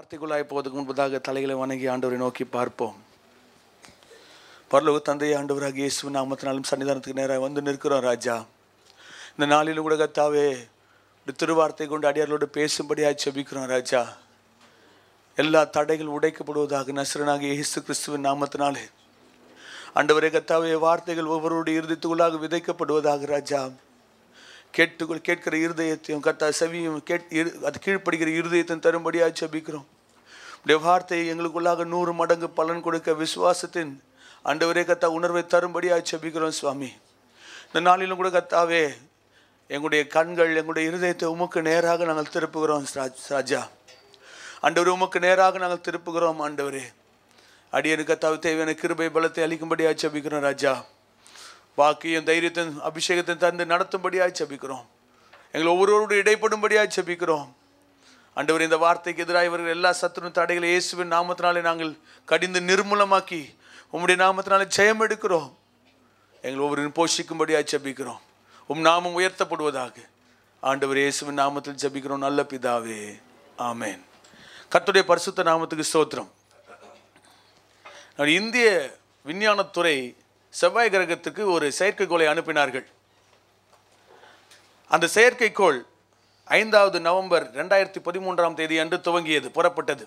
வார்த்தைக்குள்ளாய் போவதற்கு முன்பதாக தலைகளை வணங்கி ஆண்டவரை நோக்கி பார்ப்போம் பரலோக தந்தை ஆண்டவராக இயேசு நாமத்தினாலும் சன்னிதானத்துக்கு நேராக வந்து நிற்கிறோம் ராஜா இந்த நாளிலும் கூட கத்தாவே ஒரு திருவார்த்தை கொண்டு அடியார்களோடு பேசும்படியாக செபிக்கிறோம் ராஜா எல்லா தடைகள் உடைக்கப்படுவதாக நசரனாக இயேசு கிறிஸ்துவின் நாமத்தினாலே ஆண்டவரே கத்தாவே வார்த்தைகள் ஒவ்வொருடைய இருதயத்துக்குள்ளாக விதைக்கப்படுவதாக ராஜா கேட்டுக்குள் கேட்கிற இருதயத்தையும் கத்தா செவியும் கேட் இரு- அது கீழ்ப்படுகிற இருதயத்தையும் தரும்படியாக செபிக்கிறோம் உடைய வார்த்தை எங்களுக்குள்ளாக நூறு மடங்கு பலன் கொடுக்க விசுவாசத்தின் ஆண்டவரே கத்தா உணர்வை தரும்படியாக செபிக்கிறோம் சுவாமி இந்த நாளிலும் கூட கத்தாவே எங்களுடைய கண்கள் எங்களுடைய இருதயத்தை உமக்கு நேராக நாங்கள் திருப்புகிறோம் ராஜ்- ராஜா ஆண்டவர் உமக்கு நேராக நாங்கள் திருப்புகிறோம் ஆண்டவரே அடியனு கத்தாவு தேவையான கிருபை பலத்தை அளிக்கும்படியாக செபிக்கிறோம் ராஜா வாக்கியம் தைரியத்தின் அபிஷேகத்தை தந்து நடத்தும்படியாக செபிக்கிறோம் எங்களை ஒவ்வொருவரோடு இடைப்படும்படியாக செபிக்கிறோம் ஆண்டவர் இந்த வார்த்தைக்கு எதிராக இவர்கள் எல்லா சத்துரு தடைகளை இயேசுவின் நாமத்தினாலே நாங்கள் கடிந்து நிர்மூலமாக்கி உம்முடைய நாமத்தினாலே ஜெயம் எடுக்கிறோம் எங்களை ஒவ்வொரு போஷிக்கும்படியாக ஜெபிக்கிறோம் உம் நாமம் உயர்த்தப்படுவதாக ஆண்டவர் இயேசுவின் நாமத்தில் ஜெபிக்கிறோம் நல்ல பிதாவே ஆமென் கர்த்தருடைய பரிசுத்த நாமத்துக்கு ஸ்தோத்திரம் நான் இந்திய விஞ்ஞானத்துறை செவ்வாய் கிரகத்துக்கு ஒரு செயற்கைக்கோளை அனுப்பினார்கள் அந்த செயற்கைக்கோள் ஐந்தாவது நவம்பர் ரெண்டாயிரத்தி பதிமூன்றாம் தேதி அன்று துவங்கியது புறப்பட்டது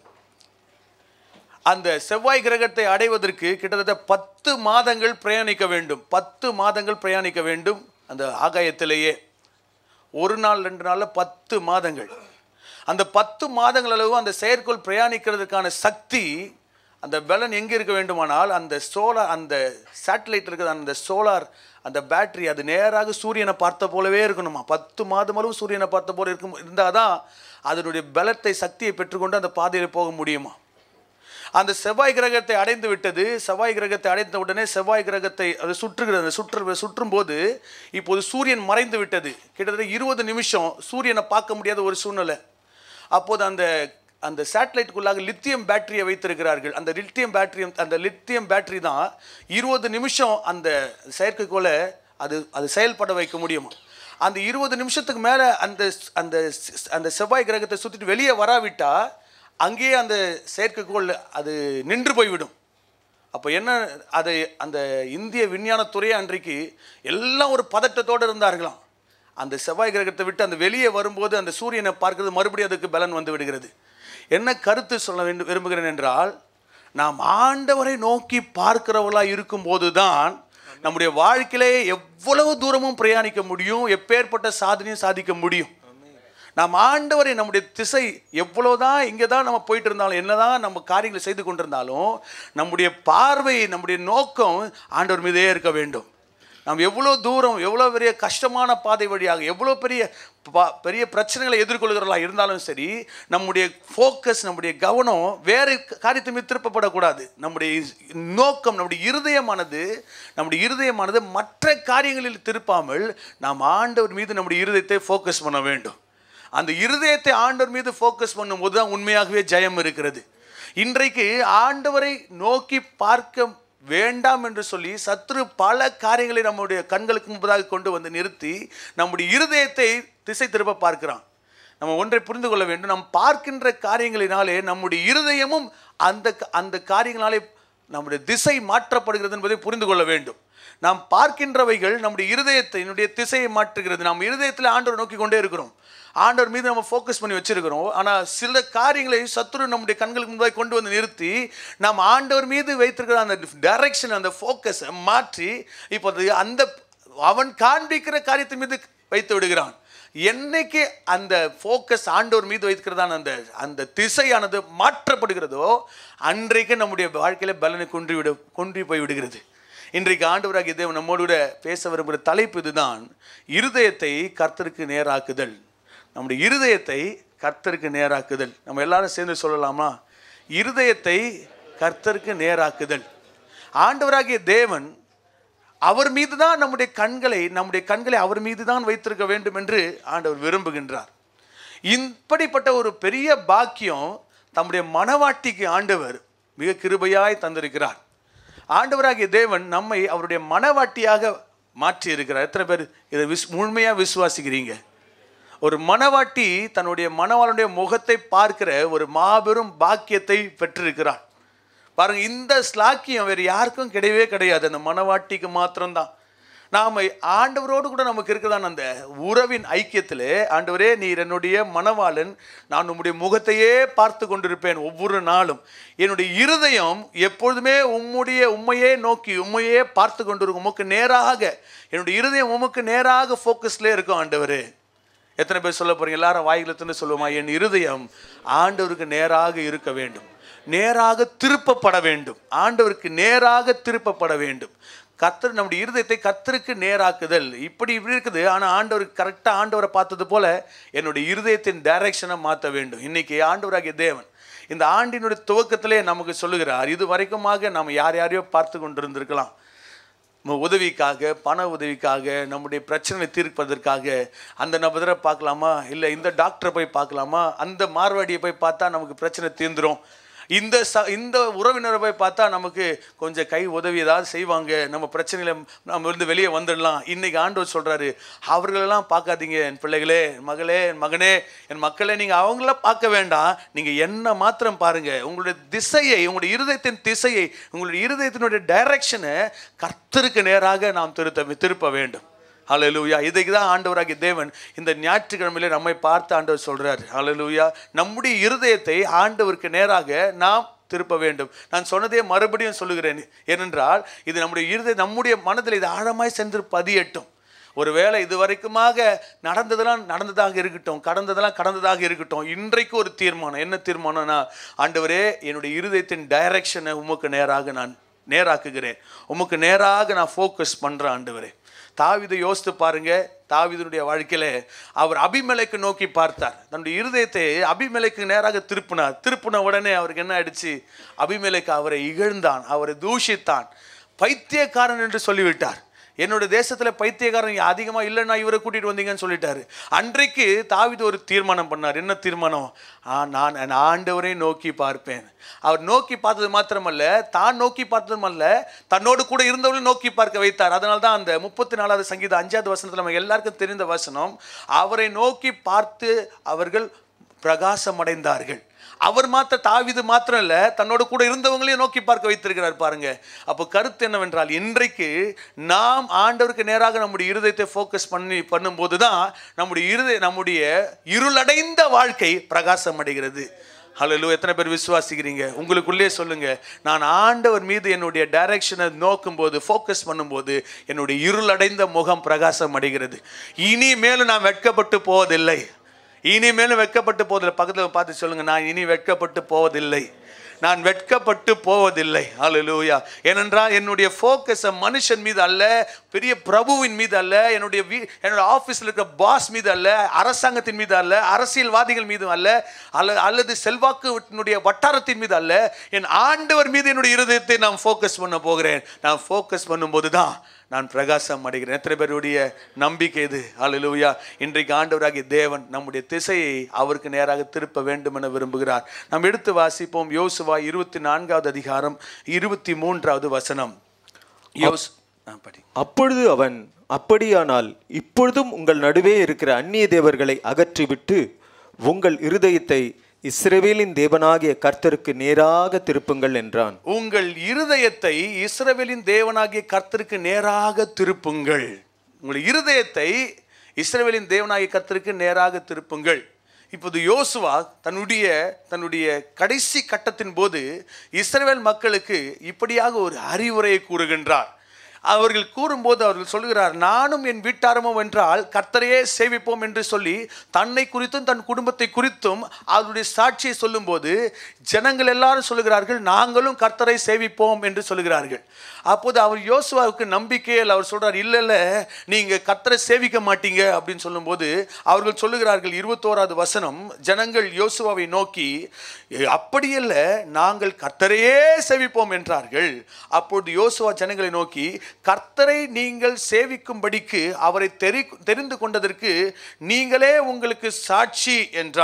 அந்த செவ்வாய் கிரகத்தை அடைவதற்கு கிட்டத்தட்ட பத்து மாதங்கள் பிரயாணிக்க வேண்டும் பத்து மாதங்கள் பிரயாணிக்க வேண்டும் அந்த ஆகாயத்திலேயே ஒரு நாள் ரெண்டு நாளில் பத்து மாதங்கள் அந்த பத்து மாதங்கள் அளவு அந்த செயற்கோள் பிரயாணிக்கிறதுக்கான சக்தி அந்த பலன் எங்கே இருக்க வேண்டுமானால் அந்த சோலார் அந்த சேட்டலைட் இருக்கிற அந்த சோலார் அந்த பேட்டரி அது நேராக சூரியனை பார்த்த போலவே இருக்கணுமா பத்து மாதம் அளவு சூரியனை பார்த்த போல இருக்கும் இருந்தால் தான் அதனுடைய பலத்தை சக்தியை பெற்றுக்கொண்டு அந்த பாதையில் போக முடியுமா அந்த செவ்வாய் கிரகத்தை அடைந்து விட்டது செவ்வாய் கிரகத்தை அடைந்த உடனே செவ்வாய் கிரகத்தை அது சுற்றுகிறது அந்த சுற்று சுற்றும் போது இப்போது சூரியன் மறைந்து விட்டது கிட்டத்தட்ட இருபது நிமிஷம் சூரியனை பார்க்க முடியாத ஒரு சூழ்நிலை அப்போது அந்த அந்த சேட்டலைட்டுக்குள்ளாக லித்தியம் பேட்டரியை வைத்திருக்கிறார்கள் அந்த லித்தியம் பேட்டரி அந்த லித்தியம் பேட்டரி தான் இருபது நிமிஷம் அந்த செயற்கைக்கோளை அது அது செயல்பட வைக்க முடியுமா அந்த இருபது நிமிஷத்துக்கு மேலே அந்த அந்த அந்த செவ்வாய் கிரகத்தை சுற்றிட்டு வெளியே வராவிட்டா அங்கேயே அந்த செயற்கைக்கோள் அது நின்று போய்விடும் அப்போ என்ன அதை அந்த இந்திய விஞ்ஞானத்துறையே அன்றைக்கு எல்லாம் ஒரு பதட்டத்தோடு இருந்தார்களாம் அந்த செவ்வாய் கிரகத்தை விட்டு அந்த வெளியே வரும்போது அந்த சூரியனை பார்க்கிறது மறுபடியும் அதுக்கு பலன் வந்து விடுகிறது என்ன கருத்து சொல்ல வேண்டும் விரும்புகிறேன் என்றால் நாம் ஆண்டவரை நோக்கி பார்க்கிறவர்களாக இருக்கும்போது தான் நம்முடைய வாழ்க்கையிலே எவ்வளவு தூரமும் பிரயாணிக்க முடியும் எப்பேற்பட்ட சாதனையும் சாதிக்க முடியும் நாம் ஆண்டவரை நம்முடைய திசை எவ்வளோதான் இங்கே தான் நம்ம போயிட்டு இருந்தாலும் என்னதான் நம்ம காரியங்களை செய்து கொண்டிருந்தாலும் நம்முடைய பார்வை நம்முடைய நோக்கம் ஆண்டவர் மீதே இருக்க வேண்டும் நாம் எவ்வளோ தூரம் எவ்வளோ பெரிய கஷ்டமான பாதை வழியாக எவ்வளோ பெரிய பா- பெரிய பிரச்சனைகளை எதிர்கொள்கிறவர்களா இருந்தாலும் சரி நம்முடைய ஃபோக்கஸ் நம்முடைய கவனம் வேறு காரியத்தை மீது திருப்பப்படக்கூடாது நம்முடைய நோக்கம் நம்முடைய இருதயமானது நம்முடைய இருதயமானது மற்ற காரியங்களில் திருப்பாமல் நாம் ஆண்டவர் மீது நம்முடைய இருதயத்தை ஃபோக்கஸ் பண்ண வேண்டும் அந்த இருதயத்தை ஆண்டவர் மீது ஃபோக்கஸ் பண்ணும்போது தான் உண்மையாகவே ஜெயம் இருக்கிறது இன்றைக்கு ஆண்டவரை நோக்கி பார்க்க வேண்டாம் என்று சொல்லி சத்ரு பல காரியங்களை நம்முடைய கண்களுக்கு முன்பதாக கொண்டு வந்து நிறுத்தி நம்முடைய இருதயத்தை திசை திருப்ப பார்க்கிறான் நம்ம ஒன்றை புரிந்து கொள்ள வேண்டும் நாம் பார்க்கின்ற காரியங்களினாலே நம்முடைய இருதயமும் அந்த அந்த காரியங்களாலே நம்முடைய திசை மாற்றப்படுகிறது என்பதை புரிந்து கொள்ள வேண்டும் நாம் பார்க்கின்றவைகள் நம்முடைய இருதயத்தை என்னுடைய திசையை மாற்றுகிறது நாம் இருதயத்தில் ஆண்டவரை நோக்கி கொண்டே இருக்கிறோம் ஆண்டவர் மீது நம்ம ஃபோக்கஸ் பண்ணி வச்சிருக்கிறோம் ஆனால் சில காரியங்களை சத்துரு நம்முடைய கண்களுக்கு முன்பாக கொண்டு வந்து நிறுத்தி நாம் ஆண்டவர் மீது வைத்திருக்கிற அந்த டைரக்ஷன் அந்த ஃபோக்கஸை மாற்றி இப்போ அது அந்த அவன் காண்பிக்கிற காரியத்தின் மீது வைத்து விடுகிறான் என்னைக்கு அந்த ஃபோக்கஸ் ஆண்டவர் மீது வைக்கிறதான அந்த அந்த திசையானது மாற்றப்படுகிறதோ அன்றைக்கு நம்முடைய வாழ்க்கையில பலனை குன்றி விட குன்றி போய் விடுகிறது இன்றைக்கு ஆண்டவராகிய தேவன் நம்மோடு கூட பேச விரும்புகிற தலைப்பு இதுதான் இருதயத்தை கர்த்தருக்கு நேராக்குதல் நம்முடைய இருதயத்தை கர்த்தருக்கு நேராக்குதல் நம்ம எல்லாரும் சேர்ந்து சொல்லலாமா இருதயத்தை கர்த்தருக்கு நேராக்குதல் ஆண்டவராகிய தேவன் அவர் மீது தான் நம்முடைய கண்களை நம்முடைய கண்களை அவர் மீது தான் வைத்திருக்க வேண்டும் என்று ஆண்டவர் விரும்புகின்றார் இப்படிப்பட்ட ஒரு பெரிய பாக்கியம் தம்முடைய மனவாட்டிக்கு ஆண்டவர் மிக கிருபையாய் தந்திருக்கிறார் ஆண்டவராகிய தேவன் நம்மை அவருடைய மனவாட்டியாக மாற்றி இருக்கிறார் எத்தனை பேர் இதை விஸ் முழுமையாக விசுவாசிக்கிறீங்க ஒரு மணவாட்டி தன்னுடைய மணவாளனுடைய முகத்தை பார்க்கிற ஒரு மாபெரும் பாக்கியத்தை பெற்றிருக்கிறார் பாருங்க இந்த ஸ்லாக்கியம் வேறு யாருக்கும் கிடையவே கிடையாது அந்த மணவாட்டிக்கு மாத்திரம்தான் நாம ஆண்டவரோடு கூட நமக்கு இருக்குதான் அந்த உறவின் ஐக்கியத்திலே ஆண்டவரே நீர் என்னுடைய மணவாளன் நான் உம்முடைய முகத்தையே பார்த்து கொண்டிருப்பேன் ஒவ்வொரு நாளும் என்னுடைய இருதயம் எப்பொழுதுமே உம்முடைய உண்மையே நோக்கி உண்மையே பார்த்து கொண்டிருக்கும் உமக்கு நேராக என்னுடைய இருதயம் உமக்கு நேராக ஃபோக்கஸ்லேயே இருக்கும் ஆண்டவரே எத்தனை பேர் சொல்ல போறீங்க எல்லாரும் வாயிலத்துன்னு சொல்லுவோமா என் இருதயம் ஆண்டவருக்கு நேராக இருக்க வேண்டும் நேராக திருப்பப்பட வேண்டும் ஆண்டவருக்கு நேராக திருப்பப்பட வேண்டும் கத்தர் நம்முடைய இருதயத்தை கத்தருக்கு நேராக்குதல் இப்படி இப்படி இருக்குது ஆனால் ஆண்டவருக்கு கரெக்டாக ஆண்டவரை பார்த்தது போல என்னுடைய இருதயத்தின் டைரக்ஷனை மாற்ற வேண்டும் இன்னைக்கு ஆண்டவராகிய தேவன் இந்த ஆண்டினுடைய துவக்கத்திலே நமக்கு சொல்லுகிறார் இது வரைக்குமாக நாம் யார் யாரையோ பார்த்து கொண்டிருந்திருக்கலாம் நம்ம உதவிக்காக பண உதவிக்காக நம்முடைய பிரச்சனை தீர்ப்பதற்காக அந்த நபரை பார்க்கலாமா இல்லை இந்த டாக்டரை போய் பார்க்கலாமா அந்த மார்வாடியை போய் பார்த்தா நமக்கு பிரச்சனை தீர்ந்துரும் இந்த ச இந்த உறவினரை போய் பார்த்தா நமக்கு கொஞ்சம் கை உதவி ஏதாவது செய்வாங்க நம்ம பிரச்சனையில நம்ம இருந்து வெளியே வந்துடலாம் இன்னைக்கு ஆண்டவர் சொல்றாரு அவர்களெல்லாம் பார்க்காதீங்க என் பிள்ளைகளே என் மகளே என் மகனே என் மக்களே நீங்க அவங்கள பார்க்க வேண்டாம் நீங்க என்ன மாத்திரம் பாருங்க உங்களுடைய திசையை உங்களுடைய இருதயத்தின் திசையை உங்களுடைய இருதயத்தினுடைய டைரக்ஷனை கர்த்தருக்கு நேராக நாம் திருத்த திருப்ப வேண்டும் ஹalleluya இதுக்கு தான் ஆண்டவராகிய தேவன் இந்த ஞாயிற்றுக்கிழமையில நம்மை பார்த்து ஆண்டவர் சொல்றார் ஹalleluya நம்முடைய இருதயத்தை ஆண்டவருக்கு நேராக நாம் திருப்ப வேண்டும் நான் சொன்னதே மறுபடியும் சொல்லுகிறேன் ஏனென்றால் இது நம்முடைய இருதய நம்முடைய மனதில் இது ஆழமாய் சென்று பதியட்டும் ஒருவேளை இது வரைக்குமாக நடந்ததெல்லாம் நடந்ததாக இருக்கட்டும் கடந்ததெல்லாம் கடந்ததாக இருக்கட்டும் இன்றைக்கு ஒரு தீர்மானம் என்ன தீர்மானம்னா ஆண்டவரே என்னுடைய இருதயத்தின் டைரக்ஷனை உமக்கு நேராக நான் நேராக்குகிறேன் உமக்கு நேராக நான் ஃபோக்கஸ் பண்ணுறேன் ஆண்டவரே தாவிதை யோசித்து பாருங்க தாவிதனுடைய வாழ்க்கையில அவர் அபிமலைக்கு நோக்கி பார்த்தார் தன்னுடைய இருதயத்தை அபிமலைக்கு நேராக திருப்பினார் திருப்பின உடனே அவருக்கு என்ன ஆயிடுச்சு அபிமலைக்கு அவரை இகழ்ந்தான் அவரை தூஷித்தான் பைத்தியக்காரன் என்று சொல்லிவிட்டார் என்னோட தேசத்துல பைத்தியக்காரன் அதிகமா இல்லைன்னா இவரை கூட்டிட்டு வந்தீங்கன்னு சொல்லிட்டாரு அன்றைக்கு தாவிது ஒரு தீர்மானம் பண்ணார் என்ன தீர்மானம் ஆ, நான் என் ஆண்டவரை நோக்கி பார்ப்பேன் அவர் நோக்கி பார்த்தது மாத்திரமல்ல தான் நோக்கி பார்த்ததுமல்ல தன்னோடு கூட இருந்தவர்களும் நோக்கி பார்க்க வைத்தார் அதனால தான் அந்த முப்பத்தி நாலாவது சங்கீதம் அஞ்சாவது வசனத்தில் நம்ம எல்லாருக்கும் தெரிந்த வசனம் அவரை நோக்கி பார்த்து அவர்கள் பிரகாசம் அடைந்தார்கள் அவர் மாத்திர தாவிது மாத்திரம் இல்ல தன்னோடு கூட இருந்தவங்களையும் நோக்கி பார்க்க வைத்திருக்கிறார் பாருங்க அப்போ கருத்து என்னவென்றால் இன்றைக்கு நாம் ஆண்டவருக்கு நேராக நம்முடைய இருதயத்தை ஃபோக்கஸ் பண்ணி பண்ணும்போது தான் நம்முடைய இருதய நம்முடைய இருளடைந்த வாழ்க்கை பிரகாசம் அடைகிறது ஹலோ எத்தனை பேர் விசுவாசிக்கிறீங்க உங்களுக்குள்ளே சொல்லுங்க நான் ஆண்டவர் மீது என்னுடைய டைரக்ஷனை நோக்கும்போது ஃபோக்கஸ் பண்ணும்போது என்னுடைய இருளடைந்த முகம் பிரகாசம் அடைகிறது இனி மேலும் நான் வெட்கப்பட்டு போவதில்லை இனிமேலும் வெட்கப்பட்டு போவதில்லை பக்கத்தில் பார்த்து சொல்லுங்க நான் இனி வெட்கப்பட்டு போவதில்லை நான் வெட்கப்பட்டு போவதில்லை ஹalleluya ஏனென்றால் என்னுடைய ஃபோக்கஸை மனுஷன் மீது அல்ல பெரிய பிரபுவின் மீது அல்ல என்னுடைய வீ என்னோட ஆஃபீஸில் இருக்கிற பாஸ் மீது அல்ல அரசாங்கத்தின் மீது அல்ல அரசியல்வாதிகள் மீது அல்ல அல்ல அல்லது செல்வாக்குனுடைய வட்டாரத்தின் மீது அல்ல என் ஆண்டவர் மீது என்னுடைய இருதயத்தை நான் ஃபோக்கஸ் பண்ண போகிறேன் நான் ஃபோக்கஸ் பண்ணும்போது தான் நான் பிரகாசம் அடைகிறேன் எத்தனை பேருடைய நம்பிக்கை இது அல்லேலூயா இன்றைக்கு ஆண்டவராகிய தேவன் நம்முடைய திசையை அவருக்கு நேராக திருப்ப வேண்டும் என விரும்புகிறார் நாம் எடுத்து வாசிப்போம் யோசுவா இருபத்தி நான்காவது அதிகாரம் இருபத்தி மூன்றாவது வசனம் யோஸ் ஆ, படி அப்பொழுது அவன் அப்படியானால் இப்பொழுதும் உங்கள் நடுவே இருக்கிற அந்நிய தேவர்களை அகற்றிவிட்டு உங்கள் இருதயத்தை இஸ்ரவேலின் தேவனாகிய கர்த்தருக்கு நேராக திருப்புங்கள் என்றான் உங்கள் இருதயத்தை இஸ்ரவேலின் தேவனாகிய கர்த்தருக்கு நேராக திருப்புங்கள் உங்கள் இருதயத்தை இஸ்ரவேலின் தேவனாகிய கர்த்தருக்கு நேராக திருப்புங்கள் இப்போது யோசுவா தன்னுடைய தன்னுடைய கடைசி கட்டத்தின் போது இஸ்ரவேல் மக்களுக்கு இப்படியாக ஒரு அறிவுரையை கூறுகின்றார் அவர்கள் கூறும்போது அவர்கள் சொல்கிறார் நானும் என் வீட்டாரமும் என்றால் கர்த்தரையே சேவிப்போம் என்று சொல்லி தன்னை குறித்தும் தன் குடும்பத்தை குறித்தும் அவருடைய சாட்சியை சொல்லும்போது ஜனங்கள் எல்லாரும் சொல்லுகிறார்கள் நாங்களும் கர்த்தரை சேவிப்போம் என்று சொல்லுகிறார்கள் அப்போது அவர் யோசுவாவுக்கு நம்பிக்கையில் அவர் சொல்றார் இல்ல இல்ல நீங்க கர்த்தரை சேவிக்க மாட்டீங்க அப்படின்னு சொல்லும்போது அவர்கள் சொல்லுகிறார்கள் இருபத்தோராவது வசனம் ஜனங்கள் யோசுவாவை நோக்கி "ஏ, அப்படியல்ல நாங்கள் கர்த்தரையே சேவிப்போம் என்றார்கள் அப்பொழுது யோசுவா ஜனங்களை நோக்கி கர்த்தரை நீங்கள் சேவிக்கும்படிக்கு அவரை தெரி தெரிந்து கொண்டதற்கு நீங்களே உங்களுக்கு சாட்சி என்றான்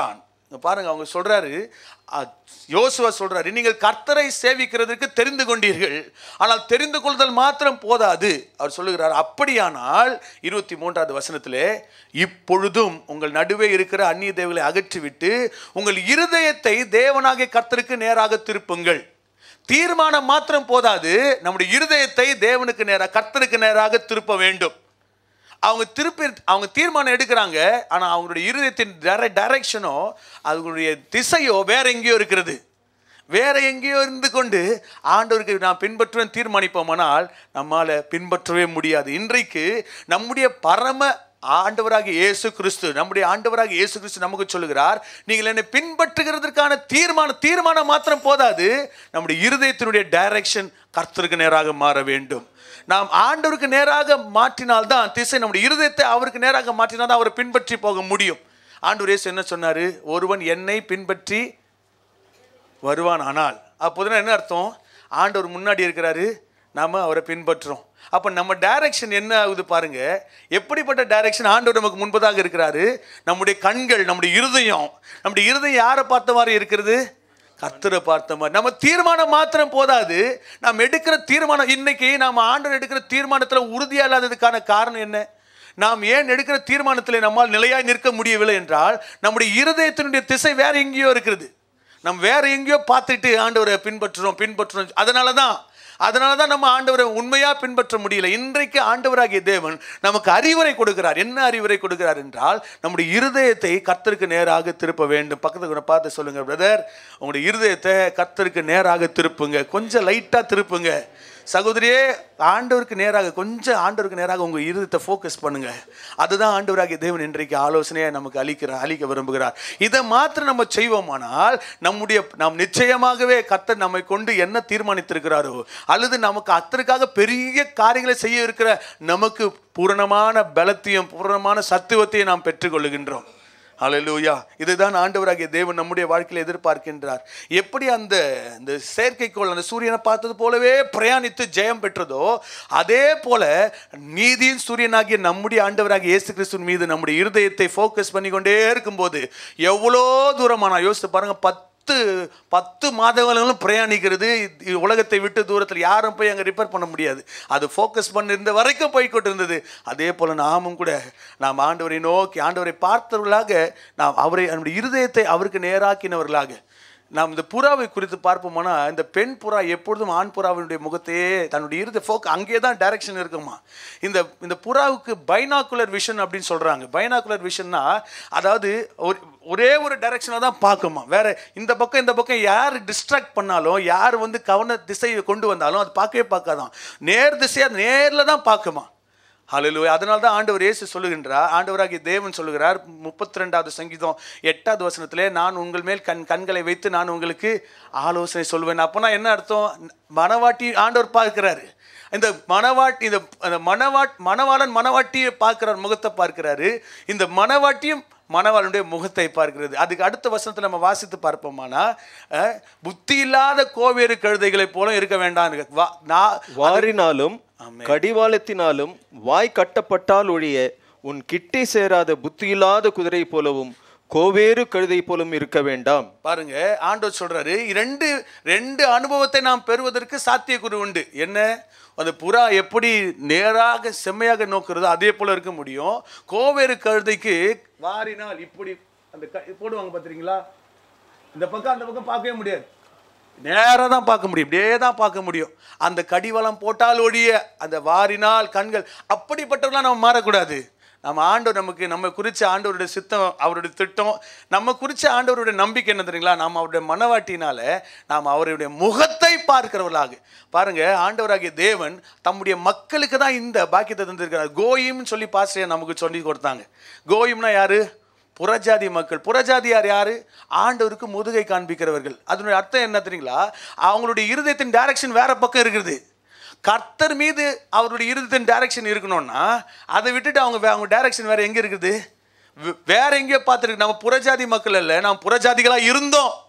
இங்க பாருங்க அவங்க சொல்றாரு அ, யோசுவா சொல்றாரு நீங்கள் கர்த்தரை சேவிக்கிறதுக்கு தெரிந்து கொண்டீர்கள் ஆனால் தெரிந்து கொள்தல் மாத்திரம் போதாது அவர் சொல்லுகிறார் அப்படியானால் இருபத்தி மூன்றாவது வசனத்திலே இப்பொழுதும் உங்கள் நடுவே இருக்கிற அந்நிய தேவங்களை அகற்றிவிட்டு உங்கள் இருதயத்தை தேவனாகிய கர்த்தருக்கு நேராக திருப்புங்கள் தீர்மானம் மாத்திரம் போதாது நம்முடைய இருதயத்தை தேவனுக்கு நேராக கர்த்தருக்கு நேராக திருப்ப வேண்டும் அவங்க திருப்பி அவங்க தீர்மானம் எடுக்கிறாங்க ஆனால் அவங்களுடைய இருதயத்தின் டைரக்ஷனோ அவங்களுடைய திசையோ வேற எங்கேயோ இருக்கிறது வேற எங்கேயோ இருந்து கொண்டு ஆண்டவருக்கு நான் பின்பற்றுவேன் தீர்மானிப்போமானால் நம்மால பின்பற்றவே முடியாது இன்றைக்கு நம்முடைய பரம ஆண்டவராகிய இயேசு கிறிஸ்து நம்முடைய ஆண்டவராகிய இயேசு கிறிஸ்து நமக்கு சொல்லுகிறார் நீங்கள் என்னை பின்பற்றுகிறதற்கான தீர்மானம் தீர்மானம் மாத்திரம் போதாது நம்முடைய இருதயத்தினுடைய டைரக்ஷன் கர்த்தருக்கு நேராக மாற வேண்டும் நாம் ஆண்டவருக்கு நேராக மாற்றினால்தான் திசை நம்முடைய இருதயத்தை அவருக்கு நேராக மாற்றினால்தான் அவரை பின்பற்றி போக முடியும் ஆண்டவர் இயேசு என்ன சொன்னாரு ஒருவன் என்னை பின்பற்றி வருவான் ஆனால் அப்போதுனா என்ன அர்த்தம் ஆண்டவர் முன்னாடி இருக்கிறாரு நாம அவரை பின்பற்றுறோம் அப்போ நம்ம டைரக்ஷன் என்ன ஆகுது பாருங்க எப்படிப்பட்ட டைரக்ஷன் ஆண்டவர் நமக்கு முன்பதாக இருக்கிறாரு நம்முடைய கண்கள் நம்முடைய இருதயம் நம்முடைய இருதயம் யாரை பார்த்த மாதிரி இருக்கிறது கர்த்தரை பார்த்த மாதிரி நம்ம தீர்மானம் மாத்திரம் போதாது நாம் எடுக்கிற தீர்மானம் இன்னைக்கு நாம் ஆண்டவர் எடுக்கிற தீர்மானத்தில் உறுதியா இல்லாததுக்கான காரணம் என்ன நாம் ஏன் எடுக்கிற தீர்மானத்தில் நம்மால் நிலையாய் நிற்க முடியவில்லை என்றால் நம்முடைய இருதயத்தினுடைய திசை வேற எங்கேயோ இருக்கிறது நம்ம வேற எங்கேயோ பார்த்துட்டு ஆண்டவரை பின்பற்றுறோம் பின்பற்றுறோம் அதனால தான் அதனால தான் நம்ம ஆண்டவரை உண்மையாக பின்பற்ற முடியல இன்றைக்கு ஆண்டவராகிய தேவன் நமக்கு அறிவுரை கொடுக்கிறார் என்ன அறிவுரை கொடுக்கிறார் என்றால் நம்முடைய இருதயத்தை கர்த்தருக்கு நேராக திருப்ப வேண்டும் பக்கத்துல கூட பார்த்து சொல்லுங்க பிரதர் உங்களுடைய இருதயத்தை கர்த்தருக்கு நேராக திருப்புங்க கொஞ்சம் லைட்டாக திருப்புங்க சகோதரியே ஆண்டவருக்கு நேராக கொஞ்சம் ஆண்டவருக்கு நேராக உங்கள் இருதயத்தை ஃபோக்கஸ் பண்ணுங்க அதுதான் ஆண்டவராகிய தேவன் இன்றைக்கு ஆலோசனையை நமக்கு அளிக்கிறார் அளிக்க விரும்புகிறார் இதை மாத்திரம் நம்ம செய்வோமானால் நம்முடைய நாம் நிச்சயமாகவே கர்த்தர் நம்மை கொண்டு என்ன தீர்மானித்திருக்கிறாரோ அல்லது நமக்கு அத்தருக்காக பெரிய காரியங்களை செய்ய இருக்கிற நமக்கு பூரணமான பலத்தையும் பூரணமான சத்துவத்தையும் நாம் பெற்றுக்கொள்ளுகின்றோம் ஹalleluya இதுதான் ஆண்டவராகிய தேவன் நம்முடைய வாழ்க்கையில் எதிர்பார்க்கின்றார் எப்படி அந்த இந்த செயற்கைக்கோள் அந்த சூரியனை பார்த்தது போலவே பிரயாணித்து ஜெயம் பெற்றதோ அதே போல நீதியின் சூரியனாகிய நம்முடைய ஆண்டவராகிய இயேசு கிறிஸ்துவின் மீது நம்முடைய இருதயத்தை ஃபோக்கஸ் பண்ணி கொண்டே இருக்கும்போது எவ்வளோ தூரமான யோசித்து பாருங்க பத்து பத்து மாதங்களும் பிரயாணிக்கிறது இ- உலகத்தை விட்டு தூரத்தில் யாரும் போய் அங்கே ரிப்பேர் பண்ண முடியாது அது ஃபோக்கஸ் பண்ணிருந்த வரைக்கும் போய்க்கொண்டு இருந்தது அதே போல் நாமும் கூட நாம் ஆண்டவரை நோக்கி ஆண்டவரை பார்த்தவர்களாக நாம் அவரை நம்முடைய இருதயத்தை அவருக்கு நேராக்கினவர்களாக நாம் இந்த புறாவை குறித்து பார்ப்போம்னா இந்த பெண் புறா எப்பொழுதும் ஆண் புறாவினுடைய முகத்தையே தன்னுடைய இருத ஃபோக் அங்கே தான் டைரக்ஷன் இருக்குமா இந்த இந்த புறாவுக்கு பைனாக்குலர் விஷன் அப்படின்னு சொல்கிறாங்க பைனாக்குலர் விஷன்னா அதாவது ஒரு ஒரே ஒரு டைரக்ஷனாக தான் பார்க்குமா வேற இந்த பக்கம் இந்த பக்கம் யார் டிஸ்ட்ராக்ட் பண்ணாலும் யார் வந்து கவன திசையை கொண்டு வந்தாலும் அது பார்க்கவே பார்க்காதான் நேர் திசையாக நேரில் தான் பார்க்குமா ஹalleluya அதனால தான் ஆண்டவர் இயேசு சொல்லுகின்றார் ஆண்டவராகிய தேவன் சொல்லுகிறார் முப்பத்தி ரெண்டாவது சங்கீதம் எட்டாவது வசனத்திலே நான் உங்கள் மேல் கண் கண்களை வைத்து நான் உங்களுக்கு ஆலோசனை சொல்வேன் அப்போனா என்ன அர்த்தம் மனவாட்டி ஆண்டவர் பார்க்கிறாரு இந்த மணவாட்டி இந்த அந்த மணவாட் மணவாளன் மணவாட்டியை பார்க்கிறார் முகத்தை பார்க்கிறாரு இந்த மணவாட்டியும் மணவாளனுடைய முகத்தை பார்க்கிறது அதுக்கு அடுத்த வசனத்தில் நம்ம வாசித்து பார்ப்போமானா அஹ், புத்தி இல்லாத கோவேறு கழுதைகளைப் போல இருக்க வேண்டாம் வா- நான் வாரினாலும் கடிவாளத்தினாலும் வாய் கட்டப்பட்டால் ஒழிய உன் கிட்டே சேராத புத்தியில்லாத குதிரை போலவும் கோவேறு கழுதை போலும் இருக்க வேண்டாம் பாருங்க ஆண்டவர் சொல்றாரு ரெண்டு ரெண்டு அனுபவத்தை நாம் பெறுவதற்கு சாத்தியக்குறி உண்டு என்ன அந்த புறா எப்படி நேராக செம்மையாக நோக்குறதோ அதே போல இருக்க முடியும் கோவேறு கழுதைக்கு வாரினால் இப்படி அந்த க- போடுவாங்க பார்த்துறீங்களா இந்த பக்கம் அந்த பக்கம் பார்க்கவே முடியாது நேராக தான் பார்க்க முடியும் இப்படியே தான் பார்க்க முடியும் அந்த கடிவளம் போட்டால் ஒழிய அந்த வாரினால் கண்கள் அப்படிப்பட்டவர்களாம் நம்ம மாறக்கூடாது நம்ம ஆண்டவர் நமக்கு நம்ம குறித்த ஆண்டவருடைய சித்தம் அவருடைய திட்டம் நம்ம குறித்த ஆண்டவருடைய நம்பிக்கை என்ன தெரியுங்களா நாம் அவருடைய மனவாட்டினால நாம் அவருடைய முகத்தை பார்க்கிறவர்களாக பாருங்க ஆண்டவராகிய தேவன் தம்முடைய மக்களுக்கு தான் இந்த பாக்கியத்தை தந்திருக்கிறார் கோயிம்னு சொல்லி பாஸ்டர் நமக்கு சொல்லி கொடுத்தாங்க கோயிம்னா யாரு புறஜாதி மக்கள் புறஜாதியார் யாரு ஆண்டவருக்கு முதுகை காண்பிக்கிறவர்கள் அதனுடைய அர்த்தம் என்ன தெரியுங்களா அவங்களுடைய இருதயத்தின் டைரக்ஷன் வேற பக்கம் இருக்குது கர்த்தர் மீது அவருடைய இருதயத்தின் டைரக்ஷன் இருக்கணும்னா அதை விட்டுட்டு அவங்க வே- அவங்க டைரக்ஷன் வேற எங்க இருக்குது வே- வேற எங்கேயோ பார்த்துருக்கு நம்ம புறஜாதி மக்கள் இல்லை நாம் புறஜாதிகளாக இருந்தோம்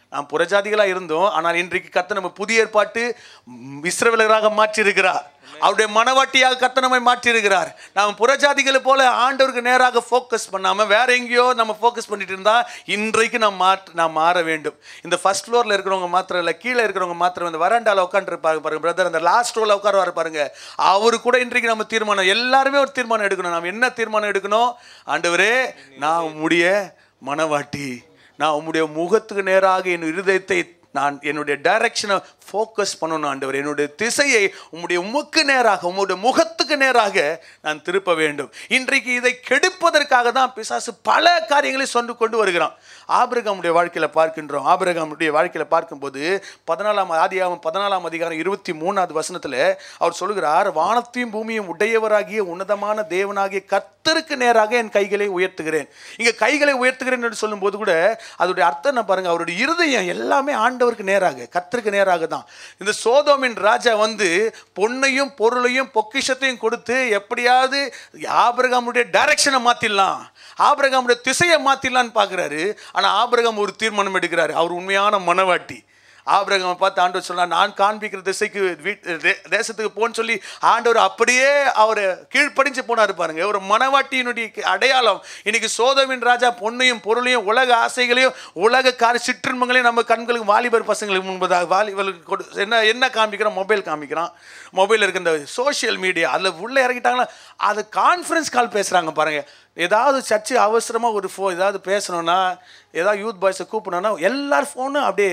நாம் புறஜாதிகளாக இருந்தோம் ஆனால் இன்றைக்கு கத்த நம்ம புதிய ஏற்பாட்டு ம், இஸ்ரவேலராக மாற்றியிருக்கிறார் அவருடைய மனவாட்டியாக கத்த நம்மை மாற்றியிருக்கிறார் நாம் புறஜாதிகளை போல ஆண்டவருக்கு நேராக ஃபோக்கஸ் பண்ணாம வேற எங்கேயோ நம்ம ஃபோக்கஸ் பண்ணிட்டு இருந்தா இன்றைக்கு நாம் மாற்ற நாம் மாற வேண்டும் இந்த ஃபர்ஸ்ட் ஃப்ளோர்ல இருக்கிறவங்க மாத்திரம் இல்லை கீழே இருக்கிறவங்க மாத்திரம் இந்த வராண்டால உட்காந்துருப்பாங்க பாருங்க பிரதர் அந்த லாஸ்ட் ரோல உட்காருவாரு பாருங்க அவரு கூட இன்றைக்கு நம்ம தீர்மானம் எல்லாருமே ஒரு தீர்மானம் எடுக்கணும் நாம் என்ன தீர்மானம் எடுக்கணும் ஆண்டவரே நான் உம்முடைய மனவாட்டி நான் உம்முடைய முகத்துக்கு நேராக என் இருதயத்தை நான் என்னுடைய டைரக்ஷனை ஃபோக்கஸ் பண்ணணும் ஆண்டவர் என்னுடைய திசையை உம்முடைய உமக்கு நேராக உம்முடைய முகத்துக்கு நேராக நான் திருப்ப வேண்டும் இன்றைக்கு இதை கெடுப்பதற்காக தான் பிசாசு பல காரியங்களை சொந்து கொண்டு வருகிறான் ஆபிரகாமுடைய வாழ்க்கையில் பார்க்கின்றோம் ஆபிரகாமுடைய வாழ்க்கையில் பார்க்கும்போது பதினாலாம் ஆதியாகம் பதினாலாம் அதிகாரம் இருபத்தி மூணாவது வசனத்தில் அவர் சொல்கிறார் வானத்தையும் பூமியும் உடையவராகிய உன்னதமான தேவனாகிய கர்த்தருக்கு நேராக என் கைகளை உயர்த்துகிறேன் இங்க கைகளை உயர்த்துகிறேன் என்று சொல்லும்போது கூட அதோடைய அர்த்தம் என்ன பாருங்க அவருடைய இருதயம் எல்லாமே ஆண்டவருக்கு நேராக கர்த்தருக்கு நேராக தான் இந்த சோதோமின் ராஜா வந்து பொன்னையும் பொருளையும் பொக்கிஷத்தையும் கொடுத்து எப்படியாவது ஆபிரகாமுடைய டைரக்ஷனை மாத்திடலாம் ஆபிரகாமுடைய திசையை மாத்திடலான்னு பார்க்குறாரு ஆனால் ஆபிரகாம் ஒரு தீர்மானம் எடுக்கிறாரு அவர் உண்மையான மனவாட்டி ஆபிரகாம் பார்த்து ஆண்டவர் சொன்னார் நான் காண்பிக்கிற திசைக்கு வீட் தே- தேசத்துக்கு போன்னு சொல்லி ஆண்டவர் அப்படியே அவர் கீழ்ப்படிஞ்சு போனார் பாருங்க ஒரு மனவாட்டியினுடைய அடையாளம் இன்னைக்கு சோதமின் ராஜா பொண்ணையும் பொருளையும் உலக ஆசைகளையும் உலக கார சிற்றின்பங்களையும் நம்ம கண்களுக்கு வாலிபர் பசங்களுக்கு முன்பதாக வாலிபர்களுக்கு கொடு என்ன என்ன காமிக்கிறான் மொபைல் காமிக்கிறான் மொபைல் இருக்க இந்த சோஷியல் மீடியா அதில் உள்ளே இறங்கிட்டாங்களா அது கான்ஃபரன்ஸ் கால் பேசுகிறாங்க பாருங்க ஏதாவது சர்ச்சு அவசரமாக ஒரு ஃபோ ஏதாவது பேசணும்னா ஏதாவது யூத் பாய்ஸை கூப்பிடணும்னா எல்லார் ஃபோனும் அப்படியே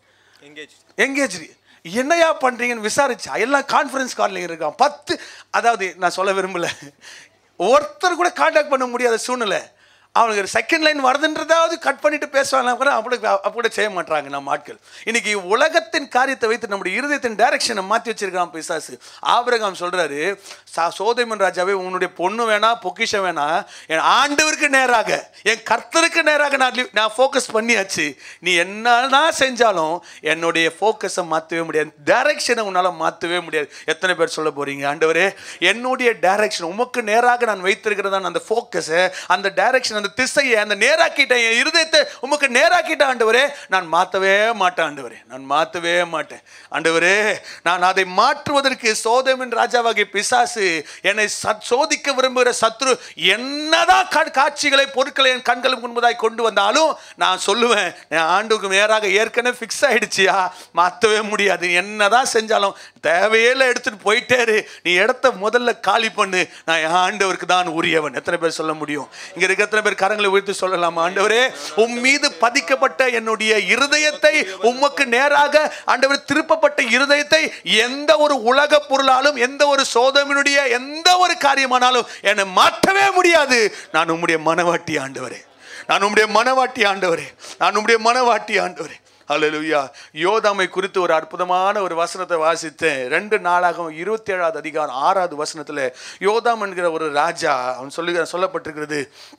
எங்கேஜ் என்னையா பண்றீங்கன்னு விசாரிச்சா எல்லாம் கான்ஃபரன்ஸ் காலில் இருக்கான் பத்து அதாவது நான் சொல்ல விரும்பல ஒருத்தர் கூட காண்டாக்ட் பண்ண முடியாத சூழ்நிலை அவனுக்கு செகண்ட் லைன் வருதுன்றதாவது கட் பண்ணிட்டு பேசுவாங்க கூட அப்படி அப்படி கூட செய்ய மாட்டாங்க நம்ம ஆட்கள் இன்னைக்கு உலகத்தின் காரியத்தை வைத்து நம்முடைய இருதயத்தின் டைரக்ஷனை மாற்றி வச்சிருக்கான் பிசாசு ஆபிரகாம் சொல்றாரு சா சோதமன் ராஜாவே உன்னுடைய பொண்ணு வேணா பொக்கிஷம் வேணா என் ஆண்டவருக்கு நேராக என் கர்த்தருக்கு நேராக நான் li- நான் ஃபோக்கஸ் பண்ணியாச்சு நீ என்னன்னா செஞ்சாலும் என்னுடைய ஃபோக்கஸை மாற்றவே முடியாது டைரக்ஷனை உன்னால் மாற்றவே முடியாது எத்தனை பேர் சொல்ல போறீங்க ஆண்டவரே என்னுடைய டைரக்ஷன் உமக்கு நேராக நான் வைத்திருக்கிறதான அந்த ஃபோக்கஸை அந்த டைரக்ஷன் அந்த திசையை அந்த நேராக்கிட்டேன் என் இருதயத்தை உமக்கு நேராக்கிட்டேன் ஆண்டவரே நான் மாற்றவே மாட்டேன் ஆண்டவரே நான் மாற்றவே மாட்டேன் ஆண்டவரே நான் அதை மாற்றுவதற்கு சோதமின் ராஜாவாகிய பிசாசு என்னை சத்- சோதிக்க விரும்புகிற சத்ரு என்னதான் கா- காட்சிகளை பொருட்களை என் கண்களுக்கு முன்பதாய் கொண்டு வந்தாலும் நான் சொல்லுவேன் என் ஆண்டுக்கு நேராக ஏற்கனவே ஃபிக்ஸ் ஆயிடுச்சியா மாற்றவே முடியாது என்னதான் செஞ்சாலும் தேவையில்லை எடுத்துட்டு போயிட்டே இரு நீ இடத்த முதல்ல காலி பண்ணு நான் என் ஆண்டவருக்கு தான் உரியவன் எத்தனை பேர் சொல்ல முடியும் இங்க இருக்க எத்தனை பேர் கரங்களை உயர்த்தி சொல்லலாமா ஆண்டவரே உம் மீது பதிக்கப்பட்ட என்னுடைய இருதயத்தை உமக்கு நேராக ஆண்டவர் திருப்பப்பட்ட இருதயத்தை எந்த ஒரு உலக பொருளாலும் எந்த ஒரு சோதமினுடைய எந்த ஒரு காரியமானாலும் என்னை மாற்றவே முடியாது நான் உம்முடைய மனவாட்டி ஆண்டவரே நான் உம்முடைய மனவாட்டி ஆண்டவரே நான் உம்முடைய மனவாட்டி ஆண்டவரே அல்லேலூயா யோதாமை குறித்து ஒரு அற்புதமான ஒரு வசனத்தை வாசித்தேன் ரெண்டு நாளாக இருபத்தி ஏழாவது அதிகாரம் ஆறாவது வசனத்தில் யோதாம் என்கிற ஒரு ராஜா அவன் சொல்லுகிற சொல்லப்பட்டிருக்கிறது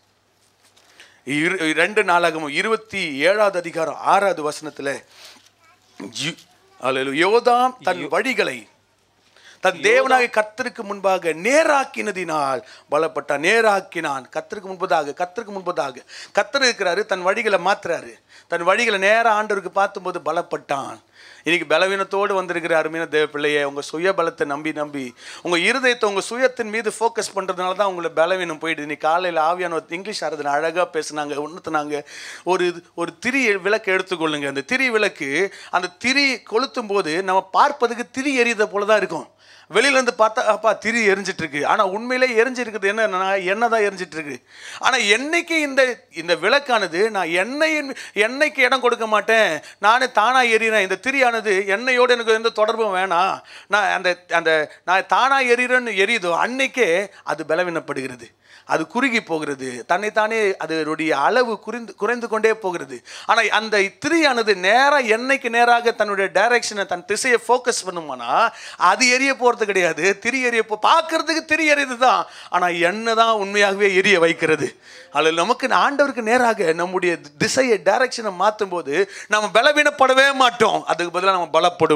இரு- ரெண்டு நாளாகவும் இருபத்தி ஏழாவது அதிகாரம் ஆறாவது வசனத்தில் யு- அல்லேலூயா. யோதாம் தன் வழிகளை தன் தேவனாக கர்த்தருக்கு முன்பாக நேராக்கினதினால் பலப்பட்டான் நேராக்கினான் கர்த்தருக்கு முன்பதாக கர்த்தருக்கு முன்பதாக கர்த்தர் இருக்கிறாரு தன் வழிகளை மாத்துறாரு தன் வழிகளை நேரா ஆண்டவருக்கு பார்த்தும்போது பலப்பட்டான் இன்னைக்கு பலவீனத்தோடு வந்திருக்கிற அருமையான தேவ பிள்ளையே உங்கள் சுய பலத்தை நம்பி நம்பி உங்கள் இருதயத்தை உங்கள் சுயத்தின் மீது ஃபோக்கஸ் பண்ணுறதுனால தான் உங்களை பலவீனம் போயிடுது இன்னைக்கு காலையில் ஆவியான ஒரு இங்கிலீஷ் ஆறுதல் அழகாக பேசுனாங்க உணர்த்துனாங்க ஒரு ஒரு திரி விளக்கு எடுத்துக்கொள்ளுங்க அந்த திரி விளக்கு அந்த திரி கொளுத்தும் போது நம்ம பார்ப்பதுக்கு திரி எரியுத போல தான் இருக்கும் வெளியில இருந்து பார்த்தா அப்பா திரி எரிஞ்சிட்டு இருக்கு ஆனா உண்மையிலே எரிஞ்சிருக்குது என்னன்னா எண்ணெய் தான் எரிஞ்சிட்டு இருக்கு ஆனா என்னைக்கு இந்த இந்த விளக்கானது நான் எண்ணெயின் எண்ணெய்க்கு இடம் கொடுக்க மாட்டேன் நானே தானா எறிகிறேன் இந்த திரியானது எண்ணெயோடு எனக்கு எந்த தொடர்பும் வேணாம் நான் அந்த அந்த நான் தானா எறிகிறேன்னு எரியுதோ அன்னைக்கே அது பலவீனப்படுகிறது அது குறுகி போகிறது தன்னைத்தானே அதனுடைய அளவு குறைந்து குறைந்து கொண்டே போகிறது ஆனால் அந்த திரியானது நேராக எண்ணெய்க்கு நேராக தன்னுடைய டைரக்ஷனை தன் திசையை ஃபோக்கஸ் பண்ணுமானா அது எரிய போகிறது கிடையாது திரி எரிய போ பார்க்கறதுக்கு திரி எரியுது தான் ஆனால் எண்ணெய் தான் உண்மையாகவே எரிய வைக்கிறது அதில் நமக்கு ஆண்டவருக்கு நேராக நம்முடைய திசையை டைரக்ஷனை மாற்றும் போது நம்ம பலவீனப்படவே மாட்டோம் அதுக்கு பதிலாக நம்ம பலப்படுவோம்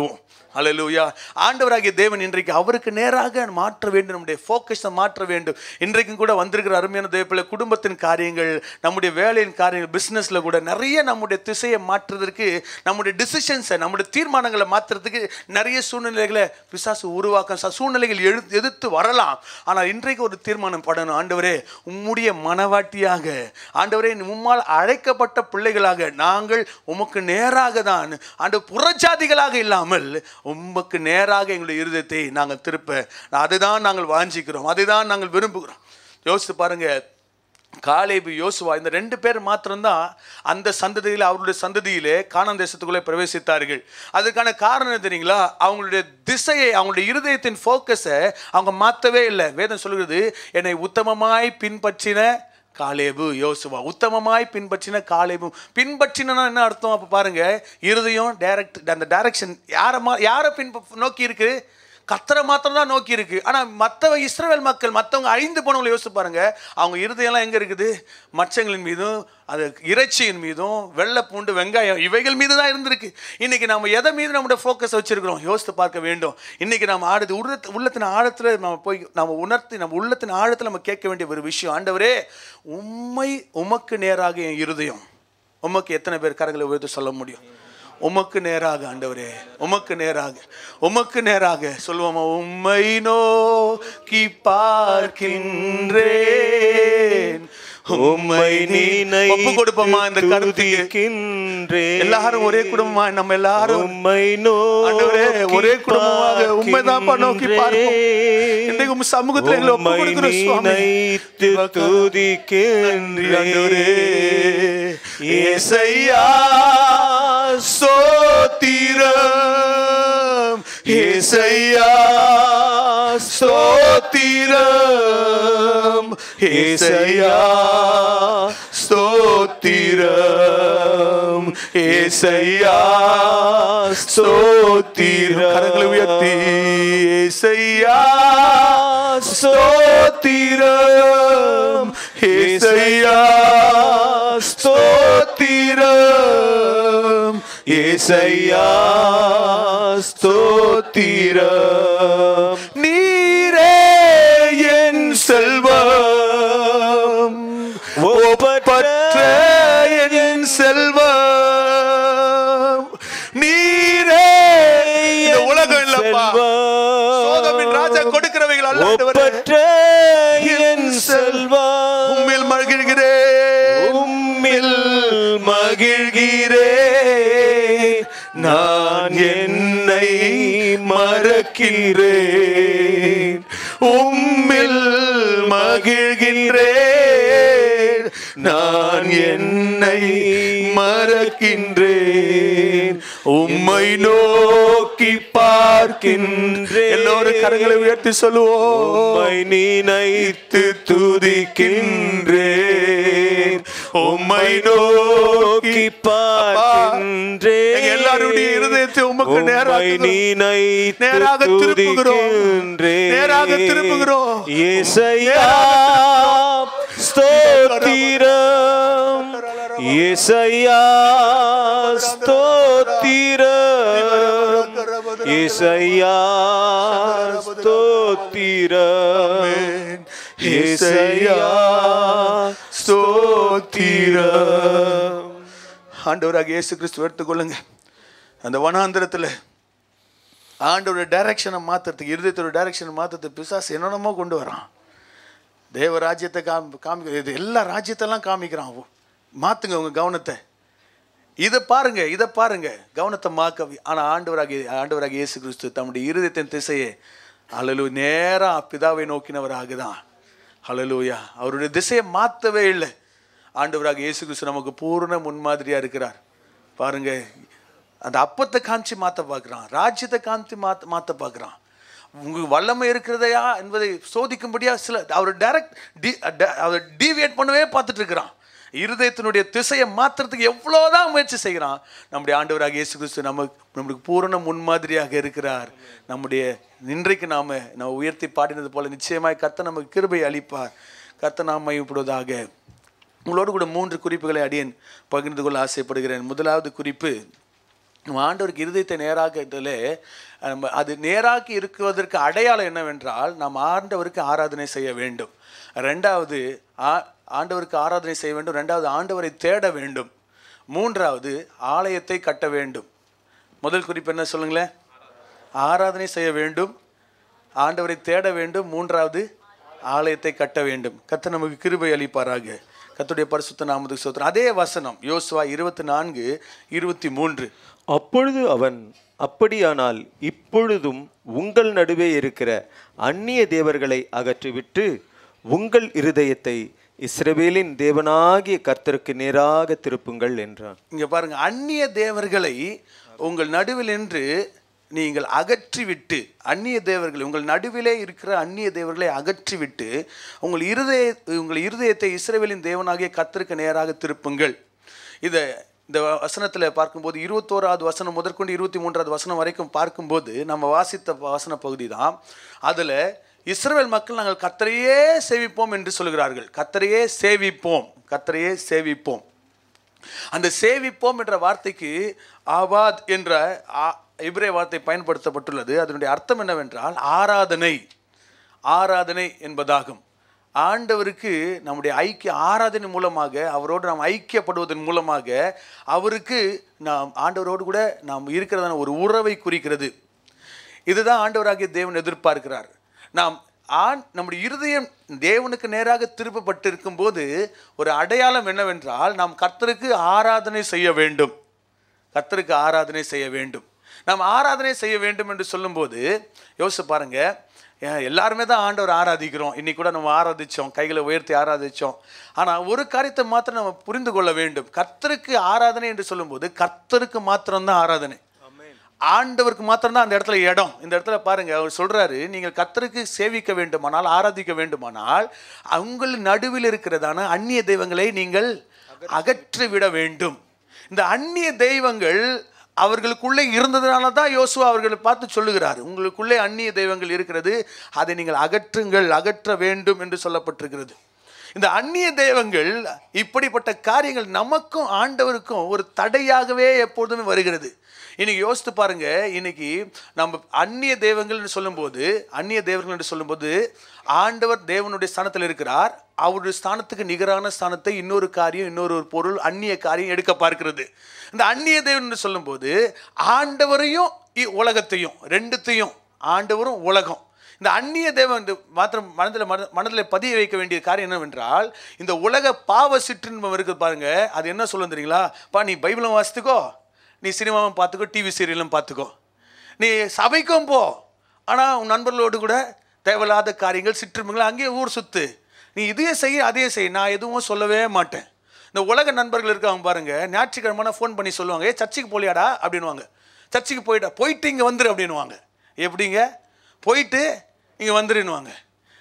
அல்லேலூயா ஆண்டவராகிய தேவன் இன்றைக்கு அவருக்கு நேராக மாற்ற வேண்டும் நம்முடைய ஃபோக்கஸை மாற்ற வேண்டும் இன்றைக்கும் கூட வந்திருக்கிற அருமையான தேவப்பிள்ளை குடும்பத்தின் காரியங்கள் நம்முடைய வேலையின் காரியங்கள் பிஸ்னஸில் கூட நிறைய நம்முடைய திசையை மாற்றுறதுக்கு நம்முடைய டிசிஷன்ஸை நம்முடைய தீர்மானங்களை மாற்றுறதுக்கு நிறைய சூழ்நிலைகளை பிசாசு உருவாக்க ச- சூழ்நிலைகள் எழு எதிர்த்து வரலாம் ஆனால் இன்றைக்கு ஒரு தீர்மானம் படணும் ஆண்டவரே உம்முடைய மனவாட்டியாக ஆண்டவரே உம்மால் அழைக்கப்பட்ட பிள்ளைகளாக நாங்கள் உமக்கு நேராக தான் ஆண்டு புறஜாதிகளாக இல்லாமல் உமக்கு நேராக எங்களுடைய இருதயத்தை நாங்கள் திருப்ப அதுதான் நாங்கள் வாஞ்சிக்கிறோம் அதுதான் நாங்கள் விரும்புகிறோம் யோசித்து பாருங்க காலேபு யோசுவா இந்த ரெண்டு பேர் மாத்திரம்தான் அந்த சந்ததியில் அவருடைய சந்ததியிலே கானான் தேசத்துக்குள்ளே பிரவேசித்தார்கள் அதுக்கான காரணம் என்ன தெரியுங்களா அவங்களுடைய திசையை அவங்களுடைய இருதயத்தின் ஃபோக்கஸை அவங்க மாற்றவே இல்லை வேதம் சொல்கிறது என்னை உத்தமமாய் பின்பற்றின காலேபு யோசுவா உத்தமமாய் பின்பற்றின காலேபு பின்பற்றினா என்ன அர்த்தம் அப்போ பாருங்க இருதயம் டைரக்ட் அந்த டைரக்ஷன் யாரை மா யாரை பின் நோக்கி இருக்கு கத்தரை மாத்திரம் தான் நோக்கி இருக்கு ஆனால் மற்ற இஸ்ரவேல் மக்கள் மற்றவங்க அழிந்து போனவங்களை யோசிச்சு பாருங்க அவங்க இருதயம்லாம் எங்கே இருக்குது மச்சங்களின் மீதும் அது இறைச்சியின் மீதும் வெள்ளை பூண்டு வெங்காயம் இவைகள் மீது தான் இருந்திருக்கு இன்னைக்கு நம்ம எதை மீது நம்முடைய ஃபோக்கஸ் வச்சிருக்கிறோம் யோசித்து பார்க்க வேண்டும் இன்னைக்கு நம்ம ஆடுது உள்ளத்து உள்ளத்தின் ஆழத்தில் நம்ம போய் நம்ம உணர்த்தி நம்ம உள்ளத்தின் ஆழத்தில் நம்ம கேட்க வேண்டிய ஒரு விஷயம் ஆண்டவரே உம்மை உமக்கு நேராக என் இருதயம் உமக்கு எத்தனை பேர் கரங்களை உயர்த்து சொல்ல முடியும் உமக்கு நேராக ஆண்டவரே உமக்கு நேராக உமக்கு நேராக சொல்லுவோமா உம்மை நோக்கி பார்க்கின்றேன் உம்மை நீ ஒப்பு கொடுப்போமா இந்த கருத்துக்கு துதிக்கின்றேன். எல்லாரும் ஒரே குடும்பமா நம்ம எல்லாரும் உம்மை ஆண்டவரே, நோக்கி ஒரே குடும்பமாக உம்மைதான்ப்பா நோக்கி பார்ப்போம். பார்க்கின்றேன். இன்றைக்கு உம் சமூகத்துல எங்களை ஒப்பு உம்மை கொடுக்கிறோம் சுவாமி. நினைத்து துதிக்கின்றேன். ஆண்டவரே, ஏசையா ஸ்தோத்திரம் ஏசையா ஸ்தோத்திரம் ஏசையா ஸ்தோத்திரம் ஏசையா ஸ்தோத்திரம் கரங்களை உயர்த்தி ஏசையா ஸ்தோத்திரம் ஏசையா ஸ்தோத்திரம் ஏசையா ஸ்தோத்திரம் நீரே என் செல்வம் ஒப்பற்ற என் செல்வம் நீரே இந்த உலகம் இல்லப்பா சோதமின் ராஜா கொடுக்கிறவைகள் அல்ல ஆண்டவரே. ஒப்பற்ற என் செல்வம் உம்மில் மகிழ்கிறேன் உம்மில் மகிழ்கிறேன் நான் என்னை மறக்கிறேன் உம்மில் மகிழ்கின்றேன் நான் என்னை மறக்கின்றேன் உம்மை நோக்கி பார்க்கின்றேன் எல்லோரும் கரங்களை உயர்த்தி சொல்லுவோம் உம்மை நினைத்து துதிக்கின்றேன் உம்மை நோக்கி பார்க்கின்றேன் எங்க எல்லாருடைய இருதயத்தை உமக்கு நேராக உம்மை நினைத்து நேராக திருப்புகிறோம். துதிக்கின்றேன். நேராக திருப்புகிறோம். ஏசையா ஸ்தோத்திரம் ஏசையா ஸ்தோத்திரம் ஏசையா ஸ்தோத்திரம் ஏசையா ஸ்தோத்திரம் ஆண்டவராக இயேசு கிறிஸ்து எடுத்துக்கொள்ளுங்க அந்த வனாந்திரத்தில் ஆண்டோட டைரக்ஷனை மாற்றுறதுக்கு இருதயத்தோட டைரக்ஷனை மாற்றுறதுக்கு பிசாசு என்னென்னமோ கொண்டு வரான் தேவ ராஜ்யத்தை காமி காமிக்க இது எல்லா ராஜ்யத்தெல்லாம் காமிக்கிறான் அவன். மாத்துங்க உங்க கவனத்தை இதை பாருங்க இதை பாருங்க கவனத்தை மாக்க ஆனால் ஆண்டவராக ஆண்டவராக இயேசு கிறிஸ்து தம்முடைய இருதயத்தின் திசையை அலலு நேரா பிதாவை நோக்கினவராக தான் ஹலலூயா அவருடைய திசையை மாற்றவே இல்லை ஆண்டவராக இயேசு கிறிஸ்து நமக்கு பூர்ண முன்மாதிரியாக இருக்கிறார் பாருங்க அந்த அப்பத்தை காமிச்சு மாற்ற பார்க்குறான் ராஜ்யத்தை காமிச்சு மாற்ற மாற்ற பார்க்குறான் உங்களுக்கு வல்லமை இருக்கிறதையா என்பதை சோதிக்கும்படியா சில அவர் டைரக்ட் டி ட- அவர் டீவியேட் பண்ணவே பார்த்துட்டு இருக்கிறான் இருதயத்தினுடைய திசையை மாற்றுறதுக்கு எவ்வளோதான் முயற்சி செய்கிறான் நம்முடைய ஆண்டவராக இயேசு கிறிஸ்து நமக்கு நம்மளுக்கு பூரண முன்மாதிரியாக இருக்கிறார் நம்முடைய இன்றைக்கு நாம நம்ம உயர்த்தி பாடினது போல நிச்சயமாய் கர்த்தர் நமக்கு கிருபை அளிப்பார் கர்த்தர் நாம் மையப்படுவதாக உங்களோடு கூட மூன்று குறிப்புகளை அடியேன் பகிர்ந்து கொள்ள ஆசைப்படுகிறேன் முதலாவது குறிப்பு நம்ம ஆண்டவருக்கு இருதயத்தை நேராகத்தில் நம்ம அது நேராக்கி இருக்குவதற்கு அடையாளம் என்னவென்றால் நாம் ஆண்டவருக்கு ஆராதனை செய்ய வேண்டும் ரெண்டாவது ஆ- ஆண்டவருக்கு ஆராதனை செய்ய வேண்டும் ரெண்டாவது ஆண்டவரை தேட வேண்டும் மூன்றாவது ஆலயத்தை கட்ட வேண்டும் முதல் குறிப்பு என்ன சொல்லுங்களேன் ஆராதனை செய்ய வேண்டும் ஆண்டவரை தேட வேண்டும் மூன்றாவது ஆலயத்தை கட்ட வேண்டும் கத்த நமக்கு கிருபை அளிப்பாராக கத்துடைய பரிசுத்த நாமத்துக்கு சோத்திரம் அதே வசனம் யோசுவா இருபத்தி நான்கு இருபத்தி மூன்று அப்பொழுது அவன் அப்படியானால் இப்பொழுதும் உங்கள் நடுவே இருக்கிற அந்நிய தேவர்களை அகற்றிவிட்டு உங்கள் இருதயத்தை இஸ்ரவேலின் தேவனாகிய கர்த்தருக்கு நேராக திருப்புங்கள் என்றான் இங்க பாருங்க அந்நிய தேவர்களை உங்கள் நடுவில் என்று நீங்கள் அகற்றிவிட்டு அந்நிய தேவர்களை உங்கள் நடுவிலே இருக்கிற அந்நிய தேவர்களை அகற்றிவிட்டு உங்கள் இருதய உங்கள் இருதயத்தை இஸ்ரவேலின் தேவனாகிய கர்த்தருக்கு நேராக திருப்புங்கள் இதை இந்த வசனத்தில் பார்க்கும்போது இருபத்தோராவது வசனம் முதற்கொண்டு இருபத்தி மூன்றாவது வசனம் வரைக்கும் பார்க்கும்போது நம்ம வாசித்த வசன பகுதி தான் அதில் இஸ்ரவேல் மக்கள் நாங்கள் கத்தரையே சேவிப்போம் என்று சொல்கிறார்கள் கத்தரையே சேவிப்போம் கத்தரையே சேவிப்போம் அந்த சேவிப்போம் என்ற வார்த்தைக்கு ஆபாத் என்ற ஆ- எபிரே வார்த்தை பயன்படுத்தப்பட்டுள்ளது அதனுடைய அர்த்தம் என்னவென்றால் ஆராதனை ஆராதனை என்பதாகும் ஆண்டவருக்கு நம்முடைய ஐக்கிய ஆராதனை மூலமாக அவரோடு நாம் ஐக்கியப்படுவதன் மூலமாக அவருக்கு நாம் ஆண்டவரோடு கூட நாம் இருக்கிறதான ஒரு உறவை குறிக்கிறது இதுதான் ஆண்டவராகிய தேவன் எதிர்பார்க்கிறார் நாம் ஆண் நம்முடைய இருதயம் தேவனுக்கு நேராக திருப்பப்பட்டு இருக்கும்போது ஒரு அடையாளம் என்னவென்றால் நாம் கர்த்தருக்கு ஆராதனை செய்ய வேண்டும் கர்த்தருக்கு ஆராதனை செய்ய வேண்டும் நாம் ஆராதனை செய்ய வேண்டும் என்று சொல்லும்போது யோசிச்சு பாருங்க ஏன் எல்லாருமே தான் ஆண்டவர் ஆராதிக்கிறோம் இன்னைக்கு கூட நம்ம ஆராதிச்சோம் கைகளை உயர்த்தி ஆராதிச்சோம் ஆனால் ஒரு காரியத்தை மாத்திரம் நம்ம புரிந்து கொள்ள வேண்டும் கர்த்தருக்கு ஆராதனை என்று சொல்லும்போது கர்த்தருக்கு மாத்திரம்தான் ஆராதனை ஆண்டவருக்கு மாத்திரம்தான் அந்த இடத்துல இடம் இந்த இடத்துல பாருங்க அவர் சொல்றாரு நீங்கள் கர்த்தருக்கு சேவிக்க வேண்டுமானால் ஆராதிக்க வேண்டுமானால் உங்கள் நடுவில் இருக்கிறதான அந்நிய தெய்வங்களை நீங்கள் அகற்றி விட வேண்டும் இந்த அந்நிய தெய்வங்கள் அவர்களுக்குள்ளே இருந்ததுனால தான் யோசுவா அவர்களை பார்த்து சொல்லுகிறார் உங்களுக்குள்ளே அந்நிய தெய்வங்கள் இருக்கிறது அதை நீங்கள் அகற்றுங்கள் அகற்ற வேண்டும் என்று சொல்லப்பட்டிருக்கிறது இந்த அந்நிய தெய்வங்கள் இப்படிப்பட்ட காரியங்கள் நமக்கும் ஆண்டவருக்கும் ஒரு தடையாகவே எப்பொழுதுமே வருகிறது இன்னைக்கு யோசித்து பாருங்க இன்னைக்கு நம்ம அந்நிய தெய்வங்கள்னு சொல்லும்போது அந்நிய தெய்வங்கள் என்று சொல்லும்போது ஆண்டவர் தேவனுடைய ஸ்தானத்தில் இருக்கிறார் அவருடைய ஸ்தானத்துக்கு நிகரான ஸ்தானத்தை இன்னொரு காரியம் இன்னொரு ஒரு பொருள் அந்நிய காரியம் எடுக்க பார்க்கிறது இந்த அந்நிய தெய்வம் என்று சொல்லும்போது ஆண்டவரையும் இ- உலகத்தையும் ரெண்டுத்தையும் ஆண்டவரும் உலகம் இந்த அந்நிய தேவன் இந்த மாத்திரம் மனதில் மன மனதில் பதிய வைக்க வேண்டிய காரியம் என்னவென்றால் இந்த உலக பாவ சிற்றின்பம் இருக்குது பாருங்க அது என்ன சொல்லும் தெரியுங்களா பா நீ பைபிளும் வாசித்துக்கோ நீ சினிமாவும் பார்த்துக்கோ டிவி சீரியலும் பார்த்துக்கோ நீ சபைக்கும் போ ஆனால் உன் நண்பர்களோடு கூட தேவையில்லாத காரியங்கள் சிற்றின்பங்கள் அங்கேயே ஊர் சுத்து நீ இதையும் செய் அதையும் செய் நான் எதுவும் சொல்லவே மாட்டேன் இந்த உலக நண்பர்கள் இருக்காங்க பாருங்க ஞாயிற்றுக்கிழமை ஃபோன் பண்ணி சொல்லுவாங்க ஏ சர்ச்சுக்கு போலியாடா அப்படின்னுவாங்க சர்ச்சுக்கு போயிட்டா போயிட்டு இங்கே வந்துரு அப்படின்னுவாங்க எப்படிங்க போயிட்டு இங்கே வந்துருன்னுவாங்க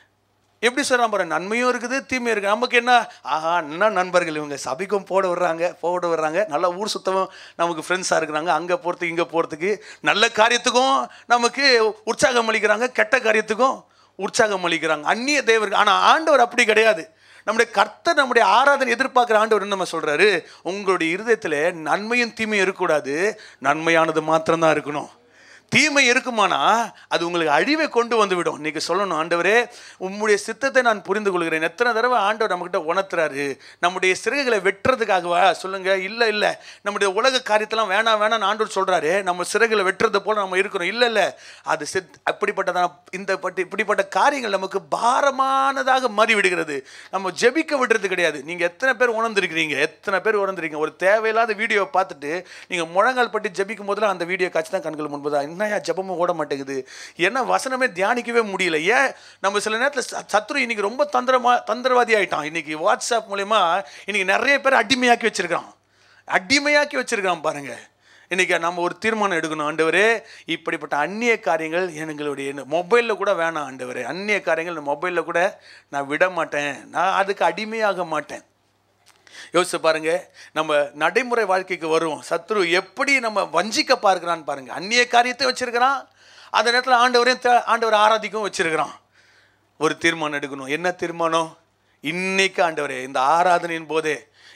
எப்படி சொல்கிறான் பாரு நன்மையும் இருக்குது தீமையும் இருக்குது நமக்கு என்ன ஆஹா என்ன நண்பர்கள் இவங்க சபைக்கும் போட விடுறாங்க போட விடுறாங்க நல்லா ஊர் சுத்தமும் நமக்கு ஃப்ரெண்ட்ஸாக இருக்கிறாங்க அங்கே போகிறதுக்கு இங்கே போகிறதுக்கு நல்ல காரியத்துக்கும் நமக்கு உற்சாகம் அளிக்கிறாங்க கெட்ட காரியத்துக்கும் உற்சாகம் அளிக்கிறாங்க அந்நிய தேவர்கள் ஆனால் ஆண்டவர் அப்படி கிடையாது நம்முடைய கர்த்தர் நம்முடைய ஆராதனை எதிர்பார்க்குற ஆண்டவர் என்ன நம்ம சொல்கிறாரு உங்களுடைய இருதயத்தில் நன்மையும் தீமையும் இருக்கக்கூடாது நன்மையானது மாத்திரம்தான் இருக்கணும் தீமை இருக்குமானா அது உங்களுக்கு அழிவை கொண்டு வந்து விடும் இன்னைக்கு சொல்லணும் ஆண்டவரே உம்முடைய சித்தத்தை நான் புரிந்து கொள்கிறேன் எத்தனை தடவை ஆண்டவர் நம்மகிட்ட உணர்த்துறாரு நம்முடைய சிறகுகளை வெட்டுறதுக்காகவா சொல்லுங்க இல்லை இல்லை நம்முடைய உலக காரியத்தெல்லாம் வேணாம் வேணாம் ஆண்டவர் சொல்றாரு நம்ம சிறகுகளை வெட்டுறது போல நம்ம இருக்கிறோம் இல்லை இல்லை அது சித் அப்படிப்பட்டதான இந்த பட்டு இப்படிப்பட்ட காரியங்கள் நமக்கு பாரமானதாக மாறி விடுகிறது நம்ம ஜெபிக்க விடுறது கிடையாது நீங்க எத்தனை பேர் உணர்ந்திருக்கிறீங்க எத்தனை பேர் உணர்ந்திருக்கீங்க ஒரு தேவையில்லாத வீடியோவை பார்த்துட்டு நீங்க முழங்கால் பட்டு ஜெபிக்கும் போதெல்லாம் அந்த வீடியோ காட்சி தான் கண்கள் முன்பதா என்னையா ஜெபமும் ஓட மாட்டேங்குது என்ன வசனமே தியானிக்கவே முடியல ஏன் நம்ம சில நேரத்தில் ச- சத்ரு இன்னைக்கு ரொம்ப தந்திரமா தந்திரவாதி ஆயிட்டான் இன்னைக்கு வாட்ஸ்அப் மூலயமா இன்னைக்கு நிறைய பேர் அடிமையாக்கி வச்சிருக்கான் அடிமையாக்கி வச்சிருக்கான் பாருங்க இன்னைக்கு நம்ம ஒரு தீர்மானம் எடுக்கணும் ஆண்டவரே இப்படிப்பட்ட அந்நிய காரியங்கள் எங்களுடைய மொபைலில் கூட வேணாம் ஆண்டவரே அந்நிய காரியங்கள் மொபைலில் கூட நான் விட மாட்டேன் நான் அதுக்கு அடிமையாக மாட்டேன் யோசிச்சு பாருங்க நம்ம நடைமுறை வாழ்க்கைக்கு வருவோம் சத்ரு எப்படி நம்ம வஞ்சிக்க பார்க்கிறான்னு பாருங்க அந்நிய காரியத்தை வச்சிருக்கிறான் அந்த நேரத்தில் ஆண்டவரையும் தே- ஆண்டவர் ஆராதிக்கவும் வச்சிருக்கிறான் ஒரு தீர்மானம் எடுக்கணும் என்ன தீர்மானம் இன்னைக்கு ஆண்டவரே இந்த ஆராதனையின் போதே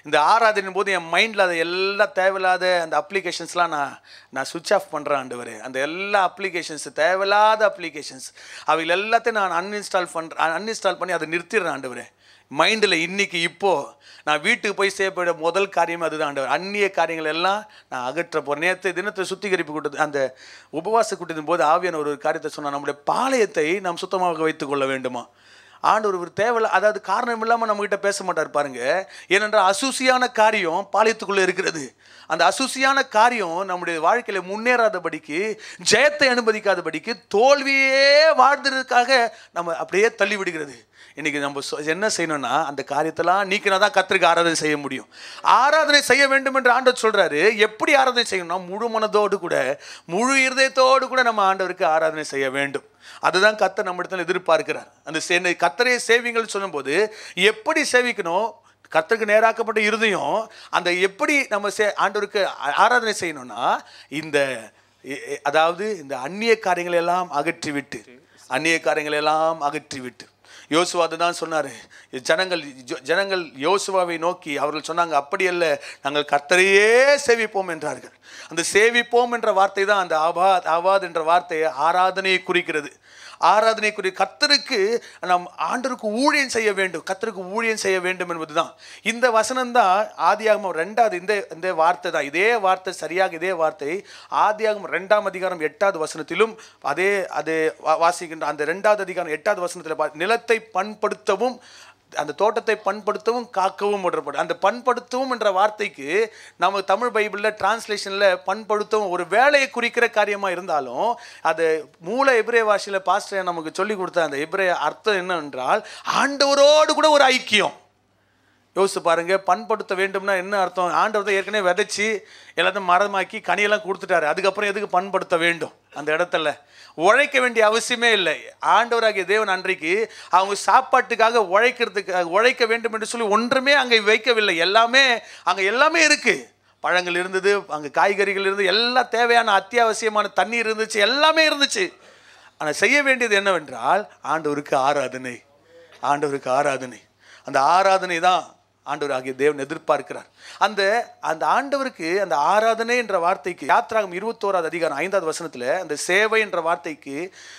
இந்த ஆராதனையின் போது என் மைண்டில் அதை எல்லா தேவையில்லாத அந்த அப்ளிகேஷன்ஸ்லாம் நான் நான் சுவிட்ச் ஆஃப் பண்ணுறேன் ஆண்டவர் அந்த எல்லா அப்ளிகேஷன்ஸ் தேவையில்லாத அப்ளிகேஷன்ஸ் அவைகள் எல்லாத்தையும் நான் அன்இன்ஸ்டால் பண்ணுறேன் அன்இன்ஸ்டால் பண்ணி அதை நிறுத்திடுறேன் ஆண்டவர் மைண்டில் இன்னைக்கு இப்போ நான் வீட்டுக்கு போய் செய்யப்பட முதல் காரியமே அதுதான் ஆண்டவர் அந்நிய காரியங்கள் எல்லாம் நான் அகற்ற போகிறேன் நேற்று தினத்தை சுத்திகரிப்பு கூட்டத்து அந்த உபவாச கூட்டத்தின் போது ஆவியான ஒரு காரியத்தை சொன்னால் நம்முடைய பாளையத்தை நாம் சுத்தமாக வைத்துக் கொள்ள வேண்டுமா ஆண்டவர் ஒரு தேவையில்ல அதாவது காரணம் இல்லாமல் நம்மகிட்ட பேச மாட்டார் பாருங்க ஏனென்றால் அசூசியான காரியம் பாளையத்துக்குள்ளே இருக்கிறது அந்த அசூசியான காரியம் நம்முடைய வாழ்க்கையில் முன்னேறாதபடிக்கு ஜெயத்தை அனுமதிக்காதபடிக்கு தோல்வியே வாழ்ந்ததுக்காக நம்ம அப்படியே தள்ளி விடுகிறது இன்னைக்கு நம்ம சொ- என்ன செய்யணும்னா அந்த காரியத்தெல்லாம் நீக்கினா தான் கத்திரிக்கு ஆராதனை செய்ய முடியும் ஆராதனை செய்ய வேண்டும் என்று ஆண்டவர் சொல்றாரு எப்படி ஆராதனை செய்யணும்னா முழு மனதோடு கூட முழு இருதயத்தோடு கூட நம்ம ஆண்டவருக்கு ஆராதனை செய்ய வேண்டும் அதுதான் கத்தர் நம்மிடத்தில் எதிர்பார்க்கிறார் அந்த சே- கத்தரை சேவிங்கள் சொல்லும்போது எப்படி சேவிக்கணும் கர்த்தருக்கு நேராக்கப்பட்ட இருதயம் அந்த எப்படி நம்ம சே ஆண்டவருக்கு ஆ- ஆராதனை செய்யணும்னா இந்த எ- எ- அதாவது இந்த அந்நிய காரியங்களை எல்லாம் அகற்றிவிட்டு அந்நிய காரியங்களை எல்லாம் அகற்றிவிட்டு யோசுவா தான் சொன்னார் ஜனங்கள் ஜ- ஜனங்கள் யோசுவாவை நோக்கி அவர்கள் சொன்னாங்க அப்படி அல்ல நாங்கள் கர்த்தரையே சேவிப்போம் என்றார்கள் அந்த சேவிப்போம் என்ற வார்த்தை தான் அந்த ஆபாத் ஆபாத் என்ற வார்த்தை ஆராதனையை குறிக்கிறது ஆராதனை குறி கர்த்தருக்கு நாம் ஆண்டருக்கு ஊழியம் செய்ய வேண்டும் கர்த்தருக்கு ஊழியம் செய்ய வேண்டும் என்பதுதான் இந்த வசனம் தான் ஆதியாகமம் ரெண்டாவது இந்த இந்த வார்த்தை தான் இதே வார்த்தை சரியாக இதே வார்த்தை ஆதியாகமம் ரெண்டாம் அதிகாரம் எட்டாவது வசனத்திலும் அதே அது வா- வாசிக்கின்ற அந்த ரெண்டாவது அதிகாரம் எட்டாவது வசனத்தில் பா- நிலத்தை பண்படுத்தவும் அந்த தோட்டத்தை பண்படுத்தவும் காக்கவும் விடப்படும் அந்த பண்படுத்தவும் என்ற வார்த்தைக்கு நம்ம தமிழ் பைபிளில் டிரான்ஸ்லேஷனில் பண்படுத்தவும் ஒரு வேலையை குறிக்கிற காரியமாக இருந்தாலும் அது மூல எபிரே பாஷையில் பாஸ்டர் நமக்கு சொல்லி கொடுத்த அந்த எபிரே அர்த்தம் என்னவென்றால் ஆண்டவரோடு கூட ஒரு ஐக்கியம் யோசிச்சு பாருங்க பண்படுத்த வேண்டும்னா என்ன அர்த்தம் ஆண்டவர் தான் ஏற்கனவே விதைச்சி எல்லாத்தையும் மரமாக்கி கனியெல்லாம் கொடுத்துட்டாரு அதுக்கப்புறம் எதுக்கு பண்படுத்த வேண்டும் அந்த இடத்துல உழைக்க வேண்டிய அவசியமே இல்லை ஆண்டவராகிய தேவன் அன்றைக்கு அவங்க சாப்பாட்டுக்காக உழைக்கிறதுக்கு உழைக்க வேண்டும் என்று சொல்லி ஒன்றுமே அங்கே வைக்கவில்லை எல்லாமே அங்கே எல்லாமே இருக்கு பழங்கள் இருந்தது அங்கே காய்கறிகள் இருந்தது எல்லா தேவையான அத்தியாவசியமான தண்ணீர் இருந்துச்சு எல்லாமே இருந்துச்சு ஆனால் செய்ய வேண்டியது என்னவென்றால் ஆண்டவருக்கு ஆராதனை ஆண்டவருக்கு ஆராதனை அந்த ஆராதனை தான் ஆண்டவர் ஆகிய தேவன் எதிர்பார்க்கிறார் அந்த அந்த ஆண்டவருக்கு அந்த ஆராதனை என்ற வார்த்தைக்கு யாத்ராகம் இருபத்தோராவது அதிகாரம் ஐந்தாவது வசனத்தில் அந்த சேவை என்ற வார்த்தைக்கு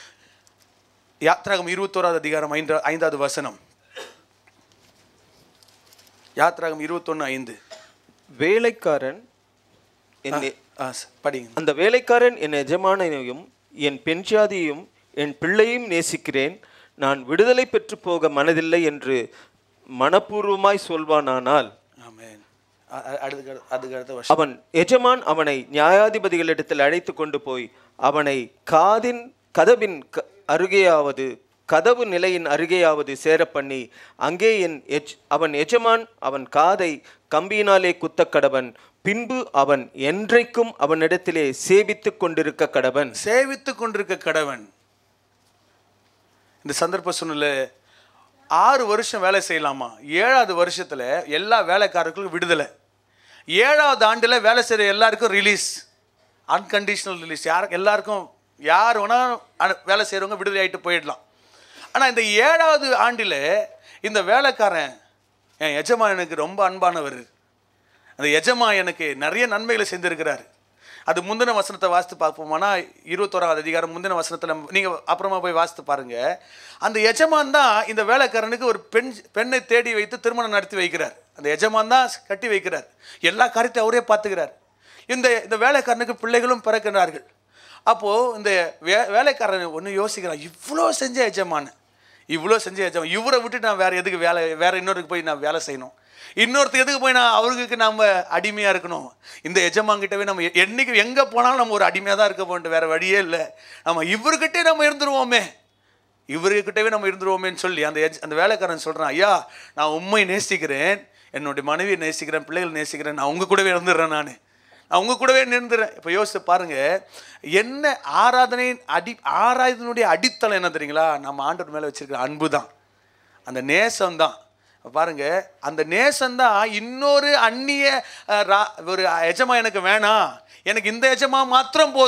யாத்ராகம் இருபத்தோராவது அதிகாரம் ஐந்து ஐந்தாவது வசனம் யாத்ராகம் இருபத்தொன்று ஐந்து வேலைக்காரன் என் எ- ஆ ச- படிங்க அந்த வேலைக்காரன் என் எஜமானையும் என் பெண் ஜாதியையும் என் பிள்ளையும் நேசிக்கிறேன் நான் விடுதலை பெற்று போக மனதில்லை என்று மனப்பூர்வமாய் சொல்வானானால் ஆமென் அ- அ- அடுத்து அதுக்கு அடுத்த வருஷம் அவன் எஜமான் அவனை நியாயாதிபதிகளிடத்தில் அழைத்து கொண்டு போய் அவனை காதின் கதவின் க- அருகேயாவது கதவு நிலையின் அருகேயாவது சேர பண்ணி அங்கே என் எஜ் அவன் எஜமான் அவன் காதை கம்பியினாலே குத்தக் கடவன் பின்பு அவன் என்றைக்கும் அவனிடத்திலே சேவித்துக் கொண்டிருக்க கடவன் சேவித்து கொண்டிருக்க கடவன் இந்த சந்தர்ப்ப சூழ்நிலை ஆறு வருஷம் வேலை செய்யலாமா ஏழாவது வருஷத்துல எல்லா வேலைக்காரர்களுக்கும் விடுதலை ஏழாவது ஆண்டுல வேலை செய்கிற எல்லாருக்கும் ரிலீஸ் அன்கண்டிஷனல் ரிலீஸ் யார் எல்லாருக்கும் யார் வேணால் வேலை செய்கிறவங்க விடுதலை ஆகிட்டு போயிடலாம் ஆனால் இந்த ஏழாவது ஆண்டில் இந்த வேலைக்காரன் என் எஜமான் எனக்கு ரொம்ப அன்பானவர் அந்த எஜமா எனக்கு நிறைய நன்மைகளை செஞ்சிருக்கிறாரு அது முந்தின வசனத்தை வாசித்து பார்ப்போமானா இருபத்தோராவது அதிகாரம் முந்தின வசனத்தில் நீங்கள் அப்புறமா போய் வாசித்து பாருங்க அந்த எஜமான் தான் இந்த வேலைக்காரனுக்கு ஒரு பெண் பெண்ணை தேடி வைத்து திருமணம் நடத்தி வைக்கிறார் அந்த எஜமான் தான் கட்டி வைக்கிறார் எல்லா காரியத்தையும் அவரே பார்த்துக்கிறார் இந்த இந்த வேலைக்காரனுக்கு பிள்ளைகளும் பிறக்கிறார்கள் அப்போது இந்த வே வேலைக்காரன் ஒன்று யோசிக்கிறான் இவ்வளோ செஞ்ச எஜமான் இவ்வளோ செஞ்ச எஜமான் இவரை விட்டுட்டு நான் வேறு எதுக்கு வேலை வேறு இன்னொருக்கு போய் நான் வேலை செய்யணும் இன்னொருத்தர் எதுக்கு போய் நான் அவருக்கு நம்ம அடிமையாக இருக்கணும் இந்த எஜமான்கிட்டவே நம்ம எ- என்னைக்கு எங்கே போனாலும் நம்ம ஒரு அடிமையாக தான் இருக்க போன்ட்டு வேறு வழியே இல்லை நம்ம இவர்கிட்டே நம்ம இருந்துருவோமே இவர்கிட்டவே நம்ம இருந்துருவோமேன்னு சொல்லி அந்த எஜ் அந்த வேலைக்காரன் சொல்கிறான் ஐயா நான் உண்மை நேசிக்கிறேன் என்னுடைய மனைவியை நேசிக்கிறேன் பிள்ளைகளை நேசிக்கிறேன் நான் உங்க கூடவே இருந்துடுறேன் நான் நான் உங்க கூடவே நின்றுறேன் இப்போ யோசிச்சு பாருங்க என்ன ஆராதனையின் அடி ஆராதனுடைய அடித்தளம் என்ன தெரியுங்களா நம்ம ஆண்டவர் மேலே வச்சிருக்கிற அன்பு தான் அந்த நேசம் தான் பாருங்க அந்த நேசம் தான் இன்னொரு அந்நிய அஹ், ரா- ஒரு எஜமா எனக்கு வேணாம் எனக்கு இந்த எஜமா மாத்திரம் போதும்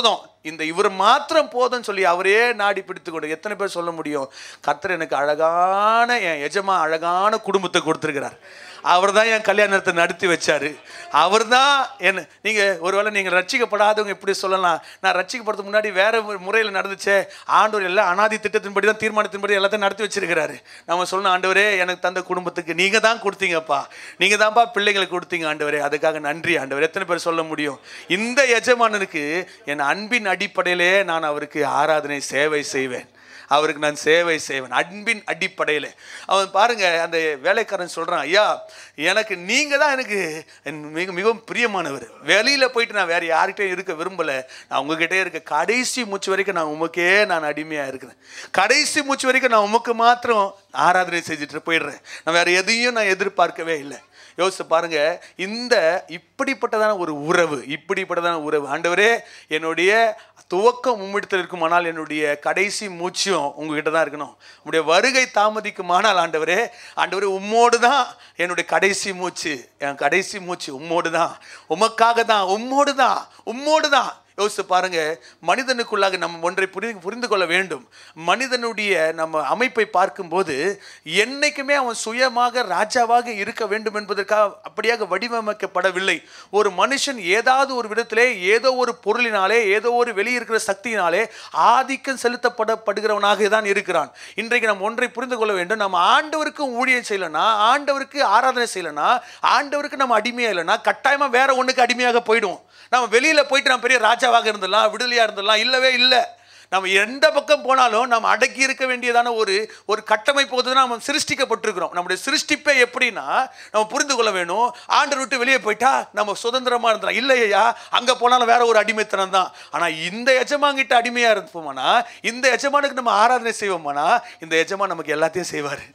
இந்த இவர் மாத்திரம் போதும்னு சொல்லி அவரே நாடி பிடித்து கொண்டு எத்தனை பேர் சொல்ல முடியும் கர்த்தர் எனக்கு அழகான என் எஜமா அழகான குடும்பத்தை கொடுத்துருக்கிறார் அவர் தான் என் கல்யாணத்தை நடத்தி வச்சாரு அவர் தான் என்ன நீங்கள் ஒருவேளை நீங்கள் ரட்சிக்கப்படாதவங்க இப்படி சொல்லலாம் நான் ரட்சிக்கப்படுறதுக்கு முன்னாடி வேற ஒரு முறையில் நடந்துச்சே ஆண்டவர் எல்லாம் அனாதி திட்டத்தின்படி தான் தீர்மானத்தின்படி எல்லாத்தையும் நடத்தி வச்சிருக்கிறாரு நம்ம சொல்லணும் ஆண்டவரே எனக்கு தந்த குடும்பத்துக்கு நீங்கள் தான் கொடுத்தீங்கப்பா நீங்கள் தான்ப்பா பிள்ளைங்களுக்கு கொடுத்தீங்க ஆண்டவரே அதுக்காக நன்றி ஆண்டவர் எத்தனை பேர் சொல்ல முடியும் இந்த எஜமானனுக்கு என் அன்பின் அடிப்படையிலே நான் அவருக்கு ஆராதனை சேவை செய்வேன் அவருக்கு நான் சேவை செய்வேன் அன்பின் அடிப்படையில் அவன் பாருங்க அந்த வேலைக்காரன் சொல்கிறான் ஐயா எனக்கு நீங்கள் தான் எனக்கு என் மிக மிகவும் பிரியமானவர் வெளியில் போயிட்டு நான் வேறு யார்கிட்டையும் இருக்க விரும்பலை நான் உங்ககிட்டே இருக்க கடைசி மூச்சு வரைக்கும் நான் உமக்கே நான் அடிமையாக இருக்கிறேன் கடைசி மூச்சு வரைக்கும் நான் உமக்கு மாத்திரம் ஆராதனை செஞ்சுட்டு போயிடுறேன் நான் வேறு எதையும் நான் எதிர்பார்க்கவே இல்லை யோசிச்சு பாருங்க இந்த இப்படிப்பட்டதான ஒரு உறவு இப்படிப்பட்டதான உறவு ஆண்டவரே என்னுடைய துவக்கம் உம்மிடத்தில் இருக்குமானால் என்னுடைய கடைசி மூச்சும் உங்ககிட்ட தான் இருக்கணும் உங்களுடைய வருகை தாமதிக்குமானால் ஆண்டவரே ஆண்டவரே உம்மோடு தான் என்னுடைய கடைசி மூச்சு என் கடைசி மூச்சு உம்மோடு தான் உமக்காக தான் உம்மோடு தான் உம்மோடு தான் யோசித்து பாருங்க மனிதனுக்குள்ளாக நம்ம ஒன்றை புரிந்து புரிந்து கொள்ள வேண்டும் மனிதனுடைய நம்ம அமைப்பை பார்க்கும்போது என்னைக்குமே அவன் சுயமாக ராஜாவாக இருக்க வேண்டும் என்பதற்காக அப்படியாக வடிவமைக்கப்படவில்லை ஒரு மனுஷன் ஏதாவது ஒரு விதத்திலே ஏதோ ஒரு பொருளினாலே ஏதோ ஒரு வெளியே இருக்கிற சக்தியினாலே ஆதிக்கம் செலுத்தப்படப்படுகிறவனாக தான் இருக்கிறான் இன்றைக்கு நாம் ஒன்றை புரிந்து கொள்ள வேண்டும் நம்ம ஆண்டவருக்கு ஊழியம் செய்யலைன்னா ஆண்டவருக்கு ஆராதனை செய்யலைன்னா ஆண்டவருக்கு நம்ம அடிமையாக இல்லைன்னா கட்டாயமாக வேற ஒன்றுக்கு அடிமையாக போயிடுவோம் நம்ம வெளியில போயிட்டு நம்ம பெரிய ராஜாவாக இருந்துடலாம் விடுதலையா இருந்துடலாம் இல்லவே இல்லை நம்ம எந்த பக்கம் போனாலும் நம்ம அடக்கி இருக்க வேண்டியதான ஒரு ஒரு கட்டமைப்பு வந்து நம்ம சிருஷ்டிக்கப்பட்டிருக்கிறோம் நம்முடைய சிருஷ்டிப்பே எப்படின்னா நம்ம புரிந்து கொள்ள வேணும் ஆண்டர் விட்டு வெளியே போயிட்டா நம்ம சுதந்திரமா இருந்தோம் இல்லையா அங்க போனாலும் வேற ஒரு அடிமைத்தனம் தான் ஆனா இந்த எஜமான்கிட்ட அடிமையா இருப்போமானா இந்த எஜமானுக்கு நம்ம ஆராதனை செய்வோமானா இந்த எஜமான் நமக்கு எல்லாத்தையும் செய்வார்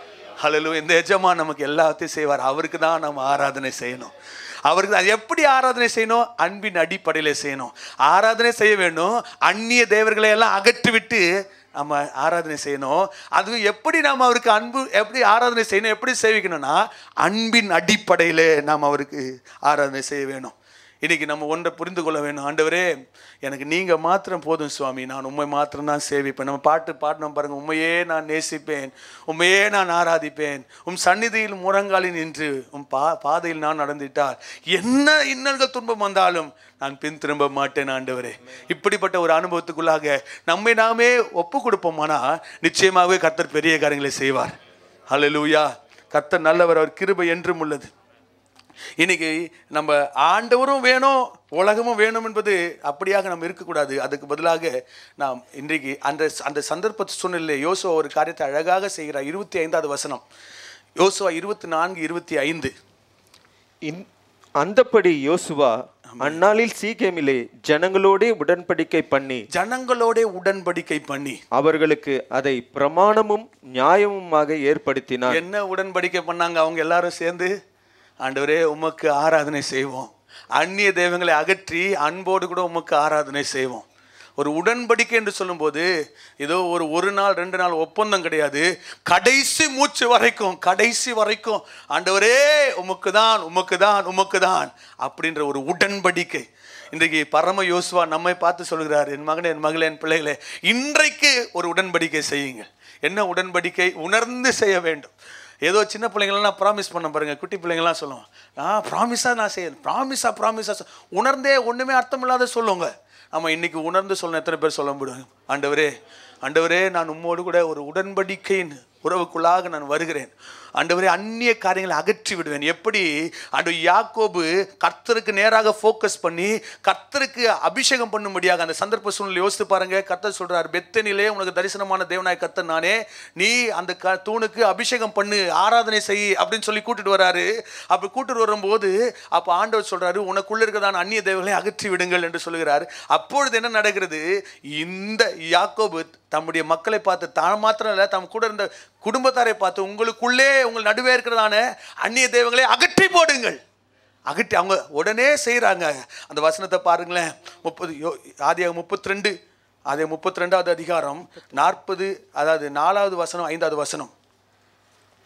ஹலோ இந்த எஜமான் நமக்கு எல்லாத்தையும் செய்வார் அவருக்கு தான் நம்ம ஆராதனை செய்யணும் அவருக்கு அது எப்படி ஆராதனை செய்யணும் அன்பின் அடிப்படையில் செய்யணும் ஆராதனை செய்ய வேண்டும் அந்நிய தேவர்களை எல்லாம் அகற்றிவிட்டு நம்ம ஆராதனை செய்யணும் அது எப்படி நாம் அவருக்கு அன்பு எப்படி ஆராதனை செய்யணும் எப்படி சேவிக்கணும்னா அன்பின் அடிப்படையில் நாம் அவருக்கு ஆராதனை செய்ய வேணும் இன்னைக்கு நம்ம ஒன்றை புரிந்து கொள்ள வேணும் ஆண்டவரே எனக்கு நீங்கள் மாத்திரம் போதும் சுவாமி நான் உண்மை மாத்திரம் தான் சேவிப்பேன் நம்ம பாட்டு பாடினோம் பாருங்க உண்மையே நான் நேசிப்பேன் உண்மையே நான் ஆராதிப்பேன் உம் சந்நிதியில் முழங்காலில் நின்று உம் பா பாதையில் நான் நடந்துட்டால் என்ன இன்னல்கள் துன்பம் வந்தாலும் நான் பின் திரும்ப மாட்டேன் ஆண்டவரே இப்படிப்பட்ட ஒரு அனுபவத்துக்குள்ளாக நம்மை நாமே ஒப்பு கொடுப்போமானா நிச்சயமாகவே கர்த்தர் பெரிய காரியங்களை செய்வார் ஹalleluya கர்த்தர் நல்லவர் அவர் கிருபை என்றும் உள்ளது இன்னைக்கு நம்ம ஆண்டவரும் வேணும் உலகமும் வேணும் என்பது அப்படியாக நம்ம இருக்கக்கூடாது அதுக்கு பதிலாக நாம் இன்றைக்கு அந்த அந்த சந்தர்ப்ப சூழ்நிலையில் யோசுவா ஒரு காரியத்தை அழகாக செய்கிறார் இருபத்தி ஐந்தாவது வசனம் யோசுவா இருபத்தி நான்கு இருபத்தி ஐந்து இந்- அந்தப்படி யோசுவா அந்நாளில் சீக்கியமிலே ஜனங்களோடே உடன்படிக்கை பண்ணி ஜனங்களோட உடன்படிக்கை பண்ணி அவர்களுக்கு அதை பிரமாணமும் நியாயமுமாக ஏற்படுத்தினார் என்ன உடன்படிக்கை பண்ணாங்க அவங்க எல்லாரும் சேர்ந்து ஆண்டவரே உமக்கு ஆராதனை செய்வோம் அந்நிய தெய்வங்களை அகற்றி அன்போடு கூட உமக்கு ஆராதனை செய்வோம் ஒரு உடன்படிக்கை என்று சொல்லும்போது ஏதோ ஒரு ஒரு நாள் ரெண்டு நாள் ஒப்பந்தம் கிடையாது கடைசி மூச்சு வரைக்கும் கடைசி வரைக்கும் ஆண்டவரே உமக்கு தான் உமக்கு தான் உமக்கு தான் அப்படின்ற ஒரு உடன்படிக்கை இன்றைக்கு பரம யோசுவா நம்மை பார்த்து சொல்கிறார் என் மகனே என் மகளே என் பிள்ளைகளே இன்றைக்கு ஒரு உடன்படிக்கை செய்யுங்கள் என்ன உடன்படிக்கை உணர்ந்து செய்ய வேண்டும் ஏதோ சின்ன பிள்ளைங்களாம் ப்ராமிஸ் பண்ண பாருங்க குட்டி பிள்ளைங்களாம் சொல்லுவோம் நான் ப்ராமிஸாக நான் செய்யணும் ப்ராமிஸாக ப்ராமிஸாக உணர்ந்தே ஒன்றுமே அர்த்தம் இல்லாத சொல்லுங்க நம்ம இன்னைக்கு உணர்ந்து சொல்லணும் எத்தனை பேர் சொல்ல முடியும் ஆண்டவரே ஆண்டவரே நான் உம்மோடு கூட ஒரு உடன்படிக்கையின் உறவுக்குள்ளாக நான் வருகிறேன் ஆண்டவரே அந்நிய காரியங்களை அகற்றி விடுவேன் எப்படி ஆண்டு யாக்கோபு கர்த்தருக்கு நேராக ஃபோக்கஸ் பண்ணி கர்த்தருக்கு அபிஷேகம் பண்ணும்படியாக அந்த சந்தர்ப்ப சூழ்நிலை யோசித்து பாருங்க கர்த்தர் சொல்றார் பெத்தனிலே உனக்கு தரிசனமான தேவனாய் கர்த்தர் நானே நீ அந்த க தூணுக்கு அபிஷேகம் பண்ணு ஆராதனை செய் அப்படின்னு சொல்லி கூட்டிட்டு வராரு அப்படி கூட்டிட்டு வரும்போது அப்போ ஆண்டவர் சொல்றாரு உனக்குள்ள இருக்கிறதான அந்நிய தேவர்களை அகற்றி விடுங்கள் என்று சொல்லுகிறார் அப்பொழுது என்ன நடக்கிறது இந்த யாக்கோபு தம்முடைய மக்களை பார்த்து தான் மாத்திரம் இல்லை தம் கூட இருந்த குடும்பத்தாரை பார்த்து உங்களுக்குள்ளே உங்கள் நடுவே இருக்கிறதான அந்நிய தெய்வங்களை அகற்றி போடுங்கள் அகற்றி அவங்க உடனே செய்கிறாங்க அந்த வசனத்தை பாருங்களேன் முப்பது யோ ஆதியாக முப்பத்தி ரெண்டு அதே முப்பத்தி ரெண்டாவது அதிகாரம் நாற்பது அதாவது நாலாவது வசனம் ஐந்தாவது வசனம்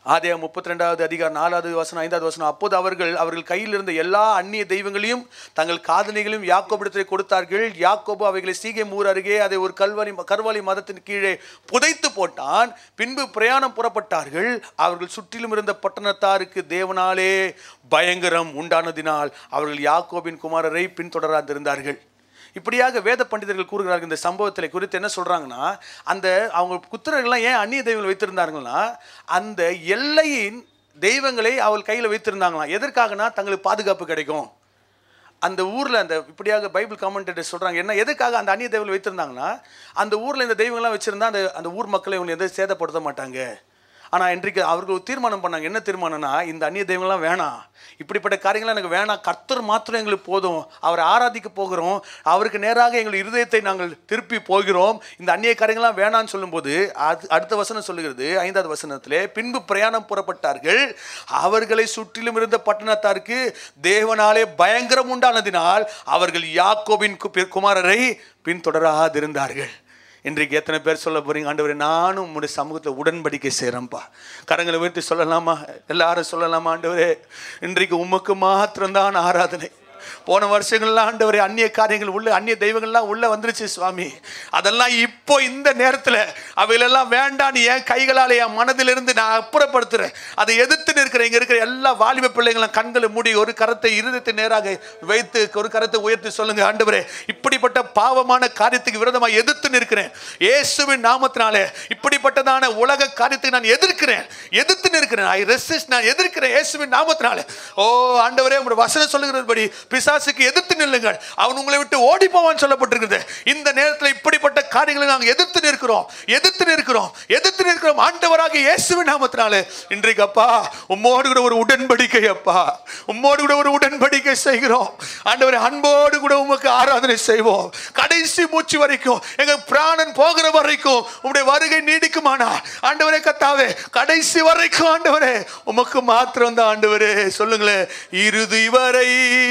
ஆதியா முப்பத்தி ரெண்டாவது அதிகாரம் நாலாவது வசனம் ஐந்தாவது வசனம் அப்போது அவர்கள் அவர்கள் கையில் இருந்த எல்லா அந்நிய தெய்வங்களையும் தங்கள் காதலிகளையும் யாக்கோபிடத்தில் கொடுத்தார்கள் யாக்கோபு அவைகளை சீகை மூர் அருகே அதை ஒரு கல்வரி கர்வாலி மதத்தின் கீழே புதைத்து போட்டான் பின்பு பிரயாணம் புறப்பட்டார்கள் அவர்கள் சுற்றிலும் இருந்த பட்டணத்தாருக்கு தேவனாலே பயங்கரம் உண்டானதினால் அவர்கள் யாக்கோபின் குமாரரை பின்தொடராதிருந்தார்கள் இப்படியாக வேத பண்டிதர்கள் கூறுகிறார்கள் இந்த சம்பவத்தில் குறித்து என்ன சொல்றாங்கன்னா அந்த அவங்க புத்திரர்கள்லாம் ஏன் அந்நிய தெய்வங்கள் வைத்திருந்தாங்கன்னா அந்த எல்லையின் தெய்வங்களை அவள் கையில் வைத்திருந்தாங்களாம் எதற்காகனா தங்களுக்கு பாதுகாப்பு கிடைக்கும் அந்த ஊரில் அந்த இப்படியாக பைபிள் காமெண்டேட்டர் சொல்கிறாங்க என்ன எதுக்காக அந்த அந்நிய தெய்வங்கள் வைத்திருந்தாங்கன்னா அந்த ஊரில் இந்த தெய்வங்கள்லாம் வச்சுருந்தா அந்த அந்த ஊர் மக்களை இவங்க எதுவும் சேதப்படுத்த மாட்டாங்க ஆனால் இன்றைக்கு அவர்கள் ஒரு தீர்மானம் பண்ணாங்க என்ன தீர்மானம்னா இந்த அந்நிய தெய்வங்கள்லாம் வேணாம் இப்படிப்பட்ட காரியங்கள்லாம் எனக்கு வேணாம் கர்த்தர் மாத்திரம் எங்களுக்கு போதும் அவரை ஆராதிக்க போகிறோம் அவருக்கு நேராக எங்கள் இருதயத்தை நாங்கள் திருப்பி போகிறோம் இந்த அந்நிய காரியங்கள்லாம் வேணாம்னு சொல்லும்போது அது அடுத்த வசனம் சொல்லுகிறது ஐந்தாவது வசனத்திலே பின்பு பிரயாணம் புறப்பட்டார்கள் அவர்களை சுற்றிலும் இருந்த பட்டணத்தாருக்கு தேவனாலே பயங்கரம் உண்டானதினால் அவர்கள் யாக்கோபின் கு- குமாரரை பின்தொடராதிருந்தார்கள் இன்றைக்கு எத்தனை பேர் சொல்ல போறீங்க ஆண்டவரே நானும் உங்களுடைய சமூகத்தில் உடன்படிக்கை செய்கிறேன்ப்பா கரங்களை உயர்த்தி சொல்லலாமா எல்லாரும் சொல்லலாமா ஆண்டவரே இன்றைக்கு உமக்கு மாத்திரம்தான் ஆராதனை போன வருஷங்கள்லாம் ஆண்டவரே அந்நிய காரியங்கள் உள்ள அந்நிய தெய்வங்கள்லாம் உள்ள வந்துருச்சு சுவாமி அதெல்லாம் இப்போ இந்த நேரத்தில் அவைகளெல்லாம் வேண்டாம் என் கைகளால் என் மனதிலிருந்து நான் அப்புறப்படுத்துறேன் அதை எதிர்த்து நிற்கிற இங்க இருக்கிற எல்லா வாலிப பிள்ளைங்களும் கண்களை மூடி ஒரு கரத்தை இருதயத்தை நேராக வைத்து ஒரு கரத்தை உயர்த்தி சொல்லுங்க ஆண்டவரே இப்படிப்பட்ட பாவமான காரியத்துக்கு விரோதமாக எதிர்த்து நிற்கிறேன் இயேசுவின் நாமத்தினாலே இப்படிப்பட்டதான உலக காரியத்துக்கு நான் எதிர்க்கிறேன் எதிர்த்து நிற்கிறேன் ஐ ரெசிஸ்ட் நான் எதிர்க்கிறேன் இயேசுவின் நாமத்தினாலே ஓ ஆண்டவரே உங்களுடைய வசனம் சொல்லுகிறபடி பிசாசுக்கு எதிர்த்து நில்லுங்கள் அவன் உங்களை விட்டு ஓடி போவான்னு சொல்லப்பட்டிருக்கிறது இந்த நேரத்தில் இப்படிப்பட்ட காரியங்களை நாங்கள் எதிர்த்து நிற்கிறோம் எதிர்த்து நிற்கிறோம் எதிர்த்து நிற்கிறோம் ஆண்டவராக இயேசுவின் நாமத்தினாலே இன்றைக்கு அப்பா உம்மோடு கூட ஒரு உடன்படிக்கை அப்பா உம்மோடு கூட ஒரு உடன்படிக்கை செய்கிறோம் ஆண்டவரே அன்போடு கூட உமக்கு ஆராதனை செய்வோம் கடைசி மூச்சு வரைக்கும் எங்க பிராணன் போகிற வரைக்கும் உம்முடைய வருகை நீடிக்குமானா ஆண்டவரே கத்தாவே கடைசி வரைக்கும் ஆண்டவரே உமக்கு மாத்திரம் தான் ஆண்டவரே சொல்லுங்களேன் இறுதி வரை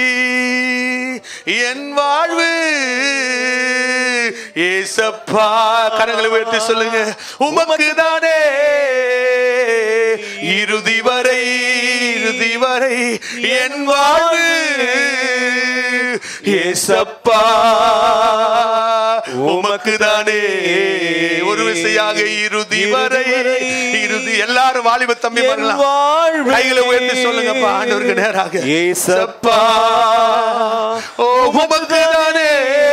என் வாழ்வு ஏசப்பா கரங்களை உயர்த்தி சொல்லுங்க உமக்கு தானே இறுதி வரை இறுதி வரை என் வாழ்வு ஏசப்பா உமக்கு தானே ஒரு விசையாக இறுதி வரை இறுதி எல்லாரும் வாலிப தம்பி பண்ணலாம் வாழ்வு கைகளை உயர்த்தி சொல்லுங்கப்பா ஆண்டவருக்கு நேராக ஏசப்பா ஓ உமக்கு தானே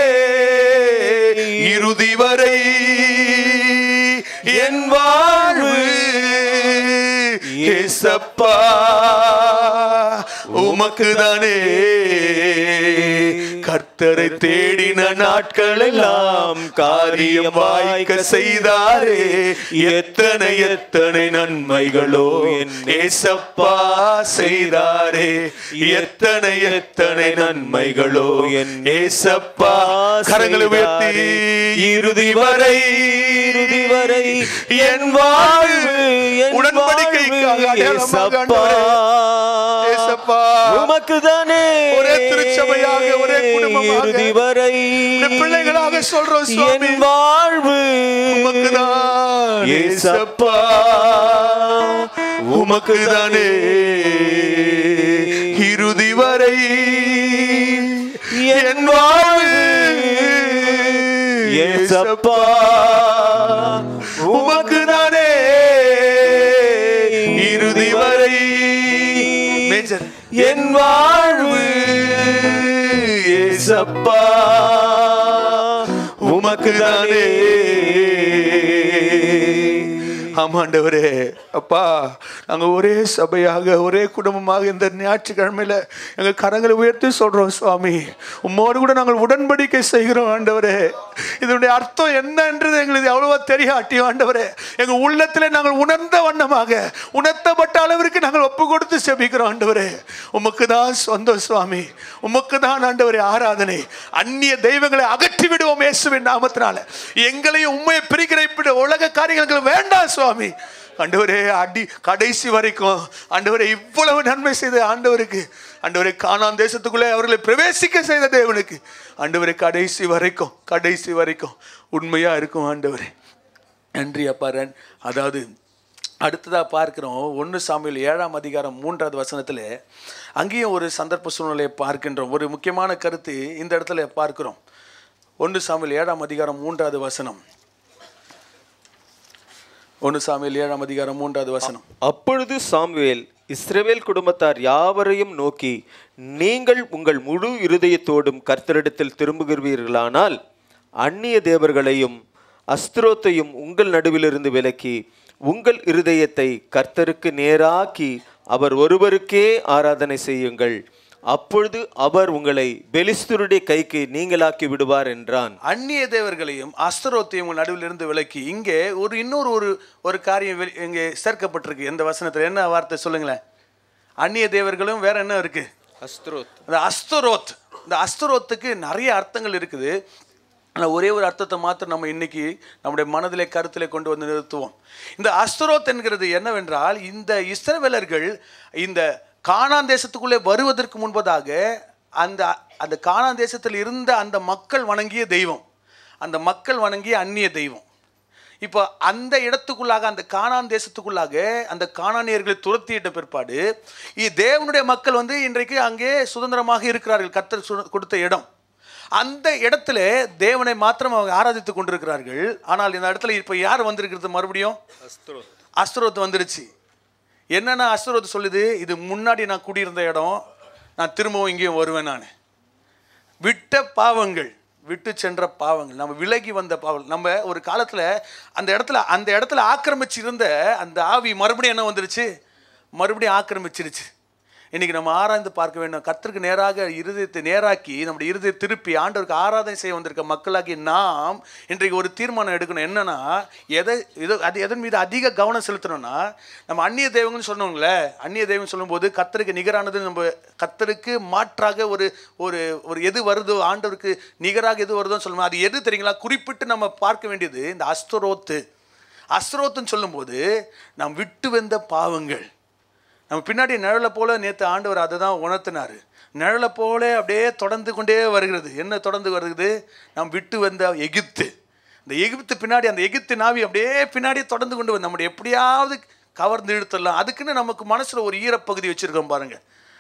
இறுதி வரை என் வாழ்வு ஏசப்பா உமக்கு தானே கர்த்தரை தேடின நாட்களெல்லாம் காரியம் வாய்க்க செய்தாரே எத்தனை எத்தனை நன்மைகளோ என் ஏசப்பா செய்தாரே எத்தனை எத்தனை நன்மைகளோ என் ஏசப்பா கரங்களை உயர்த்தி இறுதி வரை இறுதி வரை என் வாழ்வு உடன்படிக்கைக்காக அடையாளமாக ஆண்டவரே. ஏசப்பா உமக்கு தானே ஒரே திருச்சபையாக, ஒரே குடும்பமாக, இறுதி வரை இந்த பிள்ளைகளாக சொல்றோம் சுவாமி என் வாழ்வு உமக்குதான் ஏசப்பா உமக்கு தானே இறுதி வரை என் வாழ்வு ஏசப்பா உமக்கு தானே இறுதி வரை மேஜர் என் வாழ்வு ஏசப்பா உமக்கு தானே ஆமாண்டவரே அப்பா நாங்கள் ஒரே சபையாக ஒரே குடும்பமாக இந்த ஞாயிற்றுக்கிழமையில் எங்கள் கரங்களை உயர்த்தி சொல்கிறோம் சுவாமி உம்மோடு கூட நாங்கள் உடன்படிக்கை செய்கிறோம் ஆண்டவரே இதனுடைய அர்த்தம் என்னன்றது எங்களுக்கு அவ்வளவா தெரியாட்டியும் ஆண்டவரே எங்கள் உள்ளத்தில் நாங்கள் உணர்ந்த வண்ணமாக உணர்த்தப்பட்ட அளவிற்கு நாங்கள் ஒப்பு கொடுத்து செபிக்கிறோம் ஆண்டவரே உமக்கு தான் சொந்தம் சுவாமி உமக்கு தான் ஆண்டவரே ஆராதனை அந்நிய தெய்வங்களை அகற்றி விடுவோம் இயேசுவின் நாமத்தினால எங்களையும் உண்மையை பிரிக்கிற இப்படி உலக காரியங்களுக்கு வேண்டாம் சுவாமி ஆண்டவரே அடி கடைசி வரைக்கும் ஆண்டவரே இவ்வளவு நன்மை செய்த ஆண்டவருக்கு ஆண்டவரே காணான் தேசத்துக்குள்ளே அவர்களை பிரவேசிக்க செய்த தேவனுக்கு ஆண்டவரே கடைசி வரைக்கும் கடைசி வரைக்கும் உண்மையா இருக்கும் ஆண்டவரே நன்றி அப்பா ரன் அதாவது அடுத்ததாக பார்க்கிறோம் ஒன்று சாமியில் ஏழாம் அதிகாரம் மூன்றாவது வசனத்தில் அங்கேயும் ஒரு சந்தர்ப்ப சூழ்நிலையை பார்க்கின்றோம் ஒரு முக்கியமான கருத்து இந்த இடத்துல பார்க்கிறோம் ஒன்று சாமியில் ஏழாம் அதிகாரம் மூன்றாவது வசனம் ஒன்று சாமியில் ஏழாம் அதிகாரம் மூன்றாவது வசனம் அப்பொழுது சாமுவேல் இஸ்ரவேல் குடும்பத்தார் யாவரையும் நோக்கி நீங்கள் உங்கள் முழு இருதயத்தோடும் கர்த்தரிடத்தில் திரும்புகிறீர்களானால் அந்நிய தேவர்களையும் அஸ்திரோத்தையும் உங்கள் நடுவிலிருந்து விலக்கி உங்கள் இருதயத்தை கர்த்தருக்கு நேராக்கி அவர் ஒருவருக்கே ஆராதனை செய்யுங்கள் அப்பொழுது அவர் உங்களை பெலிஸ்தருடைய கைக்கு நீங்களாக்கி விடுவார் என்றான் அந்நிய தேவர்களையும் அஸ்தரோத்தையும் உங்கள் நடுவில் இருந்து விலக்கி இங்கே ஒரு இன்னொரு ஒரு ஒரு காரியம் வெளி- இங்கே சேர்க்கப்பட்டிருக்கு இந்த வசனத்தில் என்ன வார்த்தை சொல்லுங்களேன் அந்நிய தேவர்களும் வேற என்ன இருக்கு அஸ்திரோத் இந்த அஸ்தரோத் இந்த அஸ்தரோத்துக்கு நிறைய அர்த்தங்கள் இருக்குது ஆனால் ஒரே ஒரு அர்த்தத்தை மாத்திரம் நம்ம இன்னைக்கு நம்முடைய மனதிலே கருத்திலே கொண்டு வந்து நிறுத்துவோம் இந்த அஸ்தரோத் என்கிறது என்னவென்றால் இந்த இஸ்ரவேலர்கள் இந்த கானான் தேசத்துக்குள்ளே வருவதற்கு முன்பதாக அந்த அந்த கானான் தேசத்தில் இருந்த அந்த மக்கள் வணங்கிய தெய்வம் அந்த மக்கள் வணங்கிய அந்நிய தெய்வம் இப்போ அந்த இடத்துக்குள்ளாக அந்த கானான் தேசத்துக்குள்ளாக அந்த கானானியர்களை துரத்தியிட்ட பிற்பாடு இ- தேவனுடைய மக்கள் வந்து இன்றைக்கு அங்கே சுதந்திரமாக இருக்கிறார்கள் கர்த்தர் சு- கொடுத்த இடம் அந்த இடத்துல தேவனை மாத்திரம் அவங்க ஆராதித்து கொண்டிருக்கிறார்கள் ஆனால் இந்த இடத்துல இப்போ யார் வந்திருக்கிறது மறுபடியும் அஸ்தரோத் வந்துருச்சு என்னென்ன அஸ்தரோத் சொல்லுது இது முன்னாடி நான் குடியிருந்த இடம் நான் திரும்பவும் இங்கேயும் வருவேன் நான் விட்ட பாவங்கள் விட்டு சென்ற பாவங்கள் நம்ம விலகி வந்த பாவங்கள் நம்ம ஒரு காலத்தில் அந்த இடத்துல அந்த இடத்துல ஆக்கிரமிச்சு இருந்த அந்த ஆவி மறுபடியும் என்ன வந்துருச்சு மறுபடியும் ஆக்கிரமிச்சிருச்சு இன்னைக்கு நம்ம ஆராய்ந்து பார்க்க வேண்டும் கர்த்தருக்கு நேராக இருதயத்தை நேராக்கி நம்முடைய இருதயத்தை திருப்பி ஆண்டவருக்கு ஆராதனை செய்ய வந்திருக்க மக்களாகி நாம் இன்றைக்கு ஒரு தீர்மானம் எடுக்கணும் என்னன்னா எதை இது அது எதன் மீது அதிக கவனம் செலுத்தணும்னா நம்ம அந்நிய தெய்வங்கள்னு சொன்னோங்களே அந்நிய தெய்வம் சொல்லும்போது கர்த்தருக்கு நிகரானது நம்ம கர்த்தருக்கு மாற்றாக ஒரு ஒரு ஒரு எது வருதோ ஆண்டவருக்கு நிகராக எது வருதோன்னு சொல்லுவோம் அது எது தெரியுங்களா குறிப்பிட்டு நம்ம பார்க்க வேண்டியது இந்த அஸ்தரோத்து அஸ்தரோத்துன்னு சொல்லும்போது நாம் விட்டு வந்த பாவங்கள் நம்ம பின்னாடி நிழலை போல நேற்று ஆண்டவர் அதை தான் உணர்த்தினார் நிழலை போல அப்படியே தொடர்ந்து கொண்டே வருகிறது என்ன தொடர்ந்து வருகிறது நாம் விட்டு வந்த எகிப்து இந்த எகிப்து பின்னாடி அந்த எகிப்து நாவி அப்படியே பின்னாடி தொடர்ந்து கொண்டு வந்து நம்முடைய எப்படியாவது கவர்ந்து இழுத்துடலாம் அதுக்குன்னு நமக்கு மனசில் ஒரு ஈரப்பகுதி வச்சுருக்கோம் பாருங்க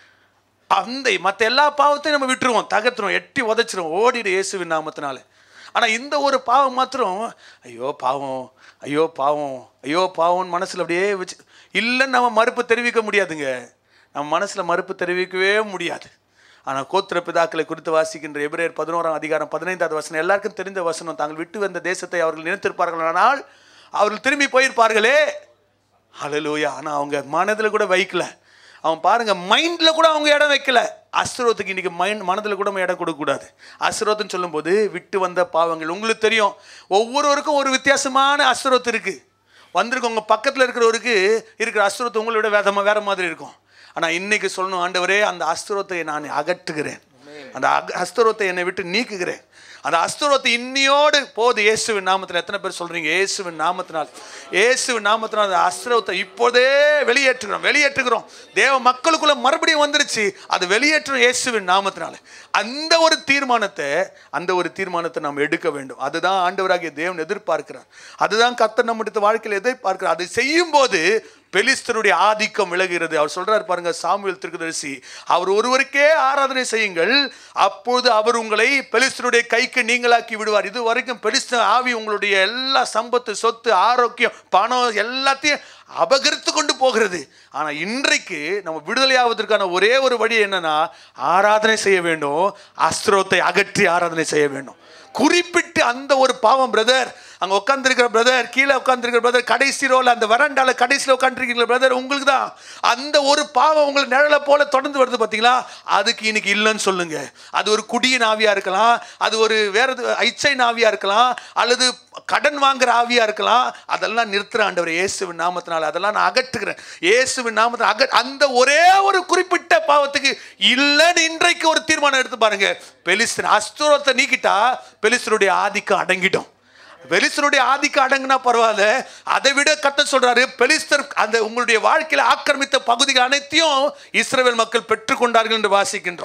அந்த மற்ற எல்லா பாவத்தையும் நம்ம விட்டுருவோம் தகர்த்துருவோம் எட்டி உதைச்சிருவோம் ஓடிடு இயேசுவின் நாமத்தினால ஆனால் இந்த ஒரு பாவம் மாத்திரம் ஐயோ பாவம் ஐயோ பாவம் ஐயோ பாவம்னு மனசில் அப்படியே வச்சு இல்லைன்னு நம்ம மறுப்பு தெரிவிக்க முடியாதுங்க நம்ம மனசில் மறுப்பு தெரிவிக்கவே முடியாது ஆனால் கோத்திர பிதாக்களை குறித்து வாசிக்கின்ற எபிரேயர் பதினோராம் அதிகாரம் பதினைந்தாவது வசனம் எல்லாருக்கும் தெரிந்த வசனம் தாங்கள் விட்டு வந்த தேசத்தை அவர்கள் நினைத்திருப்பார்களானால் அவர்கள் திரும்பி போயிருப்பார்களே ஹalleluya ஆனால் அவங்க மனதில் கூட வைக்கல அவன் பாருங்க மைண்டில் கூட அவங்க இடம் வைக்கல அசுரத்துக்கு இன்னைக்கு மைண்ட் மனதில் கூட நம்ம இடம் கொடுக்கக்கூடாது அசுரத்துன்னு சொல்லும்போது விட்டு வந்த பாவங்கள் உங்களுக்கு தெரியும் ஒவ்வொருவருக்கும் ஒரு வித்தியாசமான அசுரத்து இருக்கு வந்திருக்க உங்க பக்கத்தில் இருக்கிறவருக்கு இருக்கிற அசுரத்து உங்களை விட வேதமா வேற மாதிரி இருக்கும் ஆனால் இன்னைக்கு சொல்லணும் ஆண்டவரே அந்த அஸ்திரத்தை நான் அகற்றுகிறேன் அந்த அக அஸ்திரத்தை என்னை விட்டு நீக்குகிறேன் அந்த அஸ்திரத்தை இன்னியோடு போது இயேசுவின் நாமத்தில் எத்தனை பேர் சொல்றீங்க இயேசுவின் நாமத்தினால் இயேசுவின் நாமத்தினால் அந்த அஸ்திரத்தை இப்போதே வெளியேற்றுகிறோம் வெளியேற்றுகிறோம் தேவ மக்களுக்குள்ள மறுபடியும் வந்துருச்சு அது வெளியேற்றும் இயேசுவின் நாமத்தினால அந்த ஒரு தீர்மானத்தை அந்த ஒரு தீர்மானத்தை நாம் எடுக்க வேண்டும் அதுதான் ஆண்டவராகிய தேவன் எதிர்பார்க்கிறார் அதுதான் கர்த்தர் நம்முடைய வாழ்க்கையில் எதிர்பார்க்கிறார் அதை செய்யும் போது பெலிஸ்தருடைய ஆதிக்கம் விலகுகிறது அவர் சொல்றாரு பாருங்க சாமுவேல் திருக்குதரிசி அவர் ஒருவருக்கே ஆராதனை செய்யுங்கள் அப்பொழுது அவர் உங்களை பெலிஸ்தருடைய கைக்கு நீங்களாக்கி விடுவார் இது வரைக்கும் பெலிஸ்த ஆவி உங்களுடைய எல்லா சம்பத்து சொத்து ஆரோக்கியம் பணம் எல்லாத்தையும் அபகரித்து கொண்டு போகிறது ஆனால் இன்றைக்கு நம்ம விடுதலையாவதற்கான ஒரே ஒரு வழி என்னன்னா ஆராதனை செய்ய வேண்டும் அஸ்திரத்தை அகற்றி ஆராதனை செய்ய வேண்டும் குறிப்பிட்டு அந்த ஒரு பாவம் பிரதர் அங்கே உட்காந்துருக்கிற பிரதர் கீழே உட்காந்துருக்கிற பிரதர் கடைசி ரோல அந்த வராண்டால கடைசியில் உட்காந்துருக்கிற பிரதர் உங்களுக்கு தான் அந்த ஒரு பாவம் உங்களுக்கு நிழலை போல தொடர்ந்து வருது பார்த்தீங்களா அதுக்கு இன்னைக்கு இல்லைன்னு சொல்லுங்க அது ஒரு குடியின் ஆவியா இருக்கலாம் அது ஒரு வேற எது- இச்சை ஆவியா இருக்கலாம் அல்லது கடன் வாங்குற ஆவியா இருக்கலாம் அதெல்லாம் நிறுத்துற ஆண்டவர் இயேசுவின் நாமத்தினால அதெல்லாம் நான் அகற்றுகிறேன் இயேசுவின் நாமத்தில் அக அந்த ஒரே ஒரு குறிப்பிட்ட பாவத்துக்கு இல்லைன்னு இன்றைக்கு ஒரு தீர்மானம் எடுத்து பாருங்க பெலிஸ்தன் அஸ்தூரத்தை நீக்கிட்டா பெலிஸ்தருடைய ஆதிக்கம் அடங்கிடும் பெலிஸ்தருடைய ஆதிக்கம் அடங்குனா பரவாயில்ல அதை விட கத்த சொல்றாரு பெலிஸ்தர் அந்த உங்களுடைய வாழ்க்கையில ஆக்கிரமித்த பகுதிகள் அனைத்தையும் இஸ்ரவேல் மக்கள் பெற்றுக்கொண்டார்கள் என்று வாசிக்கின்றோம்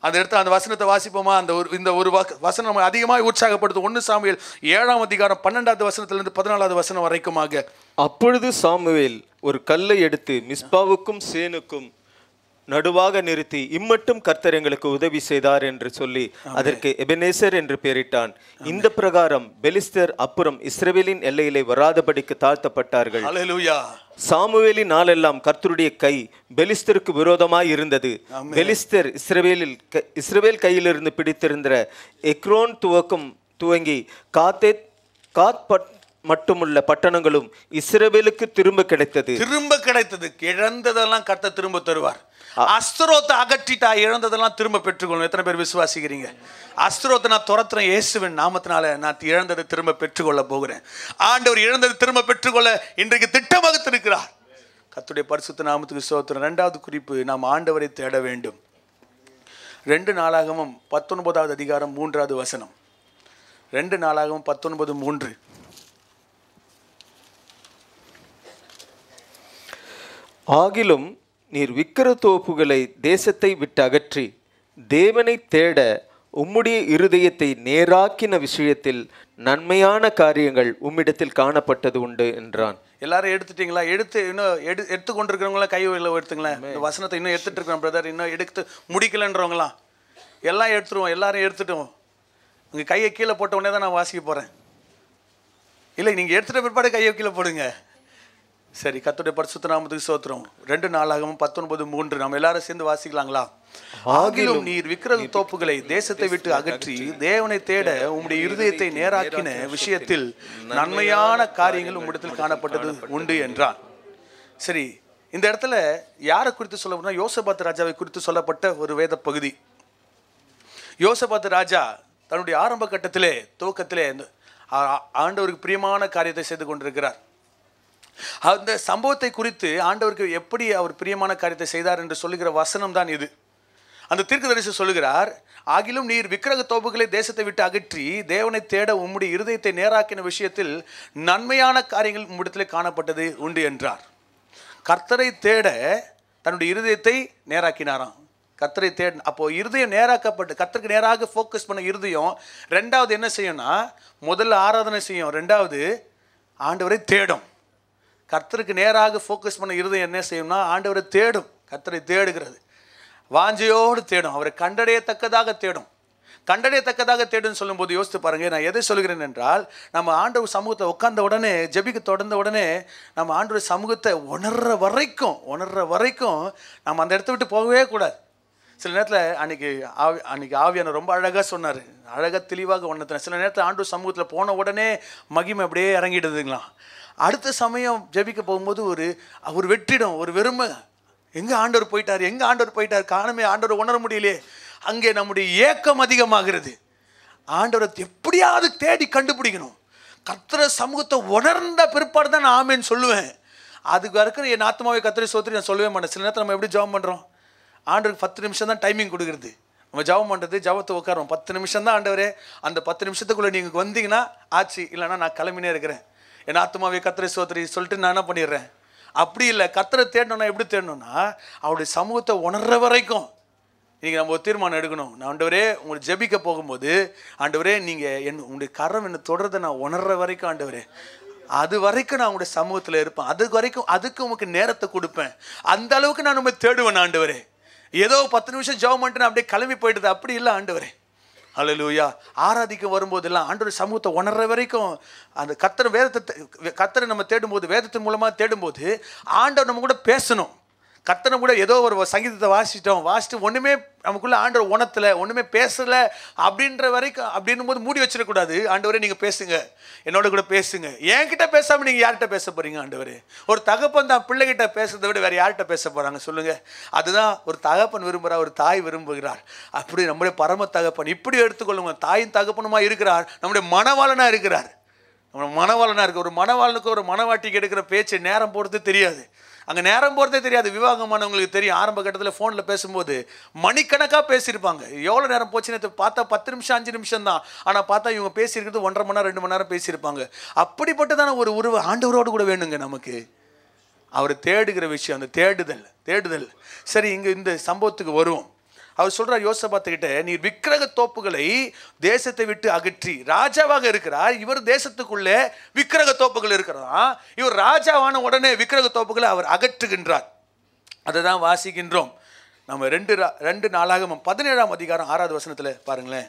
அந்த இடத்துல அந்த வசனத்தை வாசிப்போமா அந்த ஒரு இந்த ஒரு வக- வசனம் நம்ம அதிகமாக உற்சாகப்படுத்தும் ஒன்று சாமுவேல் ஏழாம் அதிகாரம் பன்னெண்டாவது வசனத்திலிருந்து பதினாலாவது வசனம் வரைக்குமாக அப்பொழுது சாமுவேல் ஒரு கல்லை எடுத்து மிஸ்பாவுக்கும் சேனுக்கும் நடுவாக நிறுத்தி இம்மட்டும் கர்த்தர் எங்களுக்கு உதவி செய்தார் என்று சொல்லி அதற்கு எபெனேசர் என்று பெயரிட்டான் இந்த பிரகாரம் பெலிஸ்தர் அப்புறம் இஸ்ரவேலின் எல்லையிலே வராதபடிக்கு தாழ்த்தப்பட்டார்கள் ஹalleluya சாமுவேலின் நாளெல்லாம் கர்த்தருடைய கை பெலிஸ்தருக்கு விரோதமாய் இருந்தது பெலிஸ்தர் இஸ்ரவேலில் க- இஸ்ரவேல் கையிலிருந்து பிடித்திருந்த எக்ரோன் துவக்கம் துவங்கி காத்தேத் காத் பட் மட்டுமுள்ள பட்டணங்களும் இஸ்ரவேலுக்கு திரும்ப கிடைத்தது திரும்ப கிடைத்தது இழந்ததெல்லாம் கர்த்தர் திரும்ப தருவார் அஸ்திரோத்தை அகற்றிட்டா இழந்ததெல்லாம் திரும்ப பெற்றுக்கொள்ளும் எத்தனை பேர் விசுவாசிக்கிறீங்க அஸ்திரோத்தை நான் துரத்துறேன் இயேசுவின் நாமத்தினால நான் இழந்ததை திரும்ப பெற்றுக்கொள்ள போகிறேன் ஆண்டவர் இழந்ததை திரும்ப பெற்றுக்கொள்ள இன்றைக்கு திட்டம் வகுத்திருக்கிறார் கர்த்தருடைய பரிசுத்த நாமத்துக்கு சோத்திரம் ரெண்டாவது குறிப்பு நாம் ஆண்டவரை தேட வேண்டும் ரெண்டு நாளாகவும் பத்தொன்பதாவது அதிகாரம் மூன்றாவது வசனம் ரெண்டு நாளாகவும் பத்தொன்பது மூன்று ஆகிலும் நீர் விக்கிர தோப்புகளை தேசத்தை விட்டு அகற்றி தேவனை தேட உம்முடைய இருதயத்தை நேராக்கின விஷயத்தில் நன்மையான காரியங்கள் உம்மிடத்தில் காணப்பட்டது உண்டு என்றான் எல்லாரும் எடுத்துட்டீங்களா எடுத்து இன்னும் எடு எடுத்து கொண்டிருக்கிறவங்களாம் கை உள்ள எடுத்துங்களேன் இந்த வசனத்தை இன்னும் எடுத்துட்டு இருக்கிறோம் பிரதர் இன்னும் எடுத்து முடிக்கலன்றவங்களாம் எல்லாம் எடுத்துருவோம் எல்லாரும் எடுத்துட்டோம் உங்கள் கையை கீழே போட்ட உடனே தான் நான் வாசிக்க போகிறேன் இல்லை நீங்கள் எடுத்துட்ட பிற்பாடு கையை கீழே போடுங்க சரி கத்துடைய பரிசுத்த நாமத்துக்கு சோத்திரம் ரெண்டு நாளாகவும் பத்தொன்பது மூன்று நம்ம எல்லாரும் சேர்ந்து வாசிக்கலாங்களா ஆகிலும் நீர் விக்கிரக தோப்புகளை தேசத்தை விட்டு அகற்றி தேவனை தேட உம்முடைய இருதயத்தை நேராக்கின விஷயத்தில் நன்மையான காரியங்கள் உம்மிடத்தில் காணப்பட்டது உண்டு என்றான் சரி இந்த இடத்துல யாரை குறித்து சொல்ல போனா யோசபாத் ராஜாவை குறித்து சொல்லப்பட்ட ஒரு வேத பகுதி யோசபாத் ராஜா தன்னுடைய ஆரம்ப கட்டத்திலே துவக்கத்திலே இந்த ஆ- ஆண்டவருக்கு பிரியமான காரியத்தை செய்து கொண்டிருக்கிறார் அந்த சம்பவத்தை குறித்து ஆண்டவருக்கு எப்படி அவர் பிரியமான காரியத்தை செய்தார் என்று சொல்லுகிற வசனம் தான் இது அந்த தீர்க்கதரிசி சொல்லுகிறார் ஆகிலும் நீர் விக்கிரக தோப்புகளை தேசத்தை விட்டு அகற்றி தேவனை தேட உம்முடைய இருதயத்தை நேராக்கின விஷயத்தில் நன்மையான காரியங்கள் உம்மிடத்திலே காணப்பட்டது உண்டு என்றார் கர்த்தரை தேட தன்னுடைய இருதயத்தை நேராக்கினாராம் கர்த்தரை தேட அப்போ இருதயம் நேராக்கப்பட்டு கர்த்தருக்கு நேராக ஃபோக்கஸ் பண்ண இருதயம் ரெண்டாவது என்ன செய்யும்னா முதல்ல ஆராதனை செய்யும் ரெண்டாவது ஆண்டவரை தேடும் கர்த்தருக்கு நேராக ஃபோக்கஸ் பண்ண இருதயம் என்ன செய்யும்னா ஆண்டவரை தேடும் கர்த்தரை தேடுகிறது வாஞ்சையோடு தேடும் அவரை கண்டடையத்தக்கதாக தேடும் கண்டடையத்தக்கதாக தேடுன்னு சொல்லும்போது யோசித்து பாருங்க நான் எதை சொல்கிறேன் என்றால் நம்ம ஆண்டவர் சமூகத்தை உட்கார்ந்த உடனே ஜெபிக்க தொடர்ந்த உடனே நம்ம ஆண்டவர் சமூகத்தை உணர்ற வரைக்கும் உணர்ற வரைக்கும் நம்ம அந்த இடத்த விட்டு போகவே கூடாது சில நேரத்தில் அன்னைக்கு ஆவி அன்னைக்கு ஆவியான ரொம்ப அழகாக சொன்னார் அழகாக தெளிவாக உணர்த்தின சில நேரத்தில் ஆண்டு சமூகத்தில் போன உடனே மகிமை அப்படியே இறங்கிடுதுங்களாம் அடுத்த சமயம் ஜெபிக்க போகும்போது ஒரு ஒரு வெற்றிடம் ஒரு வெறுமை எங்கே ஆண்டவர் போயிட்டார் எங்கே ஆண்டவர் போயிட்டார் காணமே ஆண்டவர் உணர முடியலையே அங்கே நம்முடைய ஏக்கம் அதிகமாகிறது ஆண்டவரை எப்படியாவது தேடி கண்டுபிடிக்கணும் கர்த்தர சமூகத்தை உணர்ந்த பிற்பாடு தான் நான் ஆமேன்னு சொல்லுவேன் அதுக்கு வரைக்கும் என் ஆத்மாவை கத்திரி சோத்திரி நான் சொல்லவே மாட்டேன் சில நேரத்தில் நம்ம எப்படி ஜெபம் பண்ணுறோம் ஆண்டவருக்கு பத்து நிமிஷம் தான் டைமிங் கொடுக்குறது நம்ம ஜெபம் பண்ணுறது ஜெபத்தை உட்காரோம் பத்து நிமிஷம் தான் ஆண்டவரே அந்த பத்து நிமிஷத்துக்குள்ளே நீங்கள் வந்தீங்கன்னா ஆச்சு இல்லைன்னா நான் கிளம்பினே இருக்கிறேன் என் ஆத்மாவை கத்திரி சோத்திரி சொல்லிட்டு நான் என்ன பண்ணிடுறேன் அப்படி இல்லை கத்தரை தேடணும்னா எப்படி தேடணும்னா அவருடைய சமூகத்தை உணர்ற வரைக்கும் நீங்கள் நம்ம ஒரு தீர்மானம் எடுக்கணும் நான் ஆண்டவரே உங்களை ஜெபிக்க போகும்போது ஆண்டவரே நீங்கள் என் உங்களுடைய கரம் என்ன தொடர்றதை நான் உணர்ற வரைக்கும் ஆண்டவரே அது வரைக்கும் நான் உங்களுடைய சமூகத்தில் இருப்பேன் அது வரைக்கும் அதுக்கு உங்களுக்கு நேரத்தை கொடுப்பேன் அந்த அளவுக்கு நான் உண்மை தேடுவேன் ஆண்டவரே ஏதோ பத்து நிமிஷம் ஜெபம் பண்ணிட்டு நான் அப்படியே கிளம்பி போயிடுது அப்படி இல்லை ஆண்டவரே அல்லேலூயா ஆராதிக்க வரும்போதெல்லாம் ஆண்டவர் சமூகத்தை உணர்ற வரைக்கும் அந்த கத்தர் வேதத்தை தே- கத்தரை நம்ம தேடும்போது வேதத்தின் மூலமாக தேடும்போது ஆண்டவர் நம்ம கூட பேசணும் கத்தனை கூட ஏதோ ஒரு சங்கீதத்தை வாசிட்டோம் வாசிட்டு ஒன்றுமே நமக்குள்ள ஆண்டவர் உணத்துல ஒன்றுமே பேசலை அப்படின்ற வரைக்கும் அப்படின்னும் போது மூடி வச்சிடக்கூடாது ஆண்டவரே நீங்கள் பேசுங்க என்னோட கூட பேசுங்க என்கிட்ட பேசாமல் நீங்கள் யார்கிட்ட பேச போகிறீங்க ஆண்டவரே ஒரு தகப்பன் தான் பிள்ளைகிட்ட பேசுறதை விட வேறு யார்கிட்ட பேச போகிறாங்க சொல்லுங்கள் அதுதான் ஒரு தகப்பன் விரும்புகிறார் ஒரு தாய் விரும்புகிறார் அப்படி நம்முடைய பரம தகப்பன் இப்படி எடுத்துக்கொள்ளுங்க தாயின் தகப்பனுமா இருக்கிறார் நம்முடைய மனவாளனாக இருக்கிறார் நம்ம மனவாளனாக இருக்கு ஒரு மனவாளனுக்கு ஒரு மனவாட்டிக்கு எடுக்கிற பேச்சு நேரம் போகிறது தெரியாது அங்கே நேரம் போகிறதே தெரியாது விவாகமானவங்களுக்கு தெரியும் ஆரம்ப கட்டத்தில் ஃபோனில் பேசும்போது மணிக்கணக்காக பேசியிருப்பாங்க எவ்வளோ நேரம் போச்சுன்னு தெ- பார்த்தா பத்து நிமிஷம் அஞ்சு நிமிஷம் தான் ஆனால் பார்த்தா இவங்க பேசியிருக்கிறது ஒன்றரை மணி நேரம் ரெண்டு மணி நேரம் பேசியிருப்பாங்க அப்படிப்பட்டதான ஒரு உருவ ஆண்டவரோடு கூட வேணுங்க நமக்கு அவர் தேடுகிற விஷயம் அந்த தேடுதல் தேடுதல் சரி இங்கே இந்த சம்பவத்துக்கு வருவோம் அவர் சொல்றார் யோசபாத்துக்கிட்ட நீர் விக்கிரக தோப்புகளை தேசத்தை விட்டு அகற்றி ராஜாவாக இருக்கிறார் இவர் தேசத்துக்குள்ளே விக்கிரக தோப்புகள் இருக்கிறதா இவர் ராஜாவான உடனே விக்கிரக தோப்புகளை அவர் அகற்றுகின்றார் அதை தான் வாசிக்கின்றோம் நம்ம ரெண்டு ரா- ரெண்டு நாளாக பதினேழாம் அதிகாரம் ஆறாவது வசனத்தில் பாருங்களேன்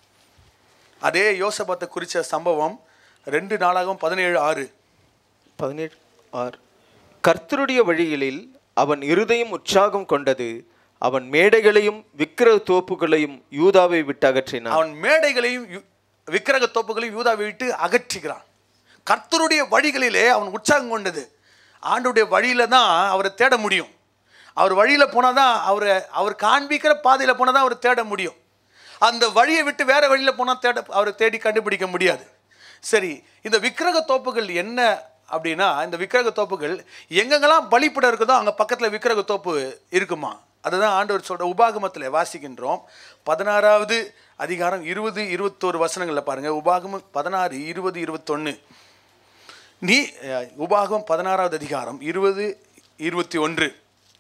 அதே யோசபாத்தை குறித்த சம்பவம் ரெண்டு நாளாகவும் பதினேழு ஆறு பதினேழு ஆறு கர்த்தருடைய வழிகளில் அவன் இருதயம் உற்சாகம் கொண்டது அவன் மேடைகளையும் விக்கிரக தோப்புகளையும் யூதாவை விட்டு அகற்றினான் அவன் மேடைகளையும் யு- விக்கிரக தோப்புகளையும் யூதாவை விட்டு அகற்றுகிறான் கர்த்தருடைய வழிகளிலே அவன் உற்சாகம் கொண்டது ஆண்டுடைய வழியில தான் அவரை தேட முடியும் அவர் வழியில் போனால் தான் அவரை அவர் காண்பிக்கிற பாதையில் போனால் தான் அவரை தேட முடியும் அந்த வழியை விட்டு வேற வழியில் போனால் தேட அவரை தேடி கண்டுபிடிக்க முடியாது சரி இந்த விக்கிரக தோப்புகள் என்ன அப்படின்னா இந்த விக்கிரக தோப்புகள் எங்கெங்கெல்லாம் பலிப்படம் இருக்குதோ அங்கே பக்கத்தில் விக்கிரக தோப்பு இருக்குமா அதுதான் ஆண்டவர் சொல்ற உபாகமத்தில் வாசிக்கின்றோம் பதினாறாவது அதிகாரம் இருபது இருபத்தோரு வசனங்களில் பாருங்க உபாகமம் பதினாறு இருபது இருபத்தொன்று நீ அஹ், உபாகமம் பதினாறாவது அதிகாரம் இருபது இருபத்தி ஒன்று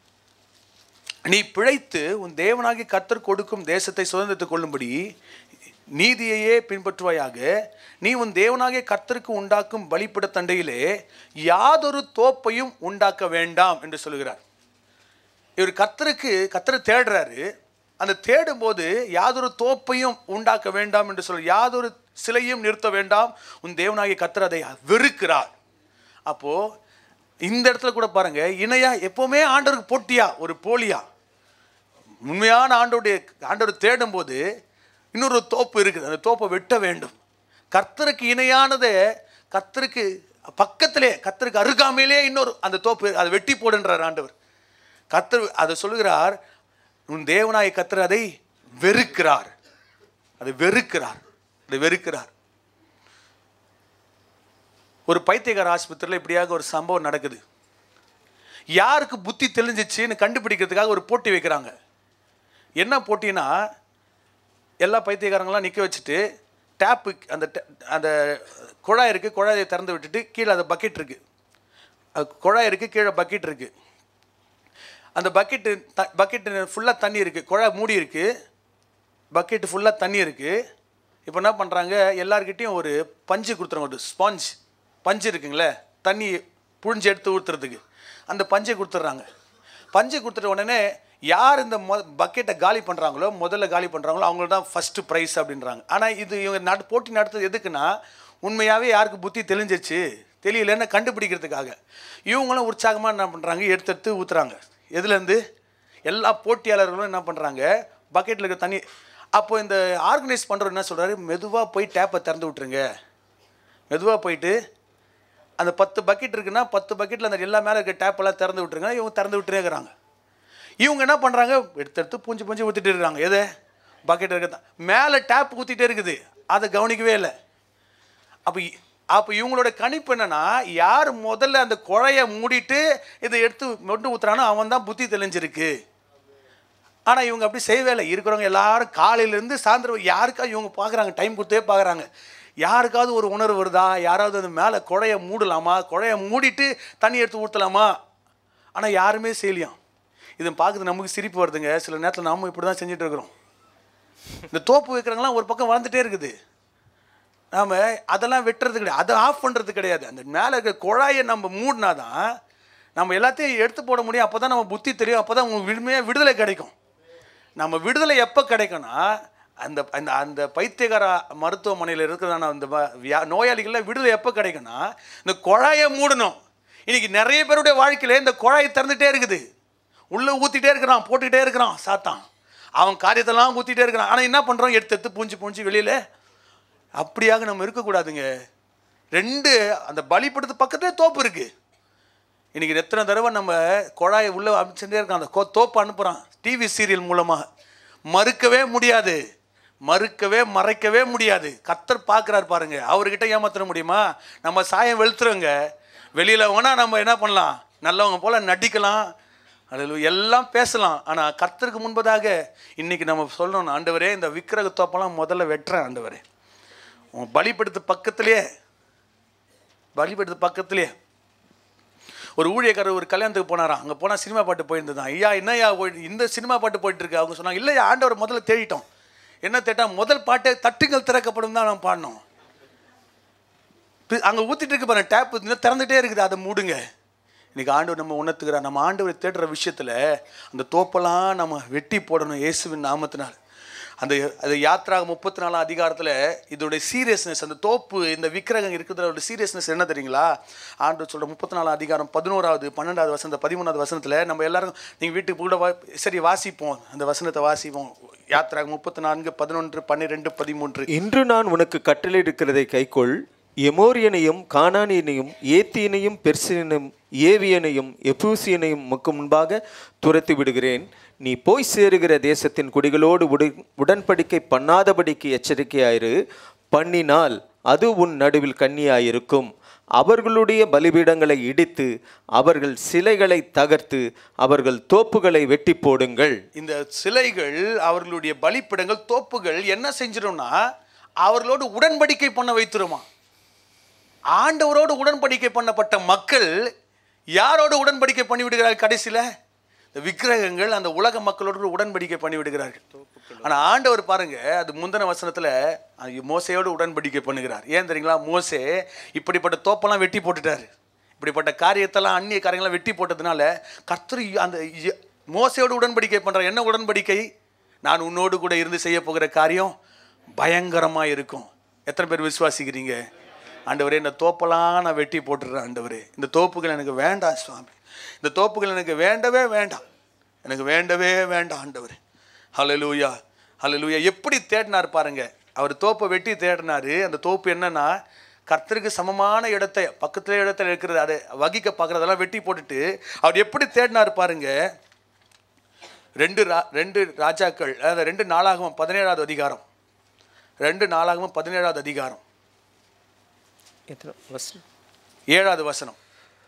நீ பிழைத்து உன் தேவனாகி கர்த்தர் கொடுக்கும் தேசத்தை சுதந்திரத்துக் கொள்ளும்படி நீதியையே பின்பற்றுவாயாக நீ உன் தேவனாகிய கர்த்தருக்கு உண்டாக்கும் பலிப்பிட தண்டையிலே யாதொரு தோப்பையும் உண்டாக்க வேண்டாம் என்று சொல்கிறார் இவர் கர்த்தருக்கு கர்த்தரை தேடுறாரு அந்த தேடும்போது யாதொரு தோப்பையும் உண்டாக்க வேண்டாம் என்று சொல்ல யாதொரு சிலையும் நிறுத்த வேண்டாம் உன் தேவனாகிய கர்த்தர் அதை வெறுக்கிறார் அப்போ இந்த இடத்துல கூட பாருங்க இணையா எப்பவுமே ஆண்டவருக்கு போட்டியா ஒரு போலியா உண்மையான ஆண்டோடைய ஆண்டவர் தேடும்போது இன்னொரு தோப்பு இருக்குது அந்த தோப்பை வெட்ட வேண்டும் கர்த்தருக்கு இணையானதை கர்த்தருக்கு பக்கத்திலே கர்த்தருக்கு அருகாமையிலே இன்னொரு அந்த தோப்பு அதை வெட்டி போடுன்றார் ஆண்டவர் கர்த்தர் அதை சொல்லுகிறார் உன் தேவனாய கர்த்தர் அதை வெறுக்கிறார் அதை வெறுக்கிறார் அதை வெறுக்கிறார் ஒரு பைத்தியக்கார ஆஸ்பத்திரியில் இப்படியாக ஒரு சம்பவம் நடக்குது யாருக்கு புத்தி தெளிஞ்சிச்சுன்னு கண்டுபிடிக்கிறதுக்காக ஒரு போட்டி வைக்கிறாங்க என்ன போட்டினா எல்லா பைத்தியக்காரங்களாம் நிற்க வச்சுட்டு டேப்பு அந்த ta- அந்த குழாய் இருக்குது குழாயை திறந்து விட்டுட்டு கீழே அந்த பக்கெட் இருக்குது அது குழாய் இருக்குது கீழே பக்கெட் இருக்குது அந்த பக்கெட்டு த பக்கெட்டு ஃபுல்லாக தண்ணி இருக்குது குழாய் மூடி இருக்குது பக்கெட்டு ஃபுல்லாக தண்ணி இருக்குது இப்போ என்ன பண்ணுறாங்க எல்லார்கிட்டயும் ஒரு பஞ்சு கொடுத்துறாங்க ஒரு ஸ்பாஞ்ச் பஞ்சு இருக்குங்களே தண்ணி புழிஞ்சு எடுத்து ஊற்றுறதுக்கு அந்த பஞ்சை கொடுத்துட்றாங்க பஞ்சை கொடுத்துட்ட உடனே யார் இந்த மொ பக்கெட்டை காலி பண்ணுறாங்களோ முதல்ல காலி பண்ணுறாங்களோ அவங்களுக்கு தான் ஃபஸ்ட்டு ப்ரைஸ் அப்படின்றாங்க ஆனால் இது இவங்க நட போட்டி நடத்துறது எதுக்குன்னா உண்மையாகவே யாருக்கு புத்தி தெளிஞ்சிச்சு தெரியலன்னு கண்டுபிடிக்கிறதுக்காக இவங்களும் உற்சாகமாக என்ன பண்ணுறாங்க எடுத்து எடுத்து ஊற்றுறாங்க எதுலேருந்து எல்லா போட்டியாளர்களும் என்ன பண்ணுறாங்க பக்கெட்டில் இருக்க தண்ணி அப்போ இந்த ஆர்கனைஸ் பண்ணுறவர் என்ன சொல்கிறாரு மெதுவாக போய் டேப்பை திறந்து விட்டுருங்க மெதுவாக போயிட்டு அந்த பத்து பக்கெட் இருக்குன்னா பத்து பக்கெட்டில் அந்த எல்லா மேலே இருக்க டேப்பெல்லாம் திறந்து விட்டுருங்க இவங்க திறந்து விட்டுட்டே இருக்கிறாங்க இவங்க என்ன பண்ணுறாங்க எடுத்து எடுத்து பூஞ்சி பூஞ்சி ஊற்றிட்டு இருக்காங்க எது பக்கெட் இருக்க மேலே டேப் ஊற்றிட்டே இருக்குது அதை கவனிக்கவே இல்லை அப்போ இ- அப்போ இவங்களோட கணிப்பு என்னன்னா யார் முதல்ல அந்த குழைய மூடிட்டு இதை எடுத்து மொண்டு ஊத்துறானோ அவன் தான் புத்தி தெளிஞ்சிருக்கு ஆனால் இவங்க அப்படி செய்யவே இல்லை இருக்கிறவங்க எல்லாரும் காலையிலேருந்து சாயந்தரம் யாருக்காவது இவங்க பார்க்குறாங்க டைம் கொடுத்தே பார்க்குறாங்க யாருக்காவது ஒரு உணர்வு வருதா யாராவது அந்த மேலே குழைய மூடலாமா குழைய மூடிட்டு தண்ணி எடுத்து ஊற்றலாமா ஆனால் யாருமே செய்யலையாம் இதை பார்க்குறது நமக்கு சிரிப்பு வருதுங்க சில நேரத்தில் நாம இப்படி தான் செஞ்சுட்டு இருக்கிறோம் இந்த தோப்பு வைக்கிறவங்களாம் ஒரு பக்கம் வளர்ந்துட்டே இருக்குது நாம் அதெல்லாம் வெட்டுறது கிடையாது அதை ஆஃப் பண்ணுறது கிடையாது அந்த மேலே இருக்க குழாயை நம்ம மூடினாதான் நம்ம எல்லாத்தையும் எடுத்து போட முடியும் அப்போ தான் நம்ம புத்தி தெரியும் அப்போ தான் உங்களுக்கு விடுமையாக விடுதலை கிடைக்கும் நம்ம விடுதலை எப்போ கிடைக்கும்னா அந்த அந்த அந்த பைத்தியகார மருத்துவமனையில் இருக்கிறதான அந்த வ- வியா நோயாளிகள்லாம் விடுதலை எப்போ கிடைக்கும்னா இந்த குழாயை மூடணும் இன்னைக்கு நிறைய பேருடைய வாழ்க்கையில இந்த குழாய் திறந்துட்டே இருக்குது உள்ளே ஊற்றிட்டே இருக்கிறான் போட்டுக்கிட்டே இருக்கிறான் சாத்தான் அவன் காரியத்தெல்லாம் ஊற்றிட்டே இருக்கிறான் ஆனால் என்ன பண்ணுறோம் எடுத்து எடுத்து பூஞ்சி பூஞ்சி வெளியில் அப்படியாக நம்ம இருக்கக்கூடாதுங்க ரெண்டு அந்த பலிப்படுத்து பக்கத்துலேயே தோப்பு இருக்குது இன்னைக்கு எத்தனை தடவை நம்ம குழாயை உள்ளே அமைச்சுட்டே இருக்கோம் அந்த கோ- தோப்பு அனுப்புகிறான் டிவி சீரியல் மூலமாக மறுக்கவே முடியாது மறுக்கவே மறைக்கவே முடியாது கத்தர் பார்க்குறாரு பாருங்க அவர்கிட்ட ஏமாத்திர முடியுமா நம்ம சாயம் வெளுத்துறோங்க வெளியில் வேணால் நம்ம என்ன பண்ணலாம் நல்லவங்க போல் நடிக்கலாம் அதில் எல்லாம் பேசலாம் ஆனால் கர்த்தருக்கு முன்பதாக இன்னைக்கு நம்ம சொல்லணும் ஆண்டவரே இந்த விக்கிரக தோப்பெல்லாம் முதல்ல வெட்டுறேன் ஆண்டவரே உன் பலிப்படுத்து பக்கத்திலேயே பலிப்படுத்து பக்கத்திலேயே ஒரு ஊழியக்காரர் ஒரு கல்யாணத்துக்கு போனாராம் அங்கே போனால் சினிமா பாட்டு போயிருந்ததான் ஐயா என்னய்யா போய் இந்த சினிமா பாட்டு போயிட்டு இருக்கு அவங்க சொன்னாங்க இல்லையா ஆண்டவர் முதல்ல தேடிட்டோம் என்ன தேட்டா முதல் பாட்டே தட்டுங்கள் திறக்கப்படும் தான் நான் பாடினோம் அங்கே ஊற்றிட்டு இருக்கு பாருங்க டேப் இன்னும் திறந்துட்டே இருக்குது அதை மூடுங்க இன்னைக்கு ஆண்டவர் நம்ம உணர்த்துக்கிறார் நம்ம ஆண்டவர் தேடுற விஷயத்தில் அந்த தோப்பெல்லாம் நம்ம வெட்டி போடணும் இயேசுவின் நாமத்தினால் அந்த அது யாத்ரா முப்பத்தி நாலாம் அதிகாரத்தில் இதோடைய சீரியஸ்னஸ் அந்த தோப்பு இந்த விக்கிரகம் இருக்கிறதோட சீரியஸ்னஸ் என்ன தெரியுங்களா ஆண்டு சொல்கிற முப்பத்தி நாலாம் அதிகாரம் பதினோராவது பன்னெண்டாவது வசந்த பதிமூணாவது வசனத்தில் நம்ம எல்லாரும் நீங்கள் வீட்டுக்கு கூட வா சரி வாசிப்போம் அந்த வசனத்தை வாசிப்போம் யாத்ரா முப்பத்தி நான்கு பதினொன்று பன்னிரெண்டு பதிமூன்று இன்று நான் உனக்கு கட்டளையிடுகிறதை கைக்கொள் எமோரியனையும் கானானியனையும் ஏத்தியனையும் பெர்சியனையும் ஏவியனையும் எபூசியனையும் உமக்கு முன்பாக துரத்தி விடுகிறேன் நீ போய் சேருகிற தேசத்தின் குடிகளோடு உடு உடன்படிக்கை பண்ணாதபடிக்கு எச்சரிக்கையாயிரு பண்ணினால் அது உன் நடுவில் கண்ணியாயிருக்கும் அவர்களுடைய பலிபீடங்களை இடித்து அவர்கள் சிலைகளை தகர்த்து அவர்கள் தோப்புகளை வெட்டி போடுங்கள் இந்த சிலைகள் அவர்களுடைய பலிப்பிடங்கள் தோப்புகள் என்ன செஞ்சிடும்னா அவர்களோடு உடன்படிக்கை பண்ண வைத்துருமா ஆண்டவரோடு உடன்படிக்கை பண்ணப்பட்ட மக்கள் யாரோடு உடன்படிக்கை பண்ணி விடுகிறார்கள் கடைசியில் இந்த விக்கிரகங்கள் அந்த உலக மக்களோடு உடன்படிக்கை பண்ணி விடுகிறார்கள் ஆனால் ஆண்டவர் பாருங்க அது முந்தின வசனத்தில் மோசையோடு உடன்படிக்கை பண்ணுகிறார் ஏன் தெரியுங்களா மோசே இப்படிப்பட்ட தோப்பெல்லாம் வெட்டி போட்டுட்டார் இப்படிப்பட்ட காரியத்தெல்லாம் அந்நிய காரியங்கள்லாம் வெட்டி போட்டதுனால கர்த்தர் அந்த ய- மோசையோடு உடன்படிக்கை பண்ணுறார் என்ன உடன்படிக்கை நான் உன்னோடு கூட இருந்து செய்ய போகிற காரியம் பயங்கரமாக இருக்கும் எத்தனை பேர் விசுவாசிக்கிறீங்க ஆண்டவரே இந்த தோப்பெல்லாம் நான் வெட்டி போட்டுடுறேன் ஆண்டவரே இந்த தோப்புகள் எனக்கு வேண்டாம் சுவாமி இந்த தோப்புகள் எனக்கு வேண்டவே வேண்டாம் எனக்கு வேண்டவே வேண்டாம் ஆண்டவரே ஹalleluya ஹalleluya எப்படி தேடினார் பாருங்க அவர் தோப்பை வெட்டி தேடினாரு அந்த தோப்பு என்னன்னா கர்த்தருக்கு சமமான இடத்தை பக்கத்துல இடத்துல இருக்கிறது அதை வகிக்க பார்க்குறதெல்லாம் வெட்டி போட்டுட்டு அவர் எப்படி தேடினார் பாருங்க ரெண்டு ரா ரெண்டு ராஜாக்கள் அதாவது ரெண்டு நாளாகவும் பதினேழாவது அதிகாரம் ரெண்டு நாளாகவும் பதினேழாவது அதிகாரம் ஏழாவது வசனம்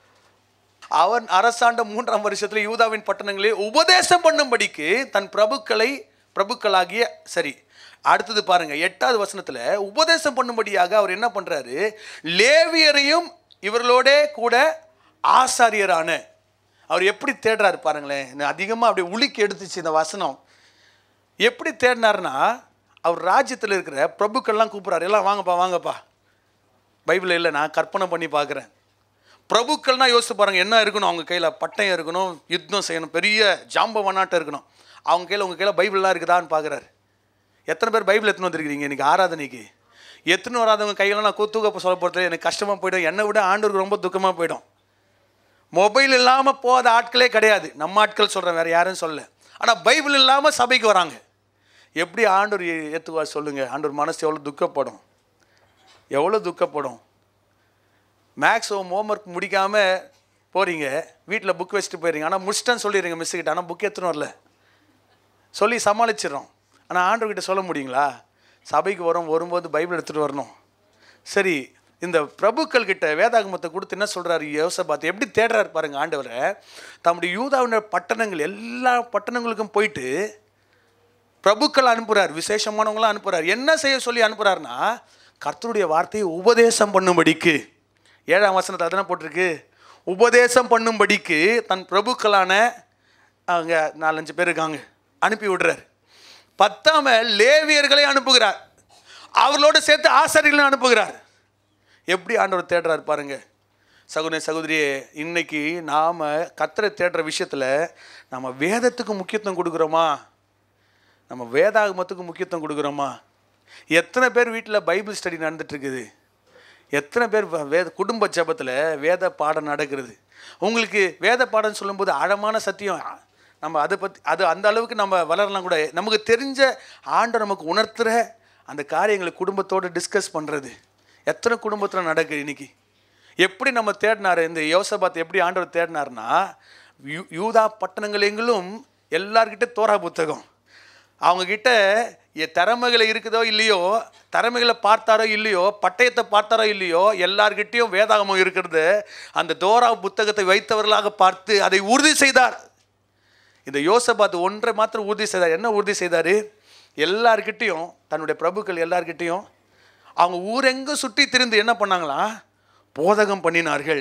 அவன் அரசாண்ட மூன்றாம் வருஷத்துல யூதாவின் பட்டணங்களில் உபதேசம் பண்ணும்படிக்கு தன் பிரபுக்களை பிரபுக்களாகிய சரி அடுத்தது பாருங்க எட்டாவது வசனத்துல உபதேசம் பண்ணும்படியாக அவர் என்ன பண்றாரு லேவியரையும் இவர்களோட கூட ஆசாரியரான அவர் எப்படி தேடுறாரு பாருங்களேன் எனக்கு அதிகமா அப்படியே உலுக்கி எடுத்துச்சு இந்த வசனம் எப்படி தேடினாருன்னா அவர் ராஜ்யத்தில் இருக்கிற பிரபுக்கள்லாம் கூப்பிட்றாரு எல்லாம் வாங்கப்பா வாங்கப்பா பைபிள் இல்லை நான் கற்பனை பண்ணி பார்க்குறேன் பிரபுக்கள்னா யோசிச்சு பாருங்க என்ன இருக்கணும் அவங்க கையில் பட்டயம் இருக்கணும் யுத்தம் செய்யணும் பெரிய ஜாம்பவனாட்டம் இருக்கணும் அவங்க கையில் உங்கள் கையில் பைபிள்லாம் இருக்குதான்னு பார்க்குறாரு எத்தனை பேர் பைபிள் எத்தனை வந்திருக்கிறீங்க இன்னைக்கு ஆராதனைக்கு எத்தனை வராதவங்க கையில் நான் தூக்க சொல்ல போகிறது எனக்கு கஷ்டமாக போயிடும் என்னை விட ஆண்டவருக்கு ரொம்ப துக்கமாக போயிடும் மொபைல் இல்லாமல் போகாத ஆட்களே கிடையாது நம்ம ஆட்கள் சொல்கிறேன் வேறு யாரும் சொல்லல ஆனால் பைபிள் இல்லாமல் சபைக்கு வராங்க எப்படி ஆண்டவர் ஏற்றுவார் சொல்லுங்கள் ஆண்டவர் மனசு எவ்வளோ துக்கப்படும் எவ்வளோ துக்கப்படும் மேக்ஸ் ஹோம் ஹோம்ஒர்க் முடிக்காமல் போகிறீங்க வீட்டில் புக் வச்சுட்டு போயிடுறீங்க ஆனால் முடிச்சிட்டேன்னு சொல்லிடுறீங்க மிஸ் கிட்ட ஆனால் புக் எடுத்துன்னு வரல சொல்லி சமாளிச்சிடுறோம் ஆனால் ஆண்டவர்கிட்ட சொல்ல முடியுங்களா சபைக்கு வரோம் வரும்போது பைபிள் எடுத்துகிட்டு வரணும் சரி இந்த பிரபுக்கள் கிட்ட வேதாகமத்தை கொடுத்து என்ன சொல்கிறாரு யோசபாத் எப்படி தேடுறாரு பாருங்க ஆண்டவரை தம்முடைய யூதாவின பட்டணங்கள் எல்லா பட்டணங்களுக்கும் போயிட்டு பிரபுக்கள் அனுப்புகிறார் விசேஷமானவங்களாம் அனுப்புகிறார் என்ன செய்ய சொல்லி அனுப்புகிறாருன்னா கர்த்தருடைய வார்த்தையை உபதேசம் பண்ணும்படிக்கு ஏழாம் வசனத்தை அதனை போட்டிருக்கு உபதேசம் பண்ணும்படிக்கு தன் பிரபுக்களான அவங்க நாலஞ்சு பேர் இருக்காங்க அனுப்பி விடுறார் பத்தாம லேவியர்களை அனுப்புகிறார் அவர்களோடு சேர்த்து ஆசாரிகளை அனுப்புகிறார் எப்படி ஆண்டவர் தேடுறாரு பாருங்க சகோதரி சகோதரியே இன்னைக்கு நாம் கத்தரை தேடுற விஷயத்தில் நம்ம வேதத்துக்கு முக்கியத்துவம் கொடுக்குறோமா நம்ம வேதாகமத்துக்கு முக்கியத்துவம் கொடுக்குறோமா எத்தனை பேர் வீட்டில் பைபிள் ஸ்டடி நடந்துட்டு இருக்குது எத்தனை பேர் வ- வேத குடும்ப ஜெபத்தில் வேத பாடம் நடக்கிறது உங்களுக்கு வேத பாடம் சொல்லும்போது ஆழமான சத்தியம் நம்ம அதை பற்றி அது அந்த அளவுக்கு நம்ம வளரலாம் கூட நமக்கு தெரிஞ்ச ஆண்டை நமக்கு உணர்த்துகிற அந்த காரியங்களை குடும்பத்தோடு டிஸ்கஸ் பண்ணுறது எத்தனை குடும்பத்தில் நடக்குது இன்னைக்கு எப்படி நம்ம தேடினாரு இந்த யோசபாத் எப்படி ஆண்டவர் தேடினார்னா யூ யூதா பட்டணங்கள் எங்கிலும் எல்லார்கிட்ட தோரா புத்தகம் அவங்க கிட்ட எ- திறமைகளை இருக்குதோ இல்லையோ திறமைகளை பார்த்தாரோ இல்லையோ பட்டயத்தை பார்த்தாரோ இல்லையோ எல்லார்கிட்டயும் வேதாகமம் இருக்கிறது அந்த தோரா புத்தகத்தை வைத்தவர்களாக பார்த்து அதை உறுதி செய்தார் இந்த யோசபாத் ஒன்றை மாத்திரம் உறுதி செய்தார் என்ன உறுதி செய்தார் எல்லார்கிட்டயும் தன்னுடைய பிரபுக்கள் எல்லார்கிட்டயும் அவங்க ஊரெங்க சுற்றி திரிந்து என்ன பண்ணாங்களாம் போதகம் பண்ணினார்கள்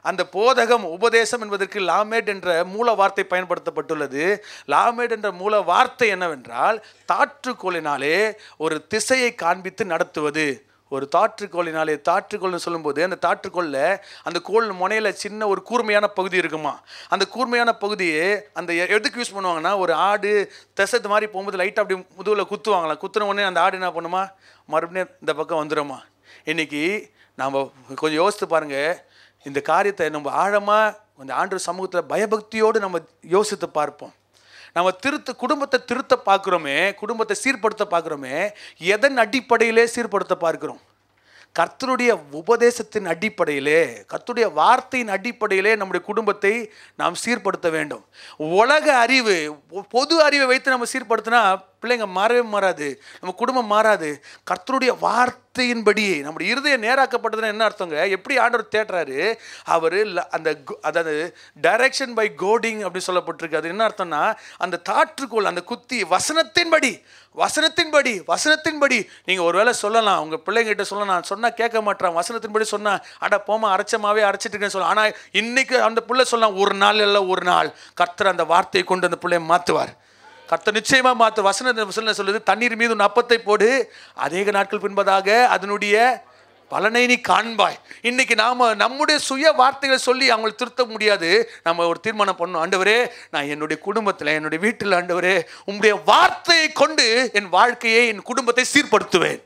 அந்த போதகம் உபதேசம் என்பதற்கு லாமேட் என்ற மூல வார்த்தை பயன்படுத்தப்பட்டுள்ளது லாமேட் என்ற மூல வார்த்தை என்னவென்றால் தாற்றுக்கோளினாலே ஒரு திசையை காண்பித்து நடத்துவது ஒரு தாற்றுக்கோளினாலே தாற்றுக்கோள்னு சொல்லும்போது அந்த தாற்றுக்கோளில் அந்த கோள் முனையில் சின்ன ஒரு கூர்மையான பகுதி இருக்குமா அந்த கூர்மையான பகுதியை அந்த எ- எதுக்கு யூஸ் பண்ணுவாங்கன்னா ஒரு ஆடு திசத்து மாதிரி போகும்போது லைட்டாக அப்படி முதுகில் குத்துவாங்களாம் குத்துன உடனே அந்த ஆடு என்ன பண்ணுமா மறுபடியும் இந்த பக்கம் வந்துடுமா இன்னைக்கு நாம் கொஞ்சம் யோசித்து பாருங்க இந்த காரியத்தை நம்ம ஆழமாக கொஞ்சம் ஆண்டு சமூகத்தில் பயபக்தியோடு நம்ம யோசித்து பார்ப்போம் நம்ம திருத்த குடும்பத்தை திருத்த பார்க்குறோமே குடும்பத்தை சீர்படுத்த பார்க்குறோமே எதன் அடிப்படையிலே சீர்படுத்த பார்க்கிறோம் கர்த்தருடைய உபதேசத்தின் அடிப்படையிலே கர்த்தருடைய வார்த்தையின் அடிப்படையிலே நம்முடைய குடும்பத்தை நாம் சீர்படுத்த வேண்டும் உலக அறிவு பொ- பொது அறிவை வைத்து நம்ம சீர்படுத்தினா பிள்ளைங்க மாறவே மாறாது நம்ம குடும்பம் மாறாது கர்த்தருடைய வார்த்தையின்படி நம்முடைய இருதயம் நேராக்கப்பட்டதுன்னா என்ன அர்த்தங்க எப்படி ஆண்டவர் தேடுறாரு அவர் அந்த கு- அதாவது டைரக்ஷன் பை கோடிங் அப்படி சொல்லப்பட்டிருக்கு அது என்ன அர்த்தம்னா அந்த தாற்றுக்கோள் அந்த குத்தி வசனத்தின்படி வசனத்தின்படி வசனத்தின்படி நீங்கள் ஒருவேளை சொல்லலாம் உங்கள் பிள்ளைங்கிட்ட சொல்லலாம் சொன்னால் கேட்க மாட்டான் வசனத்தின்படி சொன்னா அட போமா அரைச்சமாவே அரைச்சிட்டு இருக்கேன்னு சொல்லலாம் ஆனால் இன்னைக்கு அந்த பிள்ளை சொல்லலாம் ஒரு நாள் இல்லை ஒரு நாள் கர்த்தர் அந்த வார்த்தையை கொண்டு அந்த பிள்ளையை மாற்றுவார் கர்த்தர் நிச்சயமா மாற்று வசன சொல்ல சொல்லுது தண்ணீர் மீது உன் அப்பத்தை போடு அநேக நாட்கள் பின்பதாக அதனுடைய பலனை நீ காண்பாய் இன்னைக்கு நாம நம்முடைய சுய வார்த்தைகளை சொல்லி அவங்களை திருத்த முடியாது நம்ம ஒரு தீர்மானம் பண்ணோம் ஆண்டவரே நான் என்னுடைய குடும்பத்தில் என்னுடைய வீட்டில் ஆண்டவரே உம்முடைய வார்த்தையை கொண்டு என் வாழ்க்கையை என் குடும்பத்தை சீர்படுத்துவேன்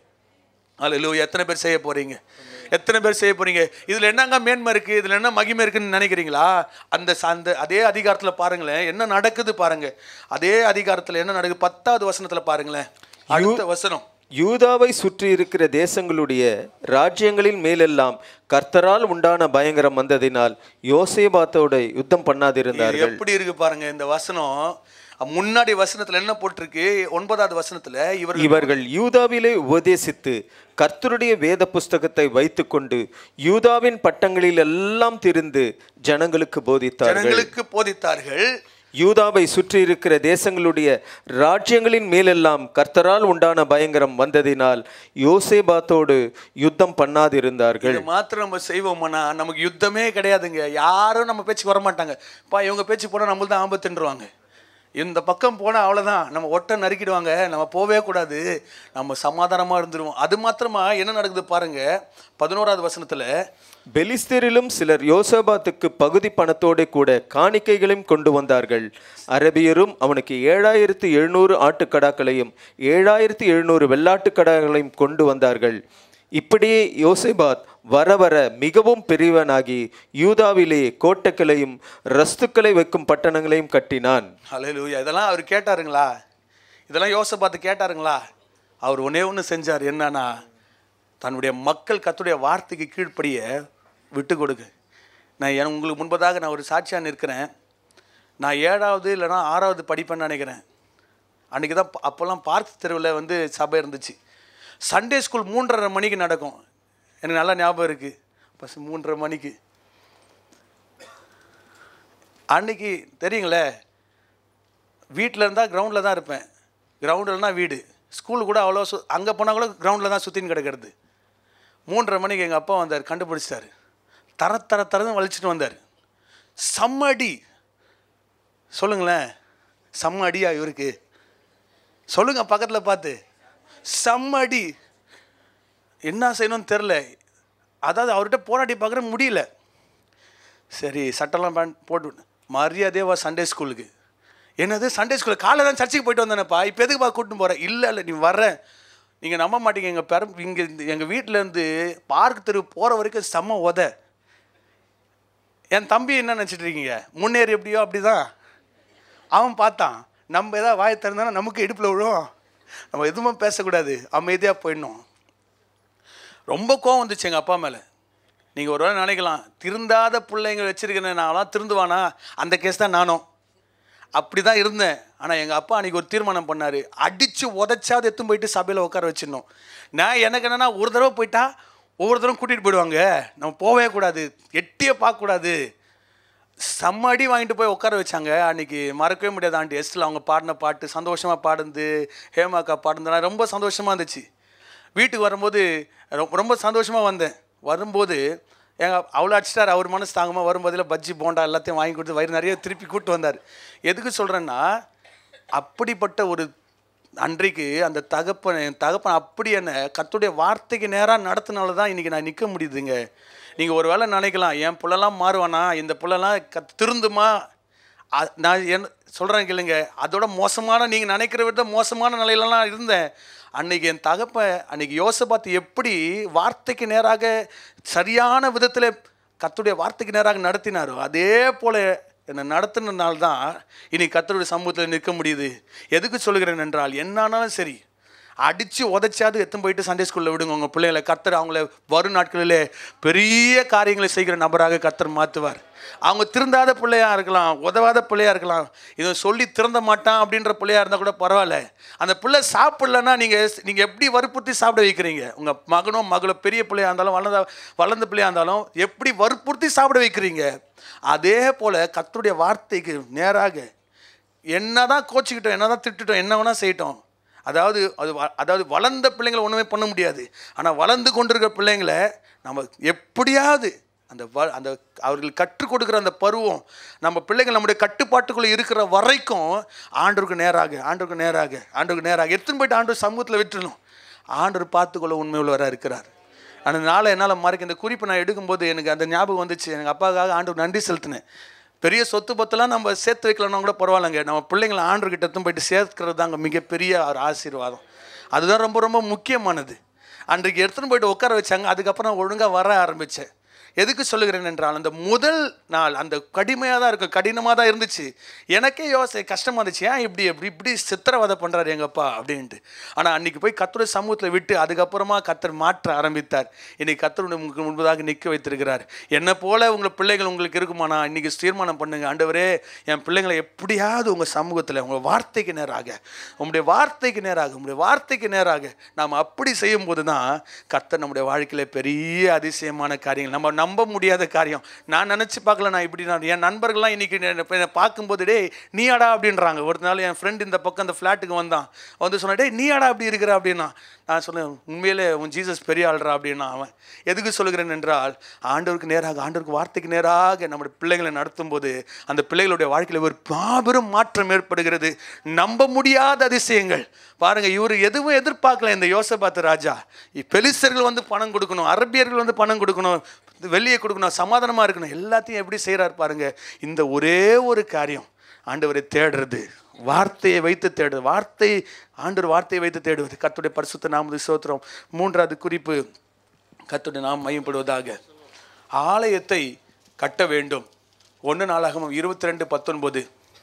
அல்ல எத்தனை பேர் செய்ய போறீங்க எத்தனை பேர் செய்ய போறீங்க இதுல என்னங்க மேன்மை இருக்கு இதுல என்ன மகிமை இருக்குன்னு நினைக்கிறீங்களா அந்த ச- அந்த அதே அதிகாரத்துல பாருங்களேன் என்ன நடக்குது பாருங்க அதே அதிகாரத்துல என்ன நடக்குது பத்தாவது வசனத்துல பாருங்களேன் அடுத்த வசனம் யூதாவை சுற்றி இருக்கிற தேசங்களுடைய ராஜ்யங்களின் மேலெல்லாம் கர்த்தரால் உண்டான பயங்கரம் வந்ததினால் யோசேபாத்தோட யுத்தம் இது பண்ணாதிருந்தார்கள் எப்படி இருக்கு பாருங்க இந்த வசனம் முன்னாடி வசனத்துல என்ன போட்டிருக்கு ஒன்பதாவது வசனத்துல இவர்கள் இவர்கள் யூதாவிலே உபதேசித்து கர்த்தருடைய வேத புஸ்தகத்தை வைத்துக்கொண்டு யூதாவின் பட்டங்களில் எல்லாம் திரிந்து ஜனங்களுக்கு போதித்தார்கள் ஜனங்களுக்கு போதித்தார்கள் யூதாவை சுற்றி இருக்கிற தேசங்களுடைய ராஜ்யங்களின் மேலெல்லாம் கர்த்தரால் உண்டான பயங்கரம் வந்ததினால் யோசேபாத்தோடு யுத்தம் பண்ணாதிருந்தார்கள் இது மாத்திரம் நம்ம செய்வோம்னா நமக்கு யுத்தமே கிடையாதுங்க யாரும் நம்ம பேச்சுக்கு வர மாட்டாங்க பா இவங்க பேச்சு போனால் நம்மளுக்கு தான் ஆபத்துன்றுவாங்க இந்த பக்கம் போனால் அவ்வளோதான் நம்ம ஒட்டை நறுக்கிடுவாங்க நம்ம போவே கூடாது நம்ம சமாதானமாக இருந்துருவோம் அது மாத்திரமா என்ன நடக்குது பாருங்க பதினோராவது வசனத்தில் பெலிஸ்தரிலும் சிலர் யோசபாத்துக்கு பகுதி பணத்தோடு கூட காணிக்கைகளையும் கொண்டு வந்தார்கள் அரபியரும் அவனுக்கு ஏழாயிரத்து எழுநூறு ஆட்டுக்கடாக்களையும் ஏழாயிரத்து எழுநூறு வெள்ளாட்டுக்கடாக்களையும் கொண்டு வந்தார்கள் இப்படியே யோசேபாத் வர வர மிகவும் பெரியவனாகி யூதாவிலே கோட்டைகளையும் ரஸ்துக்களை வைக்கும் பட்டணங்களையும் கட்டினான் ஹalleluya இதெல்லாம் அவர் கேட்டாருங்களா இதெல்லாம் யோசை பார்த்து கேட்டாருங்களா அவர் ஒன்னே ஒன்று செஞ்சார் என்னன்னா தன்னுடைய மக்கள் கத்துடைய வார்த்தைக்கு கீழ்ப்படிய விட்டு கொடுங்க நான் என உங்களுக்கு முன்பதாக நான் ஒரு சாட்சியாக நிற்கிறேன் நான் ஏழாவது இல்லைன்னா ஆறாவது படிப்பேன்னு நினைக்கிறேன் அன்றைக்கி தான் ப- அப்போல்லாம் பார்க் தெருவில் வந்து சபை இருந்துச்சு சண்டே ஸ்கூல் மூன்றரை மணிக்கு நடக்கும் எனக்கு நல்லா ஞாபகம் இருக்குது பஸ் மூன்றரை மணிக்கு அன்னைக்கு தெரியுங்களே வீட்டில் இருந்தால் கிரவுண்டில் தான் இருப்பேன் கிரவுண்டில்னா வீடு ஸ்கூலு கூட அவ்வளோ சு அங்கே போனால் கூட கிரவுண்டில் தான் சுற்றின்னு கிடக்கிறது மூன்றரை மணிக்கு எங்கள் அப்பா வந்தார் கண்டுபிடிச்சிட்டாரு தர தர தரன்னு வலிச்சிட்டு வந்தார் செம்ம அடி சொல்லுங்களேன் செம்ம அடியா இவருக்கு சொல்லுங்க பக்கத்தில் பார்த்து செம்ம அடி என்ன செய்யணும்னு தெரில அதாவது அவர்கிட்ட போராடி பார்க்குற முடியல சரி சட்டெல்லாம் பேண்ட் போட்டு மரியாதையாக வா சண்டே ஸ்கூலுக்கு என்னது சண்டே ஸ்கூலில் காலைல தான் சர்ச்சுக்கு போயிட்டு வந்தேனப்பா இப்போ எதுக்குப்பா கூட்டின்னு போகிறேன் இல்லை இல்லை நீ வர்ற நீங்கள் நம்ப மாட்டீங்க எங்கள் பெரும் இங்கே எங்கள் வீட்டிலேருந்து பார்க் தெரு போகிற வரைக்கும் செம்ம உத என் தம்பி என்ன நினச்சிட்டு இருக்கீங்க முன்னேறி எப்படியோ அப்படி தான் அவன் பார்த்தான் நம்ம ஏதாவது வாய் திறந்தானா நமக்கு இடுப்பில் விழும் நம்ம எதுவுமே பேசக்கூடாது அமைதியாக போயிடணும் ரொம்ப கோவம் வந்துச்சு எங்கள் அப்பா மேலே நீங்கள் ஒரு வேளை நினைக்கலாம் திருந்தாத பிள்ளைங்க வச்சிருக்கிறேன் நான்லாம் திருந்துவானா அந்த கேஸ் தான் நானும் அப்படி தான் இருந்தேன் ஆனால் எங்கள் அப்பா அன்றைக்கி ஒரு தீர்மானம் பண்ணார் அடித்து உதச்சாவது எடுத்துன்னு போயிட்டு சபையில் உட்கார வச்சிடணும் நான் எனக்கு என்னென்னா ஒரு தடவை போயிட்டா ஒவ்வொரு தடவை கூட்டிகிட்டு போயிடுவாங்க நம்ம போகவே கூடாது எட்டியே பார்க்கக்கூடாது செம்ம அடி வாங்கிட்டு போய் உட்கார வச்சாங்க அன்னைக்கு மறக்கவே முடியாது ஆண்டி எஸ்டில் அவங்க பாடின பாட்டு சந்தோஷமாக பாடுந்து ஹேமாக்கா பாடுனதுலாம் ரொம்ப சந்தோஷமாக இருந்துச்சு வீட்டுக்கு வரும்போது ரொம்ப ரொம்ப சந்தோஷமாக வந்தேன் வரும்போது எங்க அவ்வளோ அடிச்சிட்டார் அவர் மனசு தாங்கமா வரும்போதில் பஜ்ஜி போண்டா எல்லாத்தையும் வாங்கி கொடுத்து வயிறு நிறைய திருப்பி கூட்டு வந்தார் எதுக்கு சொல்கிறேன்னா அப்படிப்பட்ட ஒரு அன்றைக்கு அந்த தகப்பன் என் தகப்பன் அப்படி என்ன கத்துடைய வார்த்தைக்கு நேராக நடத்தினால தான் இன்றைக்கி நான் நிற்க முடியுதுங்க நீங்கள் ஒரு வேளை நினைக்கலாம் என் புள்ளலாம் மாறுவானா இந்த புள்ளலாம் கத் திருந்துமா அ- நான் என்ன சொல்கிறேன் கேளுங்க அதோட மோசமான நீங்கள் நினைக்கிற விட மோசமான நிலையிலலாம் இருந்தேன் அன்னைக்கு என் தகப்பன் அன்னைக்கு யோசபாத்து எப்படி வார்த்தைக்கு நேராக சரியான விதத்தில் கர்த்தருடைய வார்த்தைக்கு நேராக நடத்தினாரோ அதே போல் என்னை நடத்தினால தான் இன்னைக்கு கர்த்தருடைய சமூகத்தில் நிற்க முடியுது எதுக்கு சொல்கிறேன் என்றால் என்னானாலும் சரி அடித்து உதைச்சாது எத்தனை போயிட்டு சண்டே ஸ்கூலில் விடுங்க உங்கள் பிள்ளைகளை கர்த்தர் அவங்கள வரும் நாட்களிலே பெரிய காரியங்களை செய்கிற நபராக கர்த்தர் மாற்றுவார் அவங்க திருந்தாத பிள்ளையா இருக்கலாம் உதவாத பிள்ளையா இருக்கலாம் இதை சொல்லி திருந்த மாட்டான் அப்படின்ற பிள்ளையா இருந்தால் கூட பரவாயில்ல அந்த பிள்ளை சாப்பிடலன்னா நீங்கள் நீங்கள் எப்படி வற்புறுத்தி சாப்பிட வைக்கிறீங்க உங்கள் மகனோ மகளோ பெரிய பிள்ளையா இருந்தாலும் வளர்ந்த வளர்ந்த பிள்ளையா இருந்தாலும் எப்படி வற்புறுத்தி சாப்பிட வைக்கிறீங்க அதே போல் கர்த்தருடைய வார்த்தைக்கு நேராக என்னதான் கோச்சிக்கிட்டோம் என்னதான் திட்டுட்டோம் என்ன வேணால் செய்யட்டோம் அதாவது அது வ- அதாவது வளர்ந்த பிள்ளைங்களை ஒன்றுமே பண்ண முடியாது ஆனால் வளர்ந்து கொண்டிருக்கிற பிள்ளைங்களை நம்ம எப்படியாவது அந்த வ அந்த அவர்கள் கற்றுக் கொடுக்குற அந்த பருவம் நம்ம பிள்ளைகள் நம்முடைய கட்டுப்பாட்டுக்குள்ளே இருக்கிற வரைக்கும் ஆண்டவருக்கு நேராக ஆண்டவருக்கு நேராக ஆண்டவருக்கு நேராக எடுத்துன்னு போயிட்டு ஆண்டவர் சமூகத்தில் விட்டுறணும் ஆண்டவர் பார்த்துக்கொள்ள உண்மை உள்ளவராக இருக்கிறார் அந்த நாளை என்னால் மறைக்க இந்த குறிப்பை நான் எடுக்கும்போது எனக்கு அந்த ஞாபகம் வந்துச்சு எனக்கு அப்பாவுக்காக ஆண்டவர் நன்றி செலுத்தினேன் பெரிய சொத்து பத்தெல்லாம் நம்ம சேர்த்து வைக்கலன்னா கூட பரவாயில்லைங்க நம்ம பிள்ளைங்களை ஆண்டவர்கிட்ட எடுத்துன்னு போயிட்டு சேர்க்கிறது தாங்க மிகப்பெரிய ஒரு ஆசீர்வாதம் அதுதான் ரொம்ப ரொம்ப முக்கியமானது அன்றைக்கு எடுத்துன்னு போயிட்டு உட்கார வச்சாங்க அதுக்கப்புறம் ஒழுங்காக வர ஆரம்பித்தேன் எதுக்கு சொல்லுகிறேன் என்றால் அந்த முதல் நாள் அந்த கடுமையாக தான் இருக்கும் கடினமாக தான் இருந்துச்சு எனக்கே யோசனை கஷ்டமாக இருந்துச்சு ஏன் இப்படி இப்படி இப்படி சித்திரவதை பண்ணுறாரு எங்கப்பா அப்படின்ட்டு ஆனால் அன்னைக்கு போய் கத்தருடைய சமூகத்தில் விட்டு அதுக்கப்புறமா கத்தர் மாற்ற ஆரம்பித்தார் இன்னைக்கு கத்தருடைய உங்களுக்கு முன்பதாக நிற்க வைத்திருக்கிறார் என்னை போல உங்கள் பிள்ளைகள் உங்களுக்கு இருக்குமானா இன்னைக்கு தீர்மானம் பண்ணுங்க ஆண்டவரே என் பிள்ளைங்களை எப்படியாவது உங்கள் சமூகத்தில் உங்கள் வார்த்தைக்கு நேராக உங்களுடைய வார்த்தைக்கு நேராக உங்களுடைய வார்த்தைக்கு நேராக நாம் அப்படி செய்யும்போது தான் கர்த்தர் நம்முடைய வாழ்க்கையில் பெரிய அதிசயமான காரியங்கள் நம்ம நம்ப முடியாத காரியம் நான் நினச்சி பார்க்கல நான் இப்படி நான் என் நண்பர்கள்லாம் இன்னைக்கு என்னை என்னை பார்க்கும்போது டேய் நீயாடா அப்படின்றாங்க ஒரு நாள் என் ஃப்ரெண்ட் இந்த பக்கம் அந்த ஃப்ளாட்டுக்கு வந்தான் வந்து சொன்னா டேய் நீயாடா அப்படி இருக்கிற அப்படின்னா நான் சொன்னேன் உண்மையிலே உன் ஜீசஸ் பெரிய ஆள்றா அப்படின்னா அவன் எதுக்கு சொல்லுகிறேன் என்றால் ஆண்டவருக்கு நேராக ஆண்டவருக்கு வார்த்தைக்கு நேராக நம்முடைய பிள்ளைகளை நடத்தும்போது அந்த பிள்ளைகளுடைய வாழ்க்கையில் ஒரு மாபெரும் மாற்றம் ஏற்படுகிறது நம்ப முடியாத அதிசயங்கள் பாருங்க இவர் எதுவும் எதிர்பார்க்கல இந்த யோசபாத்து ராஜா பெலிசர்கள் வந்து பணம் கொடுக்கணும் அரபியர்கள் வந்து பணம் கொடுக்கணும் வெளியே கொடுக்கணும் சமாதானமாக இருக்கணும் எல்லாத்தையும் எப்படி செய்கிறார் பாருங்க இந்த ஒரே ஒரு காரியம் ஆண்டவரை தேடுறது வார்த்தையை வைத்து தேடுறது வார்த்தை ஆண்டவர் வார்த்தையை வைத்து தேடுவது கர்த்தருடைய பரிசுத்த நாமது சோத்திரம் மூன்றாவது குறிப்பு கர்த்தருடைய நாம் மையப்படுவதாக ஆலயத்தை கட்ட வேண்டும் ஒன்று நாளாகவும் இருபத்தி ரெண்டு பத்தொன்பது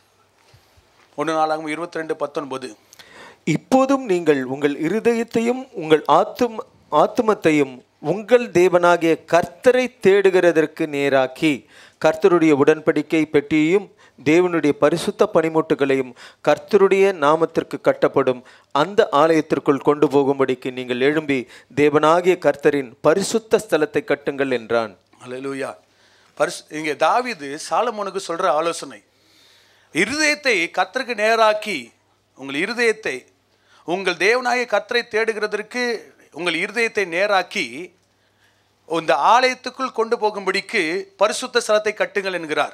ஒன்று நாளாகவும் இருபத்தி ரெண்டு பத்தொன்பது இப்போதும் நீங்கள் உங்கள் இருதயத்தையும் உங்கள் ஆத்தும ஆத்துமத்தையும் உங்கள் தேவனாகிய கர்த்தரை தேடுகிறதற்கு நேராக்கி கர்த்தருடைய உடன்படிக்கை பெட்டியையும் தேவனுடைய பரிசுத்த பணிமுட்டுகளையும் கர்த்தருடைய நாமத்திற்கு கட்டப்படும் அந்த ஆலயத்திற்குள் கொண்டு போகும்படிக்கு நீங்கள் எழும்பி தேவனாகிய கர்த்தரின் பரிசுத்த ஸ்தலத்தை கட்டுங்கள் என்றான் அல்லேலூயா பரிசு இங்கே தாவீது சாலமோனுக்கு சொல்ற ஆலோசனை இருதயத்தை கர்த்தருக்கு நேராக்கி உங்கள் இருதயத்தை உங்கள் தேவனாகிய கர்த்தரை தேடுகிறதற்கு உங்கள் இருதயத்தை நேராக்கி இந்த ஆலயத்துக்குள் கொண்டு போகும்படிக்கு பரிசுத்த ஸ்தலத்தை கட்டுங்கள் என்கிறார்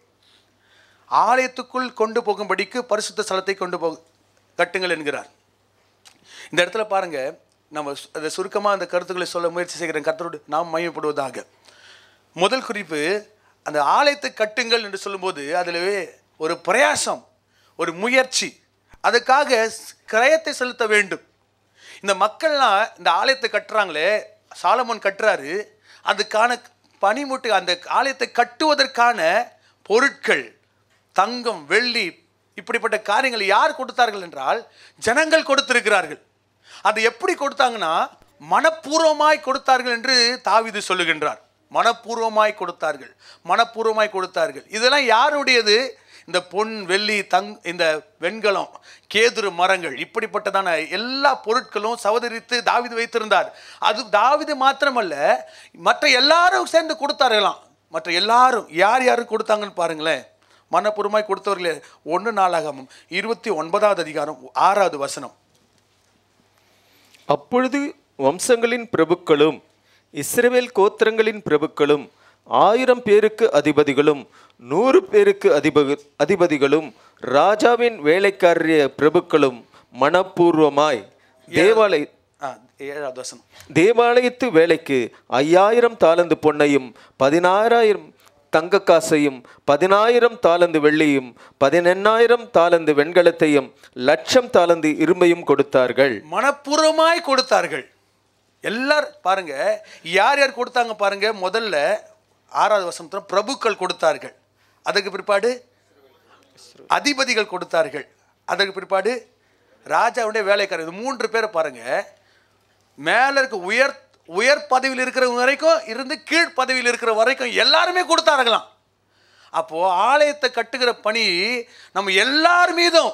ஆலயத்துக்குள் கொண்டு போகும்படிக்கு பரிசுத்த ஸ்தலத்தை கொண்டு போ கட்டுங்கள் என்கிறார் இந்த இடத்துல பாருங்க நம்ம சு- அதை சுருக்கமாக அந்த கருத்துக்களை சொல்ல முயற்சி செய்கிறேன் கர்த்தரோடு நாம் மையப்படுவதாக முதல் குறிப்பு அந்த ஆலயத்தை கட்டுங்கள் என்று சொல்லும்போது அதில் ஒரு பிரயாசம் ஒரு முயற்சி அதுக்காக ஸ்- கிரயத்தை செலுத்த வேண்டும் இந்த மக்கள்லாம் இந்த ஆலயத்தை கட்டுறாங்களே சாலமோன் கட்டுறாரு அதுக்கான பனிமுட்டு அந்த ஆலயத்தை கட்டுவதற்கான பொருட்கள் தங்கம் வெள்ளி இப்படிப்பட்ட காரியங்களை யார் கொடுத்தார்கள் என்றால் ஜனங்கள் கொடுத்திருக்கிறார்கள் அது எப்படி கொடுத்தாங்கன்னா மனப்பூர்வமாய் கொடுத்தார்கள் என்று தாவீது சொல்லுகின்றார் மனப்பூர்வமாய் கொடுத்தார்கள் மனப்பூர்வமாய் கொடுத்தார்கள் இதெல்லாம் யாருடையது இந்த பொன் வெள்ளி தங் இந்த வெண்கலம் கேதுரு மரங்கள் இப்படிப்பட்டதான எல்லா பொருட்களும் சவதரித்து தாவீது வைத்திருந்தார் அது தாவீது மாத்திரமல்ல மற்ற எல்லாரும் சேர்ந்து கொடுத்தார்களாம் மற்ற எல்லாரும் யார் யாரும் கொடுத்தாங்கன்னு பாருங்களேன் மனப்பூர்வமாய் கொடுத்தவர்களே ஒன்று நாளாகமும் இருபத்தி ஒன்பதாவது அதிகாரம் ஆறாவது வசனம் அப்பொழுது வம்சங்களின் பிரபுக்களும் இஸ்ரவேல் கோத்திரங்களின் பிரபுக்களும் ஆயிரம் பேருக்கு அதிபதிகளும் நூறு பேருக்கு அதிப அதிபதிகளும் ராஜாவின் வேலைக்காரிய பிரபுக்களும் மனப்பூர்வமாய் தேவாலய ஆ ஏழாவது வசனம் தேவாலயத்து வேலைக்கு ஐயாயிரம் தாலந்து பொன்னையும் பதினாறாயிரம் தங்க காசையும் பதினாயிரம் தாலந்து வெள்ளியும் பதினெண்ணாயிரம் தாலந்து வெண்கலத்தையும் லட்சம் தாலந்து இரும்பையும் கொடுத்தார்கள் மனப்பூர்வமாய் கொடுத்தார்கள் எல்லாரும் பாருங்க யார் யார் கொடுத்தாங்க பாருங்க முதல்ல ஆறாவது வசனத்துல பிரபுக்கள் கொடுத்தார்கள் அதுக்கு பிற்பாடு அதிபதிகள் கொடுத்தார்கள் அதற்கு பிற்பாடு ராஜாவுடைய வேலைக்காரர் இது மூன்று பேரை பாருங்க மேல இருக்க உயர் உயர் பதவியில் இருக்கிறவங்க வரைக்கும் இருந்து கீழ் பதவியில் இருக்கிற வரைக்கும் எல்லாருமே கொடுத்தார்களாம் அப்போ ஆலயத்தை கட்டுகிற பணி நம்ம எல்லார் மீதும்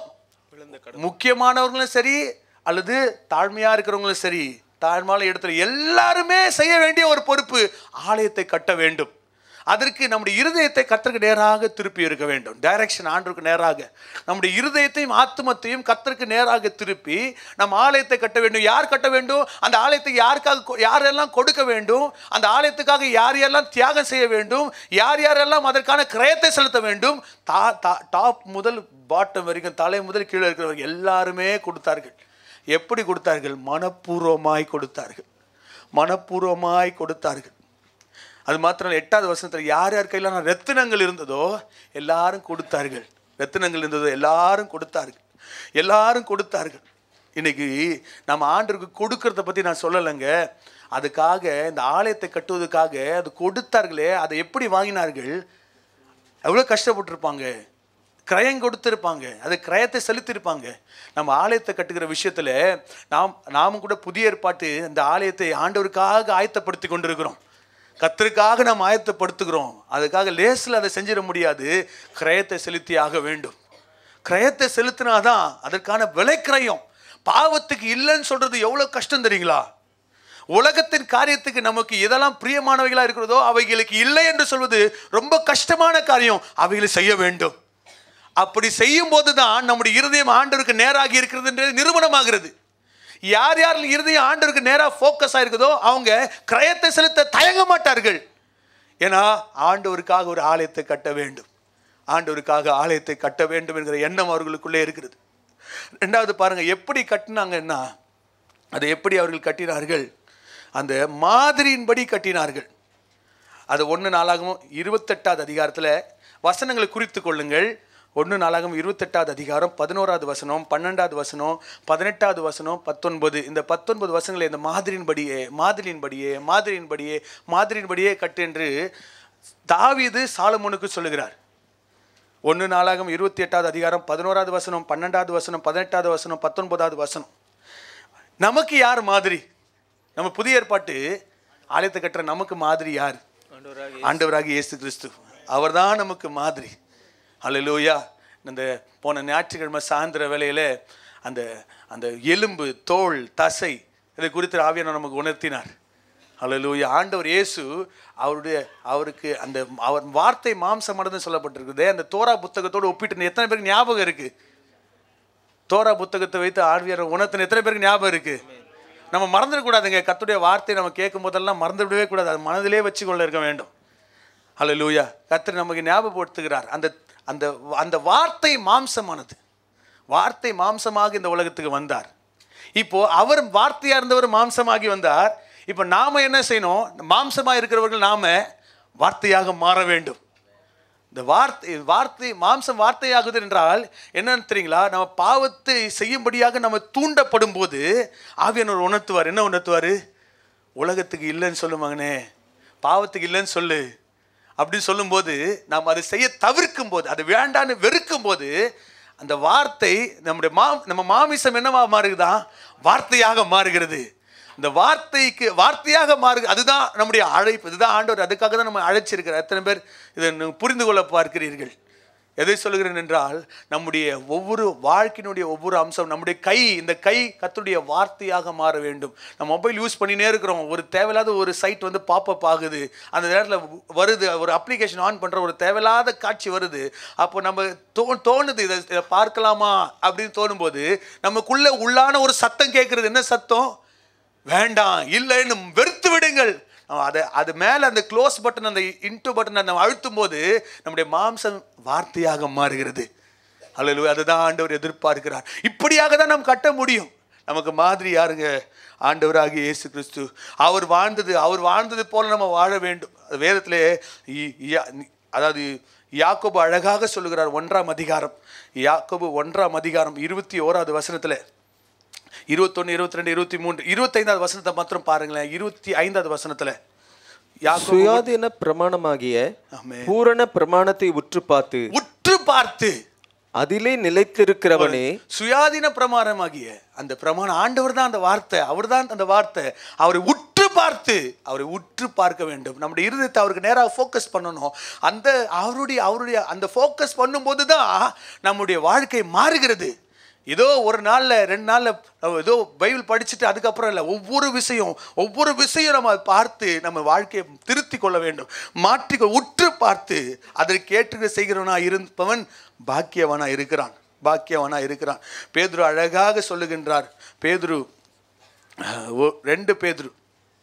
முக்கியமானவர்களும் சரி அல்லது தாழ்மையா இருக்கிறவங்களும் சரி தாழ்மையான இடத்துல எல்லாருமே செய்ய வேண்டிய ஒரு பொறுப்பு ஆலயத்தை கட்ட வேண்டும் அதற்கு நம்முடைய இருதயத்தை கத்தருக்கு நேராக திருப்பி இருக்க வேண்டும் டைரக்ஷன் ஆண்டுக்கு நேராக நம்முடைய இருதயத்தையும் ஆத்மத்தையும் கத்தருக்கு நேராக திருப்பி நம்ம ஆலயத்தை கட்ட வேண்டும் யார் கட்ட வேண்டும் அந்த ஆலயத்தை யாருக்காக கொ- யாரெல்லாம் கொடுக்க வேண்டும் அந்த ஆலயத்துக்காக யார் யாரெல்லாம் தியாகம் செய்ய வேண்டும் யார் யாரெல்லாம் அதற்கான கிரயத்தை செலுத்த வேண்டும் தா தா- டாப் முதல் பாட்டம் வரைக்கும் தலை முதல் கீழே இருக்கிறவங்க எல்லாருமே கொடுத்தார்கள் எப்படி கொடுத்தார்கள் மனப்பூர்வமாய் கொடுத்தார்கள் மனப்பூர்வமாய் கொடுத்தார்கள் அது மாத்திரம் இல்ல, எட்டாவது வருஷத்தில் யார் யார் கையில ரத்தினங்கள் இருந்ததோ எல்லாரும் கொடுத்தார்கள் ரத்தினங்கள் இருந்ததோ எல்லாரும் கொடுத்தார்கள் எல்லாரும் கொடுத்தார்கள் இன்னைக்கு நம்ம ஆண்டருக்கு கொடுக்கறத பற்றி நான் சொல்லலைங்க அதுக்காக இந்த ஆலயத்தை கட்டுவதற்காக அது கொடுத்தார்களே அதை எப்படி வாங்கினார்கள் எவ்வளோ கஷ்டப்பட்டிருப்பாங்க கிரயம் கொடுத்திருப்பாங்க அது கிரயத்தை செலுத்தியிருப்பாங்க நம்ம ஆலயத்தை கட்டுகிற விஷயத்தில் நாம் நாமும் கூட புதிய ஏற்பாட்டு இந்த ஆலயத்தை ஆண்டவருக்காக ஆயத்தப்படுத்தி கொண்டிருக்கிறோம் கத்தருக்காக நாம் ஆயத்தப்படுத்துகிறோம் அதுக்காக லேசில் அதை செஞ்சிட முடியாது கிரயத்தை செலுத்தி ஆக வேண்டும் கிரயத்தை செலுத்தினாதான் அதற்கான விலை கிரயம் பாவத்துக்கு இல்லைன்னு சொல்றது எவ்வளோ கஷ்டம் தெரியுங்களா உலகத்தின் காரியத்துக்கு நமக்கு எதெல்லாம் பிரியமானவைகளா இருக்கிறதோ அவைகளுக்கு இல்லை என்று சொல்வது ரொம்ப கஷ்டமான காரியம் அவைகளை செய்ய வேண்டும் அப்படி செய்யும் போதுதான் நம்முடைய இருதயம் ஆண்டவருக்கு நேராகி இருக்கிறதுன்றது நிரூபணமாகிறது யார் யார் இருதயம் ஆண்டவருக்கு நேராக ஃபோக்கஸ் ஆயிருக்குதோ அவங்க கிரயத்தை செலுத்த தயங்க மாட்டார்கள் ஏன்னா ஆண்டவருக்காக ஒரு ஆலயத்தை கட்ட வேண்டும் ஆண்டவருக்காக ஆலயத்தை கட்ட வேண்டும் என்கிற எண்ணம் அவர்களுக்குள்ளே இருக்கிறது ரெண்டாவது பாருங்க எப்படி கட்டினாங்கன்னா அதை எப்படி அவர்கள் கட்டினார்கள் அந்த மாதிரியின்படி கட்டினார்கள் அது ஒன்று நாளாகவும் இருபத்தெட்டாவது அதிகாரத்தில் வசனங்களை குறித்து கொள்ளுங்கள் ஒன்று நாளாகவும் இருபத்தெட்டாவது அதிகாரம் பதினோராவது வசனம் பன்னெண்டாவது வசனம் பதினெட்டாவது வசனம் பத்தொன்பது இந்த பத்தொன்பது வசனங்களை இந்த மாதிரியின்படியே மாதிரியின்படியே மாதிரியின்படியே மாதிரியின்படியே கட்டு என்று தாவீது சாலமோனுக்கு சொல்லுகிறார் ஒன்று நாளாகவும் இருபத்தி எட்டாவது அதிகாரம் பதினோராவது வசனம் பன்னெண்டாவது வசனம் பதினெட்டாவது வசனம் பத்தொன்பதாவது வசனம் நமக்கு யார் மாதிரி நம்ம புதிய ஏற்பாட்டு ஆலயத்தை கட்டுற நமக்கு மாதிரி யார் ஆண்டவராகிய இயேசு கிறிஸ்து அவர்தான் நமக்கு மாதிரி அல்லேலூயா இந்த போன ஞாயிற்றுக்கிழமை சாயந்தர வேளையில அந்த அந்த எலும்பு தோல் தசை இதை குறித்து ஆவியான நமக்கு உணர்த்தினார் அல்லேலூயா ஆண்டவர் இயேசு அவருடைய அவருக்கு அந்த அவர் வார்த்தை மாம்சமானதுன்னு சொல்லப்பட்டிருக்குதே அந்த தோரா புத்தகத்தோடு ஒப்பிட்டு எத்தனை பேருக்கு ஞாபகம் இருக்கு தோரா புத்தகத்தை வைத்து ஆழ்வியர் உணர்த்தின எத்தனை பேருக்கு ஞாபகம் இருக்கு நம்ம மறந்துடக்கூடாதுங்க கத்துடைய வார்த்தை நம்ம கேட்கும் போதெல்லாம் மறந்து விடவே கூடாது அது மனதிலே வச்சு கொள்ள இருக்க வேண்டும் ஹalleluya கர்த்தர் நமக்கு ஞாபகப்படுத்துகிறார் அந்த அந்த அந்த வார்த்தை மாம்சமானது வார்த்தை மாம்சமாக இந்த உலகத்துக்கு வந்தார் இப்போ அவர் வார்த்தையா இருந்தவர் மாம்சமாகி வந்தார் இப்போ நாம என்ன செய்யணும் மாம்சமா இருக்கிறவர்கள் நாம வார்த்தையாக மாற வேண்டும் இந்த வார்த்தை வார்த்தை மாம்சம் வார்த்தையாகுது என்றால் என்னன்னு தெரியுங்களா நம்ம பாவத்தை செய்யும்படியாக நம்ம தூண்டப்படும் போது ஆவியானவர் உணர்த்துவார் என்ன உணர்த்துவார் உலகத்துக்கு இல்லைன்னு சொல்லு மகனே பாவத்துக்கு இல்லைன்னு சொல்லு அப்படின்னு சொல்லும்போது நாம் அதை செய்ய தவிர்க்கும் போது அது வேண்டான்னு வெறுக்கும் போது அந்த வார்த்தை நம்முடைய மா நம்ம மாமிசம் என்னவா மாறுகுதா வார்த்தையாக மாறுகிறது இந்த வார்த்தைக்கு வார்த்தையாக மாறு அதுதான் நம்முடைய அழைப்பு இதுதான் ஆண்டவர் அதுக்காக தான் நம்ம அழைச்சிருக்கிறார் எத்தனை பேர் இதை நீங்க புரிந்து கொள்ள பார்க்கிறீர்கள் எதை சொல்லுகிறேன் என்றால் நம்முடைய ஒவ்வொரு வாழ்க்கையினுடைய ஒவ்வொரு அம்சம் நம்முடைய கை இந்த கை கத்துடைய வார்த்தையாக மாற வேண்டும் நம்ம மொபைல் யூஸ் பண்ணினே இருக்கிறோம் ஒரு தேவையில்லாத ஒரு சைட் வந்து பாப்பப் ஆகுது அந்த நேரத்தில் வருது ஒரு அப்ளிகேஷன் ஆன் பண்ணுற ஒரு தேவையில்லாத காட்சி வருது அப்போ நம்ம தோ தோணுது இதை இதை பார்க்கலாமா அப்படின்னு தோணும்போது நமக்குள்ள உள்ளான ஒரு சத்தம் கேட்குறது என்ன சத்தம் வேண்டாம் இல்லைன்னு வெறுத்து விடுங்கள் அவன் அதை அது மேலே அந்த க்ளோஸ் பட்டன் அந்த இன்டு பட்டன் நம்ம அழுத்தும் போது நம்முடைய மாம்சம் வார்த்தையாக மாறுகிறது அல்லது அதுதான் ஆண்டவர் எதிர்பார்க்கிறார் இப்படியாக தான் நாம் கட்ட முடியும் நமக்கு மாதிரி யாருங்க ஆண்டவராகிய இயேசு கிறிஸ்து அவர் வாழ்ந்தது அவர் வாழ்ந்தது போல நம்ம வாழ வேண்டும் வேதத்திலே இ- யா- அதாவது யாக்கோபு அழகாக சொல்லுகிறார் ஒன்றாம் அதிகாரம் யாக்கோபு ஒன்றாம் அதிகாரம் இருபத்தி ஓராவது வசனத்தில் இருபத்தொன்று இருபத்தி ரெண்டு இருபத்தி மூன்று இருபத்தைந்தாவது வசனத்தை மாத்திரம் பாருங்களேன் இருபத்தி ஐந்தாவது வசனத்தில் யாக்கோபு சுயாதீன பிரமாணமாகிய ஆமென். பூரண பிரமாணத்தை உற்று பார்த்து உற்று பார்த்து அதிலே நிலைத்திருக்கிறவனே சுயாதீன பிரமாணமாகிய அந்த பிரமாணம் ஆண்டவர் தான் அந்த வார்த்தை அவர் தான் அந்த வார்த்தை அவரை உற்று பார்த்து அவரை உற்று பார்க்க வேண்டும் நம்முடைய இருதயத்தை அவருக்கு நேராக ஃபோக்கஸ் பண்ணணும் அந்த அவருடைய அவருடைய அந்த ஃபோக்கஸ் பண்ணும்போது தான் நம்முடைய வாழ்க்கை மாறுகிறது ஏதோ ஒரு நாளில் ரெண்டு நாளில் ஏதோ பைபிள் படிச்சுட்டு அதுக்கப்புறம் இல்லை ஒவ்வொரு விஷயம் ஒவ்வொரு விஷயம் நம்ம பார்த்து நம்ம வாழ்க்கையை திருத்தி கொள்ள வேண்டும் மாற்றிக்கொ உற்று பார்த்து அதற்கு ஏற்று செய்கிறவனா இருப்பவன் பாக்கியவனா இருக்கிறான் பாக்கியவனா இருக்கிறான் பேதுரு அழகாக சொல்லுகின்றார் பேதுரு அஹ், ஒ- ரெண்டு பேதுரு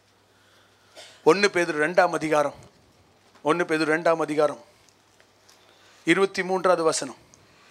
ஒன்று பேதுரு ரெண்டாம் அதிகாரம் ஒன்று பேதுரு ரெண்டாம் அதிகாரம் இருபத்தி மூன்றாவது வசனம்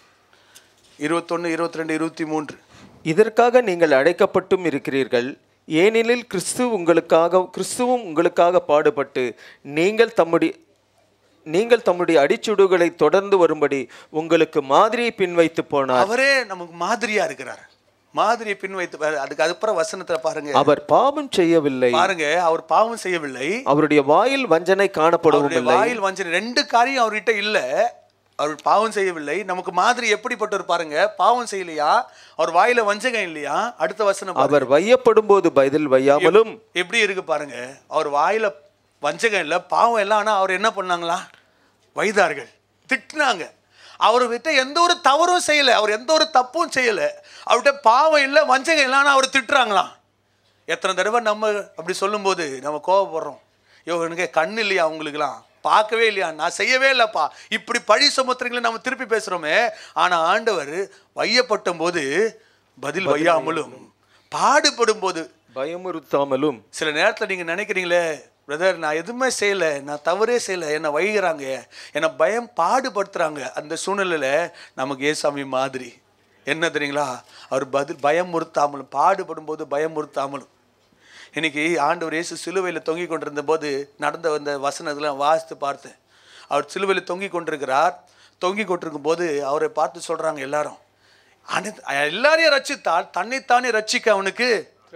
இருபத்தொன்று இருபத்தி ரெண்டு இருபத்தி மூன்று இதற்காக நீங்கள் அழைக்கப்பட்டும் இருக்கிறீர்கள் ஏனெனில் கிறிஸ்து உங்களுக்காக கிறிஸ்துவும் உங்களுக்காக பாடுபட்டு நீங்கள் தம்முடைய நீங்கள் தம்முடைய அடிச்சுடுகளை தொடர்ந்து வரும்படி உங்களுக்கு மாதிரியை பின்வைத்து போனார் அவரே நமக்கு மாதிரியா இருக்கிறார் மாதிரியை பின் வைத்து பாரு. அதுக்கு அதுக்கப்புறம் வசனத்துல பாருங்க அவர் பாவம் செய்யவில்லை பாருங்க அவர் பாவம் செய்யவில்லை அவருடைய வாயில் வஞ்சனை காணப்படவும் அவருடைய இல்லை வாயில் வஞ்சனை ரெண்டு காரியம் அவர்கிட்ட இல்ல அவர் பாவம் செய்யவில்லை நமக்கு மாதிரி எப்படிப்பட்டவர் பாருங்க பாவம் செய்யலையா அவர் வாயில வஞ்சகம் இல்லையா அடுத்த வசனம் பாருங்க. அவர் வையப்படும் போது பதில் வையாமலும் எப்படி இருக்கு பாருங்க அவர் வாயில வஞ்சகம் இல்லை பாவம் இல்லை ஆனா அவர் என்ன பண்ணாங்களா வைதார்கள் திட்டினாங்க அவர்கிட்ட எந்த ஒரு தவறும் செய்யலை அவர் எந்த ஒரு தப்பும் செய்யலை அவர்கிட்ட பாவம் இல்லை வஞ்சகம் இல்லை ஆனால் அவர் திட்டுறாங்களாம் எத்தனை தடவை நம்ம அப்படி சொல்லும்போது நம்ம கோவப்படுறோம் யோ எனக்கு கண் இல்லையா உங்களுக்குலாம் பார்க்கவே இல்லையா நான் செய்யவே இல்லைப்பா இப்படி பழி சுமத்துறீங்களே நம்ம திருப்பி பேசுகிறோமே ஆனால் ஆண்டவர் வையப்பட்டும் போது பதில் வையாமலும் பாடுபடும் போது பயமுறுத்தாமலும் சில நேரத்தில் நீங்கள் நினைக்கிறீங்களே பிரதர் நான் எதுவுமே செய்யலை நான் தவறே செய்யலை என்னை வைகிறாங்க என்னை பயம் பாடுபடுத்துகிறாங்க அந்த சூழ்நிலையில் நமக்கு ஏசாமி மாதிரி என்ன தெரியுங்களா அவர் பதில் பயமுறுத்தாமலும் பாடுபடும் போது பயமுறுத்தாமலும் இன்னைக்கு ஆண்டவர் இயேசு சிலுவையில் தொங்கி கொண்டிருந்த போது நடந்த அந்த வசனத்தில் வாசித்து பார்த்தேன் அவர் சிலுவையில் தொங்கி கொண்டிருக்கிறார் தொங்கி கொண்டிருக்கும் போது அவரை பார்த்து சொல்கிறாங்க எல்லாரும் அனைத்து எல்லாரையும் ரட்சித்தால் தன்னைத்தானே ரட்சிக்க அவனுக்கு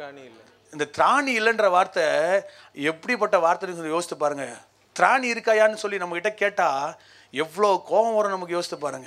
இந்த திராணி இல்லைன்ற வார்த்தை எப்படிப்பட்ட வார்த்தைன்னு சொல்லி யோசித்து பாருங்க திராணி இருக்காயான்னு சொல்லி நம்ம கிட்ட கேட்டா எவ்வளோ கோபம் வரும் நமக்கு யோசித்து பாருங்க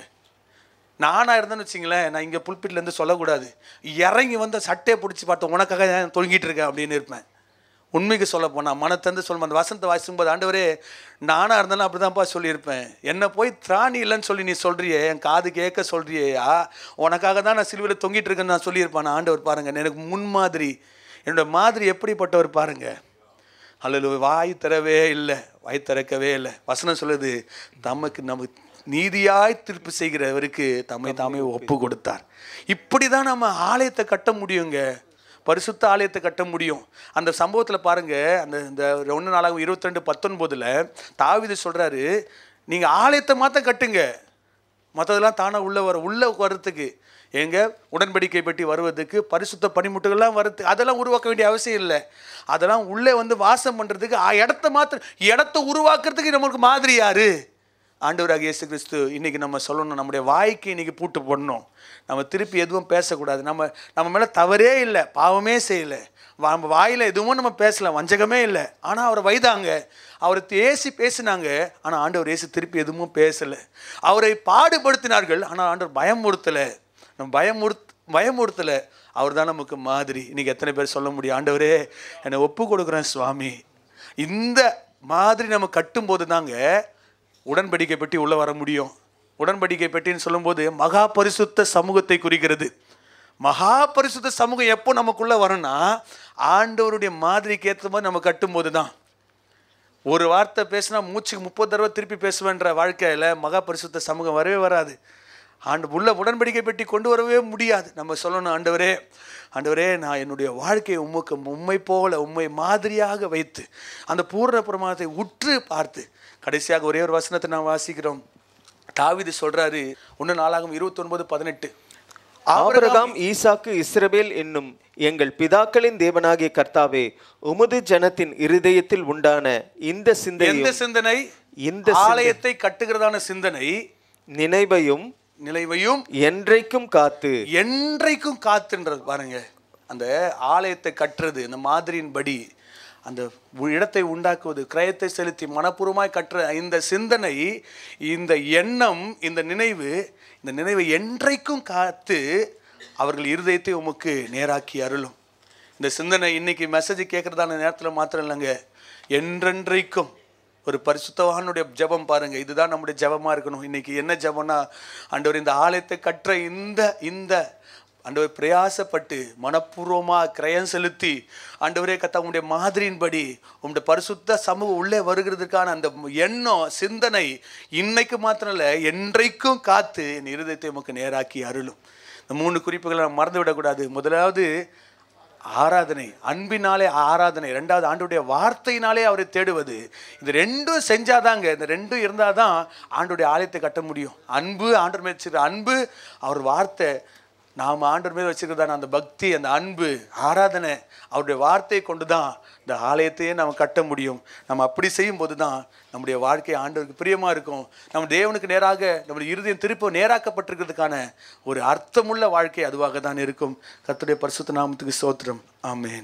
நானா இருந்தேன்னு வச்சிங்களேன் நான் இங்கே புல்பிட்லேருந்து சொல்லக்கூடாது இறங்கி வந்து சட்டையை பிடிச்சி பார்த்தேன் உனக்காக ஏன் தொங்கிட்டு இருக்கேன் அப்படின்னு இருப்பேன் உண்மைக்கு சொல்ல போனால் மனத்தந்து சொல்லும் அந்த வசனத்தை வாசிக்கும்போது ஆண்டவரே நானாக இருந்தாலும் அப்படி தான்ப்பா சொல்லியிருப்பேன் என்னை போய் திராணி இல்லைன்னு சொல்லி நீ சொல்றியே என் காது கேட்க சொல்றியேயா உனக்காக தான் நான் சிலுவையில் தொங்கிட்டு இருக்கேன்னு நான் சொல்லியிருப்பேன் ஆண்டவர் பாருங்க எனக்கு முன்மாதிரி என்னோட மாதிரி எப்படிப்பட்டவர் பாருங்க அல்லது வாய் தரவே இல்லை வாய் திறக்கவே இல்லை வசனம் சொல்லுது தமக்கு நமக்கு நீதியாய் தீர்ப்பு செய்கிறவருக்கு தம்மை தாமே ஒப்பு கொடுத்தார் இப்படி தான் நம்ம ஆலயத்தை கட்ட முடியுங்க பரிசுத்த ஆலயத்தை கட்ட முடியும் அந்த சம்பவத்தில் பாருங்க அந்த இந்த ஒன்று நாளாகும் இருபத்தி ரெண்டு பத்தொன்பதில் தாவிது சொல்கிறாரு நீங்கள் ஆலயத்தை மாற்ற கட்டுங்க மற்றதெல்லாம் தானாக உள்ளே வர உள்ளே வர்றதுக்கு எங்க உடன்படிக்கை பெட்டி வருவதுக்கு பரிசுத்த பனிமுட்டுகள்லாம் வரது அதெல்லாம் உருவாக்க வேண்டிய அவசியம் இல்லை அதெல்லாம் உள்ளே வந்து வாசம் பண்ணுறதுக்கு இடத்த மாற்ற இடத்த உருவாக்குறதுக்கு நமக்கு மாதிரி யாரு ஆண்டவராக இயேசு கிறிஸ்து இன்னைக்கு நம்ம சொல்லணும் நம்முடைய வாய்க்கு இன்னைக்கு பூட்டு போடணும் நம்ம திருப்பி எதுவும் பேசக்கூடாது நம்ம நம்ம மேலே தவறே இல்லை பாவமே செய்யலை வா- நம்ம வாயில் எதுவும் நம்ம பேசல வஞ்சகமே இல்லை ஆனால் அவரை வைதாங்க அவரை ஏசி பேசினாங்க ஆனால் ஆண்டவர் ஏசு திருப்பி எதுவும் பேசலை அவரை பாடுபடுத்தினார்கள் ஆனால் ஆண்டவர் பயமுறுத்தலை நம்ம பயமுறுத் பயமுறுத்தலை அவர் தான் நமக்கு மாதிரி இன்னைக்கு எத்தனை பேர் சொல்ல முடியும் ஆண்டவரே என்னை ஒப்பு கொடுக்குறேன் சுவாமி இந்த மாதிரி நம்ம கட்டும்போது தாங்க உடன்படிக்கை பெட்டி உள்ளே வர முடியும் உடன்படிக்கை பெட்டின்னு சொல்லும்போது மகா பரிசுத்த சமூகத்தை குறிக்கிறது மகா பரிசுத்த சமூகம் எப்போ நமக்குள்ளே வரும்னா ஆண்டவருடைய மாதிரிக்கு ஏற்ற மாதிரி நம்ம கட்டும்போது தான் ஒரு வார்த்தை பேசினா மூச்சுக்கு முப்பது தடவை திருப்பி பேசுவேன்ற வாழ்க்கையில் மகா பரிசுத்த சமூகம் வரவே வராது ஆண்டு உள்ள உடன்படிக்கை பெட்டி கொண்டு வரவே முடியாது நம்ம சொல்லணும் ஆண்டவரே ஆண்டவரே நான் என்னுடைய வாழ்க்கையை உமக்கு உண்மை போல உண்மை மாதிரியாக வைத்து அந்த பூர்ண பிரமாணத்தை உற்று பார்த்து கடைசியாக ஒரே ஒரு வசனத்தை நான் வாசிக்கிறோம் தாவீது சொல்றாரு ஒன்று நாளாகும் இருபத்தி ஒன்பது பதினெட்டு ஆபிரகாம் ஈசாக்கு இஸ்ரவேல் என்னும் எங்கள் பிதாக்களின் தேவனாகிய கர்த்தாவே உமது ஜனத்தின் இருதயத்தில் உண்டான இந்த எந்த சிந்தையும் சிந்தனை இந்த ஆலயத்தை கட்டுகிறதான சிந்தனை நினைவையும் நிலைவையும் என்றைக்கும் காத்து என்றைக்கும் காத்துன்றது பாருங்க அந்த ஆலயத்தை கட்டுறது அந்த மாதிரியின்படி அந்த உ- இடத்தை உண்டாக்குவது கிரயத்தை செலுத்தி மனப்பூர்வமாய் கட்டுற இந்த சிந்தனை இந்த எண்ணம் இந்த நினைவு இந்த நினைவை என்றைக்கும் காத்து அவர்கள் இருதயத்தை உமக்கு நேராக்கி அருளும் இந்த சிந்தனை இன்னைக்கு மெசேஜ் கேட்குறதான நேரத்தில் மாத்திரம் இல்லைங்க என்றென்றைக்கும் ஒரு பரிசுத்தவானுடைய ஜெபம் பாருங்க இதுதான் நம்முடைய ஜெபமா இருக்கணும் இன்னைக்கு என்ன ஜெபம்னா ஆண்டவர் இந்த ஆலயத்தை கற்ற இந்த இந்த ஆண்டவர் பிரயாசப்பட்டு மனப்பூர்வமா கிரயம் செலுத்தி ஆண்டவரே கத்த உங்களுடைய மாதிரியின்படி உங்களுடைய பரிசுத்த சமூகம் உள்ளே வருகிறதுக்கான அந்த எண்ணம் சிந்தனை இன்னைக்கு மாத்திரம் இல்லை என்றைக்கும் காத்து என் இருதயத்தை உமக்கு நேராக்கி அருளும் இந்த மூணு குறிப்புகளை நம்ம மறந்து விடக்கூடாது முதலாவது ஆராதனை அன்பினாலே ஆராதனை ரெண்டாவது ஆண்டுடைய வார்த்தையினாலே அவரை தேடுவது இந்த ரெண்டும் செஞ்சாதாங்க இந்த ரெண்டும் இருந்தாதான் ஆண்டுடைய ஆலயத்தை கட்ட முடியும் அன்பு ஆண்டவர் மேல் வச்சிருக்கிற அன்பு அவர் வார்த்தை நாம் ஆண்டவர் மேல் வச்சிருக்கிறதான அந்த பக்தி அந்த அன்பு ஆராதனை அவருடைய வார்த்தையை கொண்டு தான் இந்த ஆலயத்தையே நம்ம கட்ட முடியும் நம்ம அப்படி செய்யும்போது தான் நம்முடைய வாழ்க்கை ஆண்டவருக்கு பிரியமாக இருக்கும் நம்ம தேவனுக்கு நேராக நம்முடைய இருதயம் திருப்ப நேராக்கப்பட்டிருக்கிறதுக்கான ஒரு அர்த்தமுள்ள வாழ்க்கை அதுவாக தான் இருக்கும் கர்த்தருடைய பரிசுத்த நாமத்துக்கு ஸ்தோத்திரம் ஆமென்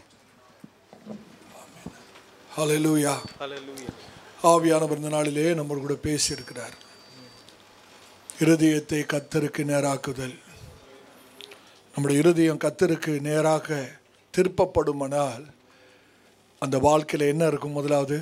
ஹalleluya ஆவியானவர் இந்த நாளிலே நம்ம கூட பேசியிருக்கிறார் இருதயத்தை கத்தருக்கு நேராக்குதல் நம்முடைய இருதயம் கத்தருக்கு நேராக திருப்பப்படுமானால் அந்த வாழ்க்கையில் என்ன இருக்கும் முதலாவது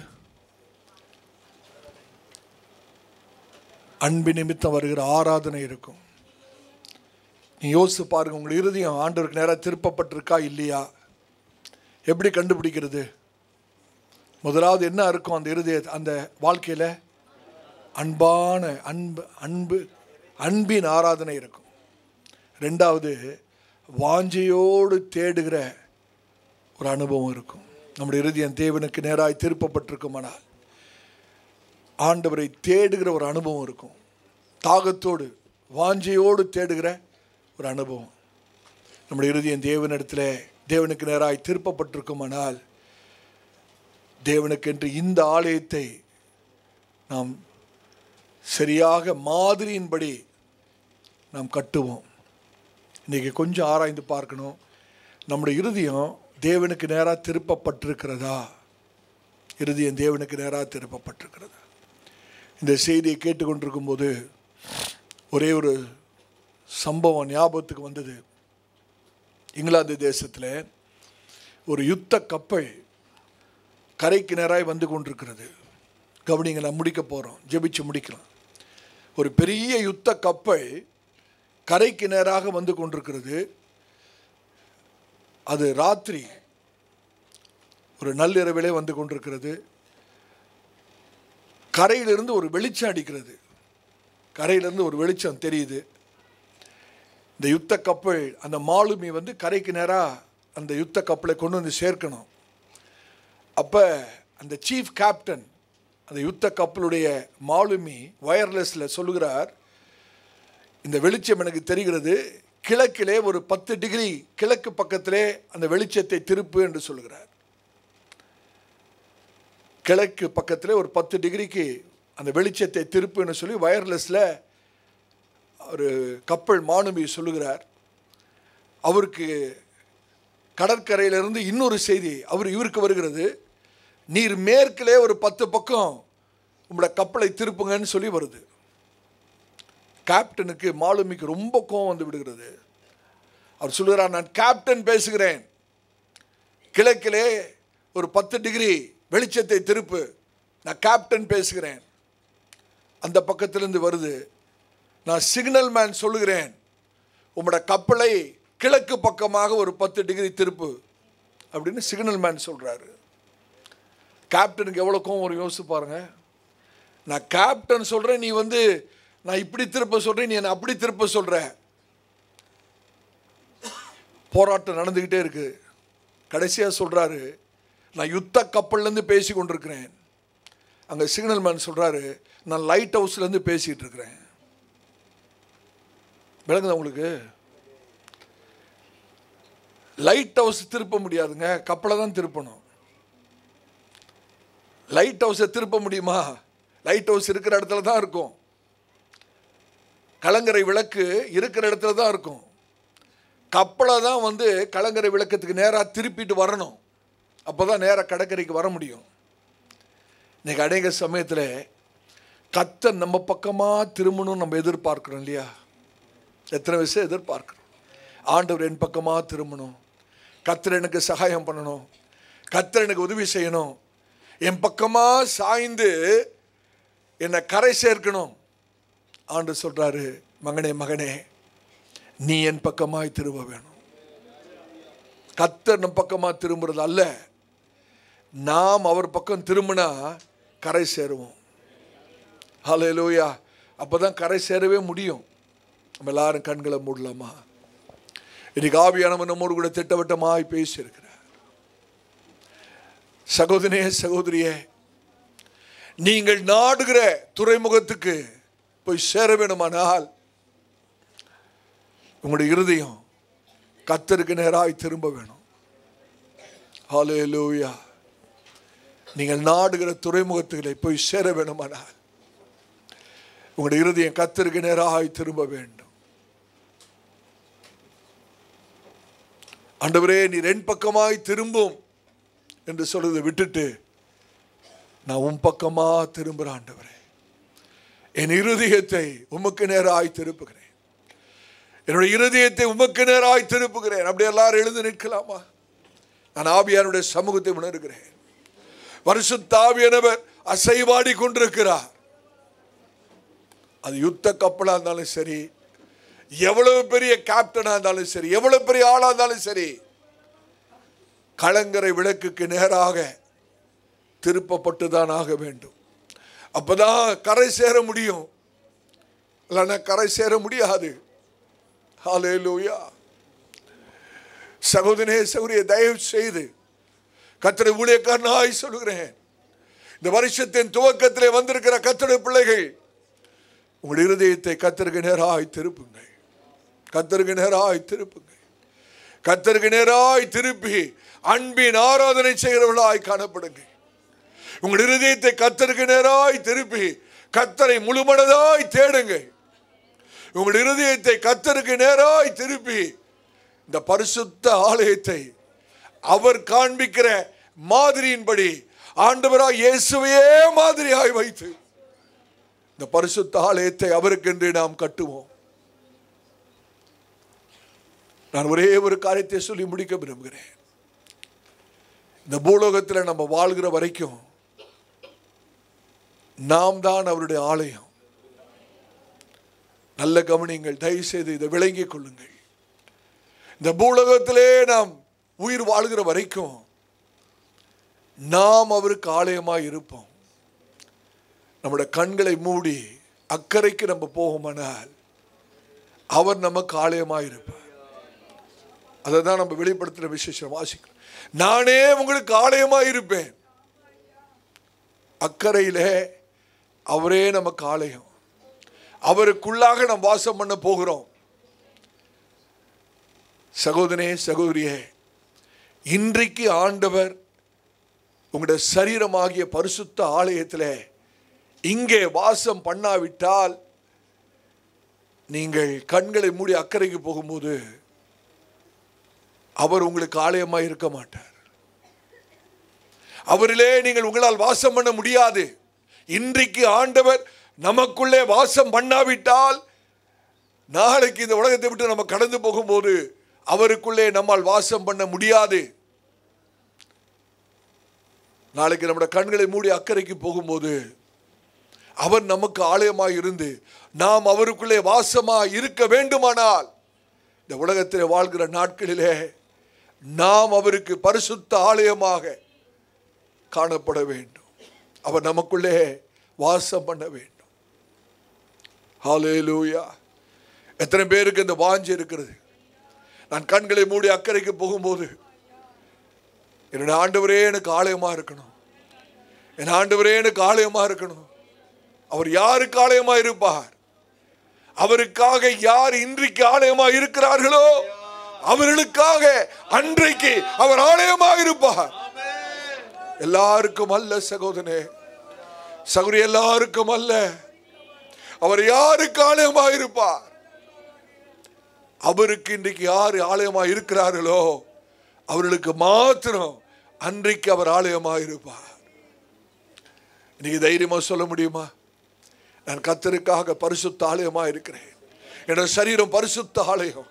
அன்பு நிமித்தம் வருகிற ஆராதனை இருக்கும் நீ யோசித்து பாருங்க உங்கள் இருதயம் ஆண்டவருக்கு நேராக திருப்பப்பட்டிருக்கா இல்லையா எப்படி கண்டுபிடிக்கிறது முதலாவது என்ன இருக்கும் அந்த இருதய அந்த வாழ்க்கையில் அன்பான அன்பு அன்பு அன்பின் ஆராதனை இருக்கும் ரெண்டாவது வாஞ்சையோடு தேடுகிற ஒரு அனுபவம் இருக்கும் நம்முடைய இருதயம் தேவனுக்கு நேராய் திருப்பப்பட்டிருக்குமானால் ஆண்டவரை தேடுகிற ஒரு அனுபவம் இருக்கும் தாகத்தோடு வாஞ்சையோடு தேடுகிற ஒரு அனுபவம் நம்முடைய இருதயம் தேவனிடத்தில் தேவனுக்கு நேராய் திருப்பப்பட்டிருக்குமானால் தேவனுக்கென்று இந்த ஆலயத்தை நாம் சரியாக மாதிரியின்படி நாம் கட்டுவோம் இன்றைக்கி கொஞ்சம் ஆராய்ந்து பார்க்கணும் நம்முடைய இருதயம் தேவனுக்கு நேராக திருப்பப்பட்டிருக்கிறதா இருதயம் தேவனுக்கு நேராக திருப்பப்பட்டிருக்கிறதா இந்த செய்தியை கேட்டுக்கொண்டிருக்கும்போது ஒரே ஒரு சம்பவம் ஞாபகத்துக்கு வந்தது இங்கிலாந்து தேசத்தில் ஒரு யுத்த கப்பல் கரைக்கு நேராய் வந்து கொண்டிருக்கிறது கவனிங்க நான் முடிக்க போகிறோம் ஜெபிச்சு முடிக்கலாம் ஒரு பெரிய யுத்த கப்பல் கரைக்கு நேராக வந்து கொண்டிருக்கிறது அது ராத்திரி ஒரு நள்ளிரவிலே வந்து கொண்டிருக்கிறது கரையிலிருந்து ஒரு வெளிச்சம் அடிக்கிறது கரையிலிருந்து ஒரு வெளிச்சம் தெரியுது இந்த யுத்த கப்பல் அந்த மாலுமி வந்து கரைக்கு நேராக அந்த யுத்த கப்பலை கொண்டு வந்து சேர்க்கணும் அப்போ அந்த சீஃப் கேப்டன் அந்த யுத்த கப்பலுடைய மாலுமி வயர்லெஸில் சொல்லுகிறார் இந்த வெளிச்சம் எனக்கு தெரிகிறது கிழக்கிலே ஒரு பத்து டிகிரி கிழக்கு பக்கத்திலே அந்த வெளிச்சத்தை திருப்பு என்று சொல்லுகிறார் கிழக்கு பக்கத்திலே ஒரு பத்து டிகிரிக்கு அந்த வெளிச்சத்தை திருப்புன்னு சொல்லி வயர்லெஸில் ஒரு கப்பல் மாலுமி சொல்லுகிறார் அவருக்கு கடற்கரையிலிருந்து இன்னொரு செய்தி அவர் இவருக்கு வருகிறது நீர் மேற்கிலே ஒரு பத்து பக்கம் உங்களோட கப்பலை திருப்புங்கன்னு சொல்லி வருது கேப்டனுக்கு மாலுமிக்கு ரொம்ப கோவம் வந்து விடுகிறது அவர் சொல்லுகிறார் நான் கேப்டன் பேசுகிறேன் கிழக்கிலே ஒரு பத்து டிகிரி வெளிச்சத்தை திருப்பு நான் கேப்டன் பேசுகிறேன் அந்த பக்கத்திலிருந்து வருது நான் சிக்னல் மேன் சொல்லுகிறேன் உங்களோட கப்பலை கிழக்கு பக்கமாக ஒரு பத்து டிகிரி திருப்பு அப்படின்னு சிக்னல் மேன் சொல்கிறாரு கேப்டனுக்கு எவ்வளோ கோவம் ஒரு யோசிச்சு பாருங்க நான் கேப்டன் சொல்கிறேன் நீ வந்து நான் இப்படி திருப்ப சொல்றேன் நீ என்னை அப்படி திருப்ப சொல்ற போராட்டம் நடந்துக்கிட்டே இருக்கு கடைசியா சொல்றாரு நான் யுத்த கப்பல்ல இருந்து பேசி கொண்டிருக்கிறேன் அங்க சிக்னல் மேன் சொல்றாரு நான் லைட் ஹவுஸ்ல இருந்து பேசிட்டு இருக்கிறேன் விளங்குதா உங்களுக்கு லைட் ஹவுஸ் திருப்ப முடியாதுங்க கப்பலை தான் திருப்பணும் லைட் ஹவுஸை திருப்ப முடியுமா லைட் ஹவுஸ் இருக்கிற இடத்துல தான் இருக்கும் கலங்கரை விளக்கு இருக்கிற இடத்துல தான் இருக்கும் கப்பலை தான் வந்து கலங்கரை விளக்கத்துக்கு நேராக திருப்பிட்டு வரணும் அப்போ தான் நேராக கடற்கரைக்கு வர முடியும் இன்னைக்கு அநேக சமயத்தில் கத்த நம்ம பக்கமாக திரும்பணும் நம்ம எதிர்பார்க்குறோம் இல்லையா எத்தனை விஷயம் எதிர்பார்க்குறோம் ஆண்டவர் என் பக்கமாக திரும்பணும் கத்தர் எனக்கு சகாயம் பண்ணணும் கத்தர் எனக்கு உதவி செய்யணும் என் பக்கமாக சாய்ந்து என்னை கரை சேர்க்கணும் ஆண்டு சொல்கிறாரு மகனே மகனே நீ என் பக்கமாய் திரும்ப வேணும் கத்தர் நம் பக்கமாக திரும்புறது அல்ல நாம் அவர் பக்கம் திரும்பினா கரை சேருவோம் ஹalleluya அப்போ தான் கரை சேரவே முடியும் நம்ம எல்லாரும் கண்களை மூடலாமா இன்னைக்கு ஆவியானவன் நம்மோடு கூட திட்டவட்டமாய் பேசியிருக்கிறார் சகோதரனே சகோதரியே நீங்கள் நாடுகிற துறைமுகத்துக்கு போய் சேர வேணுமானால் உங்களுடைய இருதயம் கத்தருக்கு நேராய் திரும்ப வேணும் ஹalleluya நீங்கள் நாடுகிற துறைமுகத்துகளை போய் சேர வேணுமானால் உங்களுடைய இருதயம் கத்தருக்கு நேராய் திரும்ப வேண்டும் ஆண்டவரே நீர் என் பக்கமாய் திரும்பும் என்று சொல்றதை விட்டுட்டு நான் உன் பக்கமா திரும்புகிறேன் ஆண்டவரே என் இருதயத்தை உமக்கு நேராய் திருப்புகிறேன் என்னுடைய இருதயத்தை உமக்கு நேராய் திருப்புகிறேன் அப்படி எல்லாரும் எழுந்து நிற்கலாமா நான் ஆவியானுடைய சமூகத்தை உணர்கிறேன் வருஷத்தாவியானவர் அசைவாடி கொண்டிருக்கிறார் அது யுத்த கப்பலாக இருந்தாலும் சரி எவ்வளவு பெரிய கேப்டனாக இருந்தாலும் சரி எவ்வளவு பெரிய ஆளாக இருந்தாலும் சரி கலங்கரை விளக்குக்கு நேராக திருப்பப்பட்டு தான் ஆக வேண்டும் அப்பதான் கரை சேர முடியும் இல்லைன்னா கரை சேர முடியாது ஹalleluya சகோதரனே சகோதரிய தயவு செய்து கத்தரை ஊழியக்காரனாய் சொல்கிறேன் இந்த வருஷத்தின் துவக்கத்திலே வந்திருக்கிற கத்தருடைய பிள்ளைகள் உங்கள் இருதயத்தை கத்தருக்கு நேராய் திருப்புங்கள் கத்தருக்கு நேராய் திருப்புங்கள் கத்தருக்கு நேராய் திருப்பி அன்பின் ஆராதனை செய்கிறவர்களாய் காணப்படுங்கள் உங்கள் இருதயத்தை கத்தருக்கு நேராய் திருப்பி கத்தரை முழுமனதாய் தேடுங்கள் உங்கள் இருதயத்தை கத்தருக்கு நேராய் திருப்பி இந்த பரிசுத்த ஆலயத்தை அவர் காண்பிக்கிற மாதிரியின்படி ஆண்டவராய் இயேசுவையே மாதிரியாய் வைத்து இந்த பரிசுத்த ஆலயத்தை அவருக்கென்று நாம் கட்டுவோம் நான் ஒரே ஒரு காரியத்தை சொல்லி முடிக்க விரும்புகிறேன் இந்த பூலோகத்தில் நம்ம வாழ்கிற வரைக்கும் நாம் தான் அவருடைய ஆலயம் நல்ல கவனிங்கள் தயவு செய்து இதை விளங்கிக் கொள்ளுங்கள் இந்த பூலோகத்திலே நாம் உயிர் வாழ்கிற வரைக்கும் நாம் அவருக்கு ஆலயமாய் இருப்போம் நம்முடைய கண்களை மூடி அக்கறைக்கு நம்ம போகுமானால் அவர் நமக்கு ஆலயமாய் இருப்பார் அதை தான் நம்ம வெளிப்படுத்துகிற விசேஷம் வாசிக்கிறோம் நானே உங்களுக்கு ஆலயமாய் இருப்பேன் அக்கறையிலே அவரே நமக்கு ஆலயம் அவருக்குள்ளாக நாம் வாசம் பண்ண போகிறோம் சகோதரனே சகோதரியே இன்றைக்கு ஆண்டவர் உங்களுடைய சரீரமாகிய பரிசுத்த ஆலயத்தில் இங்கே வாசம் பண்ணாவிட்டால் நீங்கள் கண்களை மூடி அக்கறைக்கு போகும்போது அவர் உங்களுக்கு ஆலயமாக இருக்க மாட்டார் அவரிலே நீங்கள் உங்களால் வாசம் பண்ண முடியாது இன்றைக்கு ஆண்டவர் நமக்குள்ளே வாசம் பண்ணாவிட்டால் நாளைக்கு இந்த உலகத்தை விட்டு நம்ம கடந்து போகும்போது அவருக்குள்ளே நம்மால் வாசம் பண்ண முடியாது நாளைக்கு நம்முடைய கண்களை மூடி அக்கறைக்கு போகும்போது அவர் நமக்கு ஆலயமாய் இருந்து நாம் அவருக்குள்ளே வாசமாய் இருக்க வேண்டுமானால் இந்த உலகத்தில் வாழ்கிற நாட்களிலே நாம் அவருக்கு பரிசுத்த ஆலயமாக காணப்பட வேண்டும் அவர் நமக்குள்ளே வாசம் பண்ண வேண்டும் ஹalleluya எத்தனை பேருக்கு இந்த வாஞ்சை இருக்கிறது நான் கண்களை மூடி அக்கறைக்கு போகும்போது என்னுடைய ஆண்டவரே எனக்கு ஆலயமா இருக்கணும் என் ஆண்டவரே எனக்கு ஆலயமா இருக்கணும் அவர் யாருக்கு ஆலயமா இருப்பார் அவருக்காக யார் இன்றைக்கு ஆலயமா இருக்கிறார்களோ அவர்களுக்காக அன்றைக்கு அவர் ஆலயமா இருப்பார் எல்லாருக்கும் அல்ல சகோதரனே சகுரி எல்லாருக்கும் அல்ல அவர் யாருக்கு ஆலயமா இருப்பார் அவருக்கு இன்றைக்கு யார் ஆலயமா இருக்கிறார்களோ அவர்களுக்கு மாத்திரம் அன்றைக்கு அவர் ஆலயமா இருப்பார் இன்னைக்கு தைரியமா சொல்ல முடியுமா நான் கத்தருக்காக பரிசுத்த ஆலயமா இருக்கிறேன் என்னோட சரீரம் பரிசுத்த ஆலயம்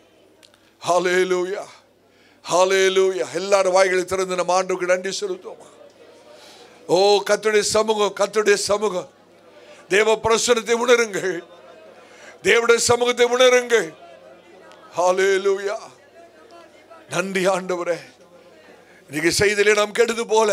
ஹalleluya ஹalleluya எல்லாரும் வாய்களை திறந்து நம்ம ஆண்டுக்கு நன்றி செலுத்துவோமா ஓ கத்துடைய சமூகம் கத்துடைய சமூகம் தேவ பிரசனத்தை உணருங்கள் தேவனுடைய சமூகத்தை உணருங்கள் ஹalleluya நன்றி ஆண்டவரே இன்னைக்கு செய்திலே நாம் கெடுது போல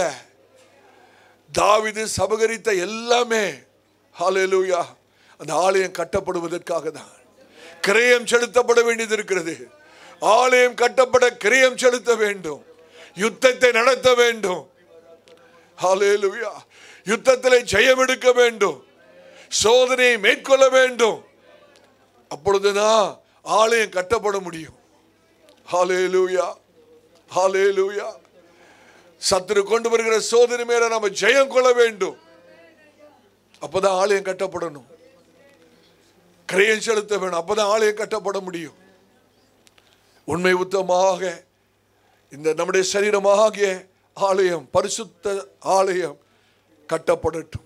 தாவிது சபகரித்த எல்லாமே ஹalleluya அந்த ஆலயம் கட்டப்படுவதற்காக தான் கிரயம் செலுத்தப்பட வேண்டியது இருக்கிறது ஆலயம் கட்டப்பட கிரயம் செலுத்த வேண்டும் யுத்தத்தை நடத்த வேண்டும் ஹalleluya யுத்தத்தில் ஜெயம் எடுக்க வேண்டும் சோதனையை மேற்கொள்ள வேண்டும் அப்பொழுதுதான் ஆலயம் கட்டப்பட முடியும் ஹalleluya ஹalleluya சத்துரு கொண்டு வருகிற சோதனை மேல நம்ம ஜெயம் கொள்ள வேண்டும் அப்பதான் ஆலயம் கட்டப்படணும் கிரயம் செலுத்த வேணும் அப்பதான் ஆலயம் கட்டப்பட முடியும் உண்மை உத்தமாக இந்த நம்முடைய சரீரமாகிய ஆலயம் பரிசுத்த ஆலயம் கட்டப்படட்டும்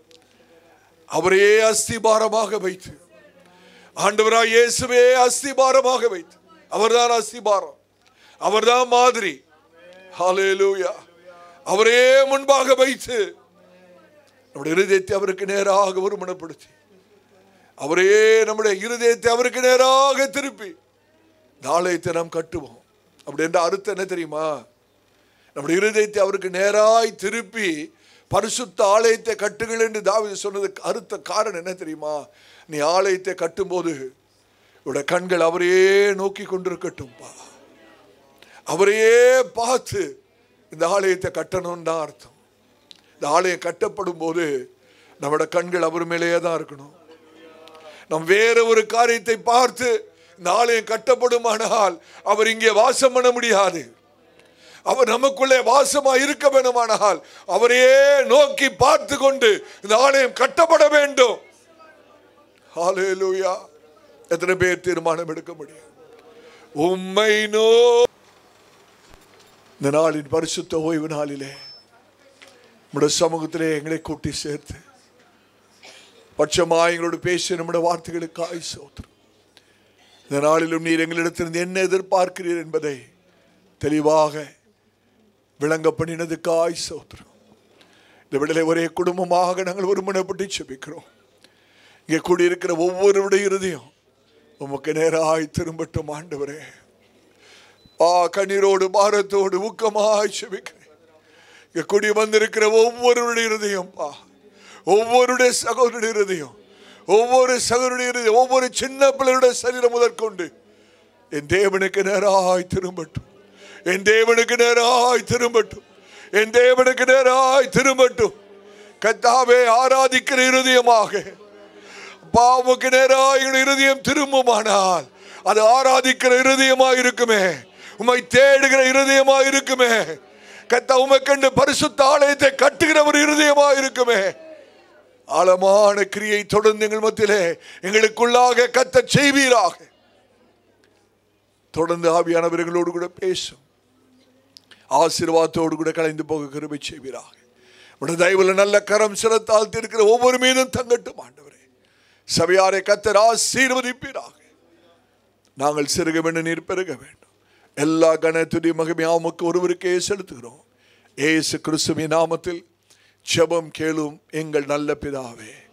அவரே அஸ்திபாரமாக வைத்து ஆண்டவராய் இயேசுவே அஸ்திபாரமாக வைத்து அவர்தான் அஸ்திபாரம் அவர்தான் மாதிரி ஹalleluya அவரே முன்பாக வைத்து நம்முடைய இருதயத்தை அவருக்கு நேராக ஒருமனப்படுத்தி அவரே நம்முடைய இருதயத்தை அவருக்கு நேராக திருப்பி இந்த ஆலயத்தை நாம் கட்டுவோம் அப்படி என்ற அர்த்தம் என்ன தெரியுமா நம்முடைய இருதயத்தை அவருக்கு நேராய் திருப்பி பரிசுத்த ஆலயத்தை கட்டுங்கள் என்று தாவீது சொன்னதுக்கு அறுத்த காரணம் என்ன தெரியுமா நீ ஆலயத்தை கட்டும்போது உடைய கண்கள் அவரையே நோக்கி கொண்டிருக்கட்டும்பா அவரையே பார்த்து இந்த ஆலயத்தை கட்டணும்னு தான் அர்த்தம் இந்த ஆலயம் கட்டப்படும் போது நம்மளோட கண்கள் அவர் மேலேயே தான் இருக்கணும் நம் வேற ஒரு காரியத்தை பார்த்து இந்த ஆலயம் கட்டப்படுமானால் அவர் இங்கே வாசம் பண்ண முடியாது அவர் நமக்குள்ளே வாசமா இருக்க வேணுமானால் அவரையே நோக்கி பார்த்து கொண்டு இந்த ஆலயம் கட்டப்பட வேண்டும் ஹalleluya எத்தனை பேர் தீர்மானம் எடுக்க முடியும் உம்மை நோ இந்த நாளின் பரிசுத்த ஓய்வு நாளிலே நம்முடைய சமூகத்திலே எங்களை கூட்டி சேர்த்து பட்சமா எங்களோடு பேசி நம்முடைய வார்த்தைகளுக்காய் சோத்திரம் இந்த நாளிலும் நீர் எங்களிடத்திலிருந்து என்ன எதிர்பார்க்கிறீர் என்பதை தெளிவாக விளங்க பண்ணினதுக்காய் சோத்திரம் இந்த விடலை ஒரே குடும்பமாக நாங்கள் ஒருமனப்பட்டு செபிக்கிறோம் இங்கே கூடியிருக்கிற ஒவ்வொருவருடைய இருதயம் உமக்கு நேராய் திரும்பட்டும் ஆண்டவரே ஆ கண்ணீரோடு பாரத்தோடு ஊக்கமாய் செபிக்கிறேன் இங்கே கூடி வந்திருக்கிற ஒவ்வொருவருடைய இருதயம் பா ஒவ்வொருடைய சகோதரனுடைய இருதயம் ஒவ்வொரு சகோதரனுடைய இருதயம் ஒவ்வொரு சின்ன பிள்ளையுடைய சரீரம் முதற்கொண்டு என் தேவனுக்கு நேராய் திரும்பட்டும் என் தேவனுக்கு நேராய் திரும்பட்டும் என் தேவனுக்கு நேராய் திரும்பட்டும் கத்தாவே ஆராதிக்கிற இருதயமாக பாவுக்கு நேராக எங்கள் இருதயம் திரும்புமானால் அது ஆராதிக்கிற இருதயமா இருக்குமே உம்மை தேடுகிற இருதயமா இருக்குமே கத்த உமை கண்டு பரிசுத்த ஆலயத்தை கட்டுகிற ஒரு இருதயமா இருக்குமே ஆழமான கிரியை தொடர்ந்து எங்கள் மத்தியிலே எங்களுக்குள்ளாக கத்த செய்வீராக தொடர்ந்து ஆவியானவர்களோடு கூட பேசும் ஆசீர்வாதத்தோடு கூட கலைந்து போக கிருபை செய்வீராக உடைய தயவுல நல்ல கரம் சிரத்தால் இருக்கிற ஒவ்வொரு மீதும் தங்கட்டும் ஆண்டவரே சபையாரை கத்தர் ஆசீர்வதிப்பீராக நாங்கள் சிறுக வேண்டும் நீர் பெருக வேண்டும் எல்லா கணத்துடைய மகிமையாமுக்கு ஒருவருக்கே செலுத்துகிறோம் ஏசு கிறிஸ்துவின் நாமத்தில் ஜெபம் கேளும் எங்கள் நல்ல பிதாவே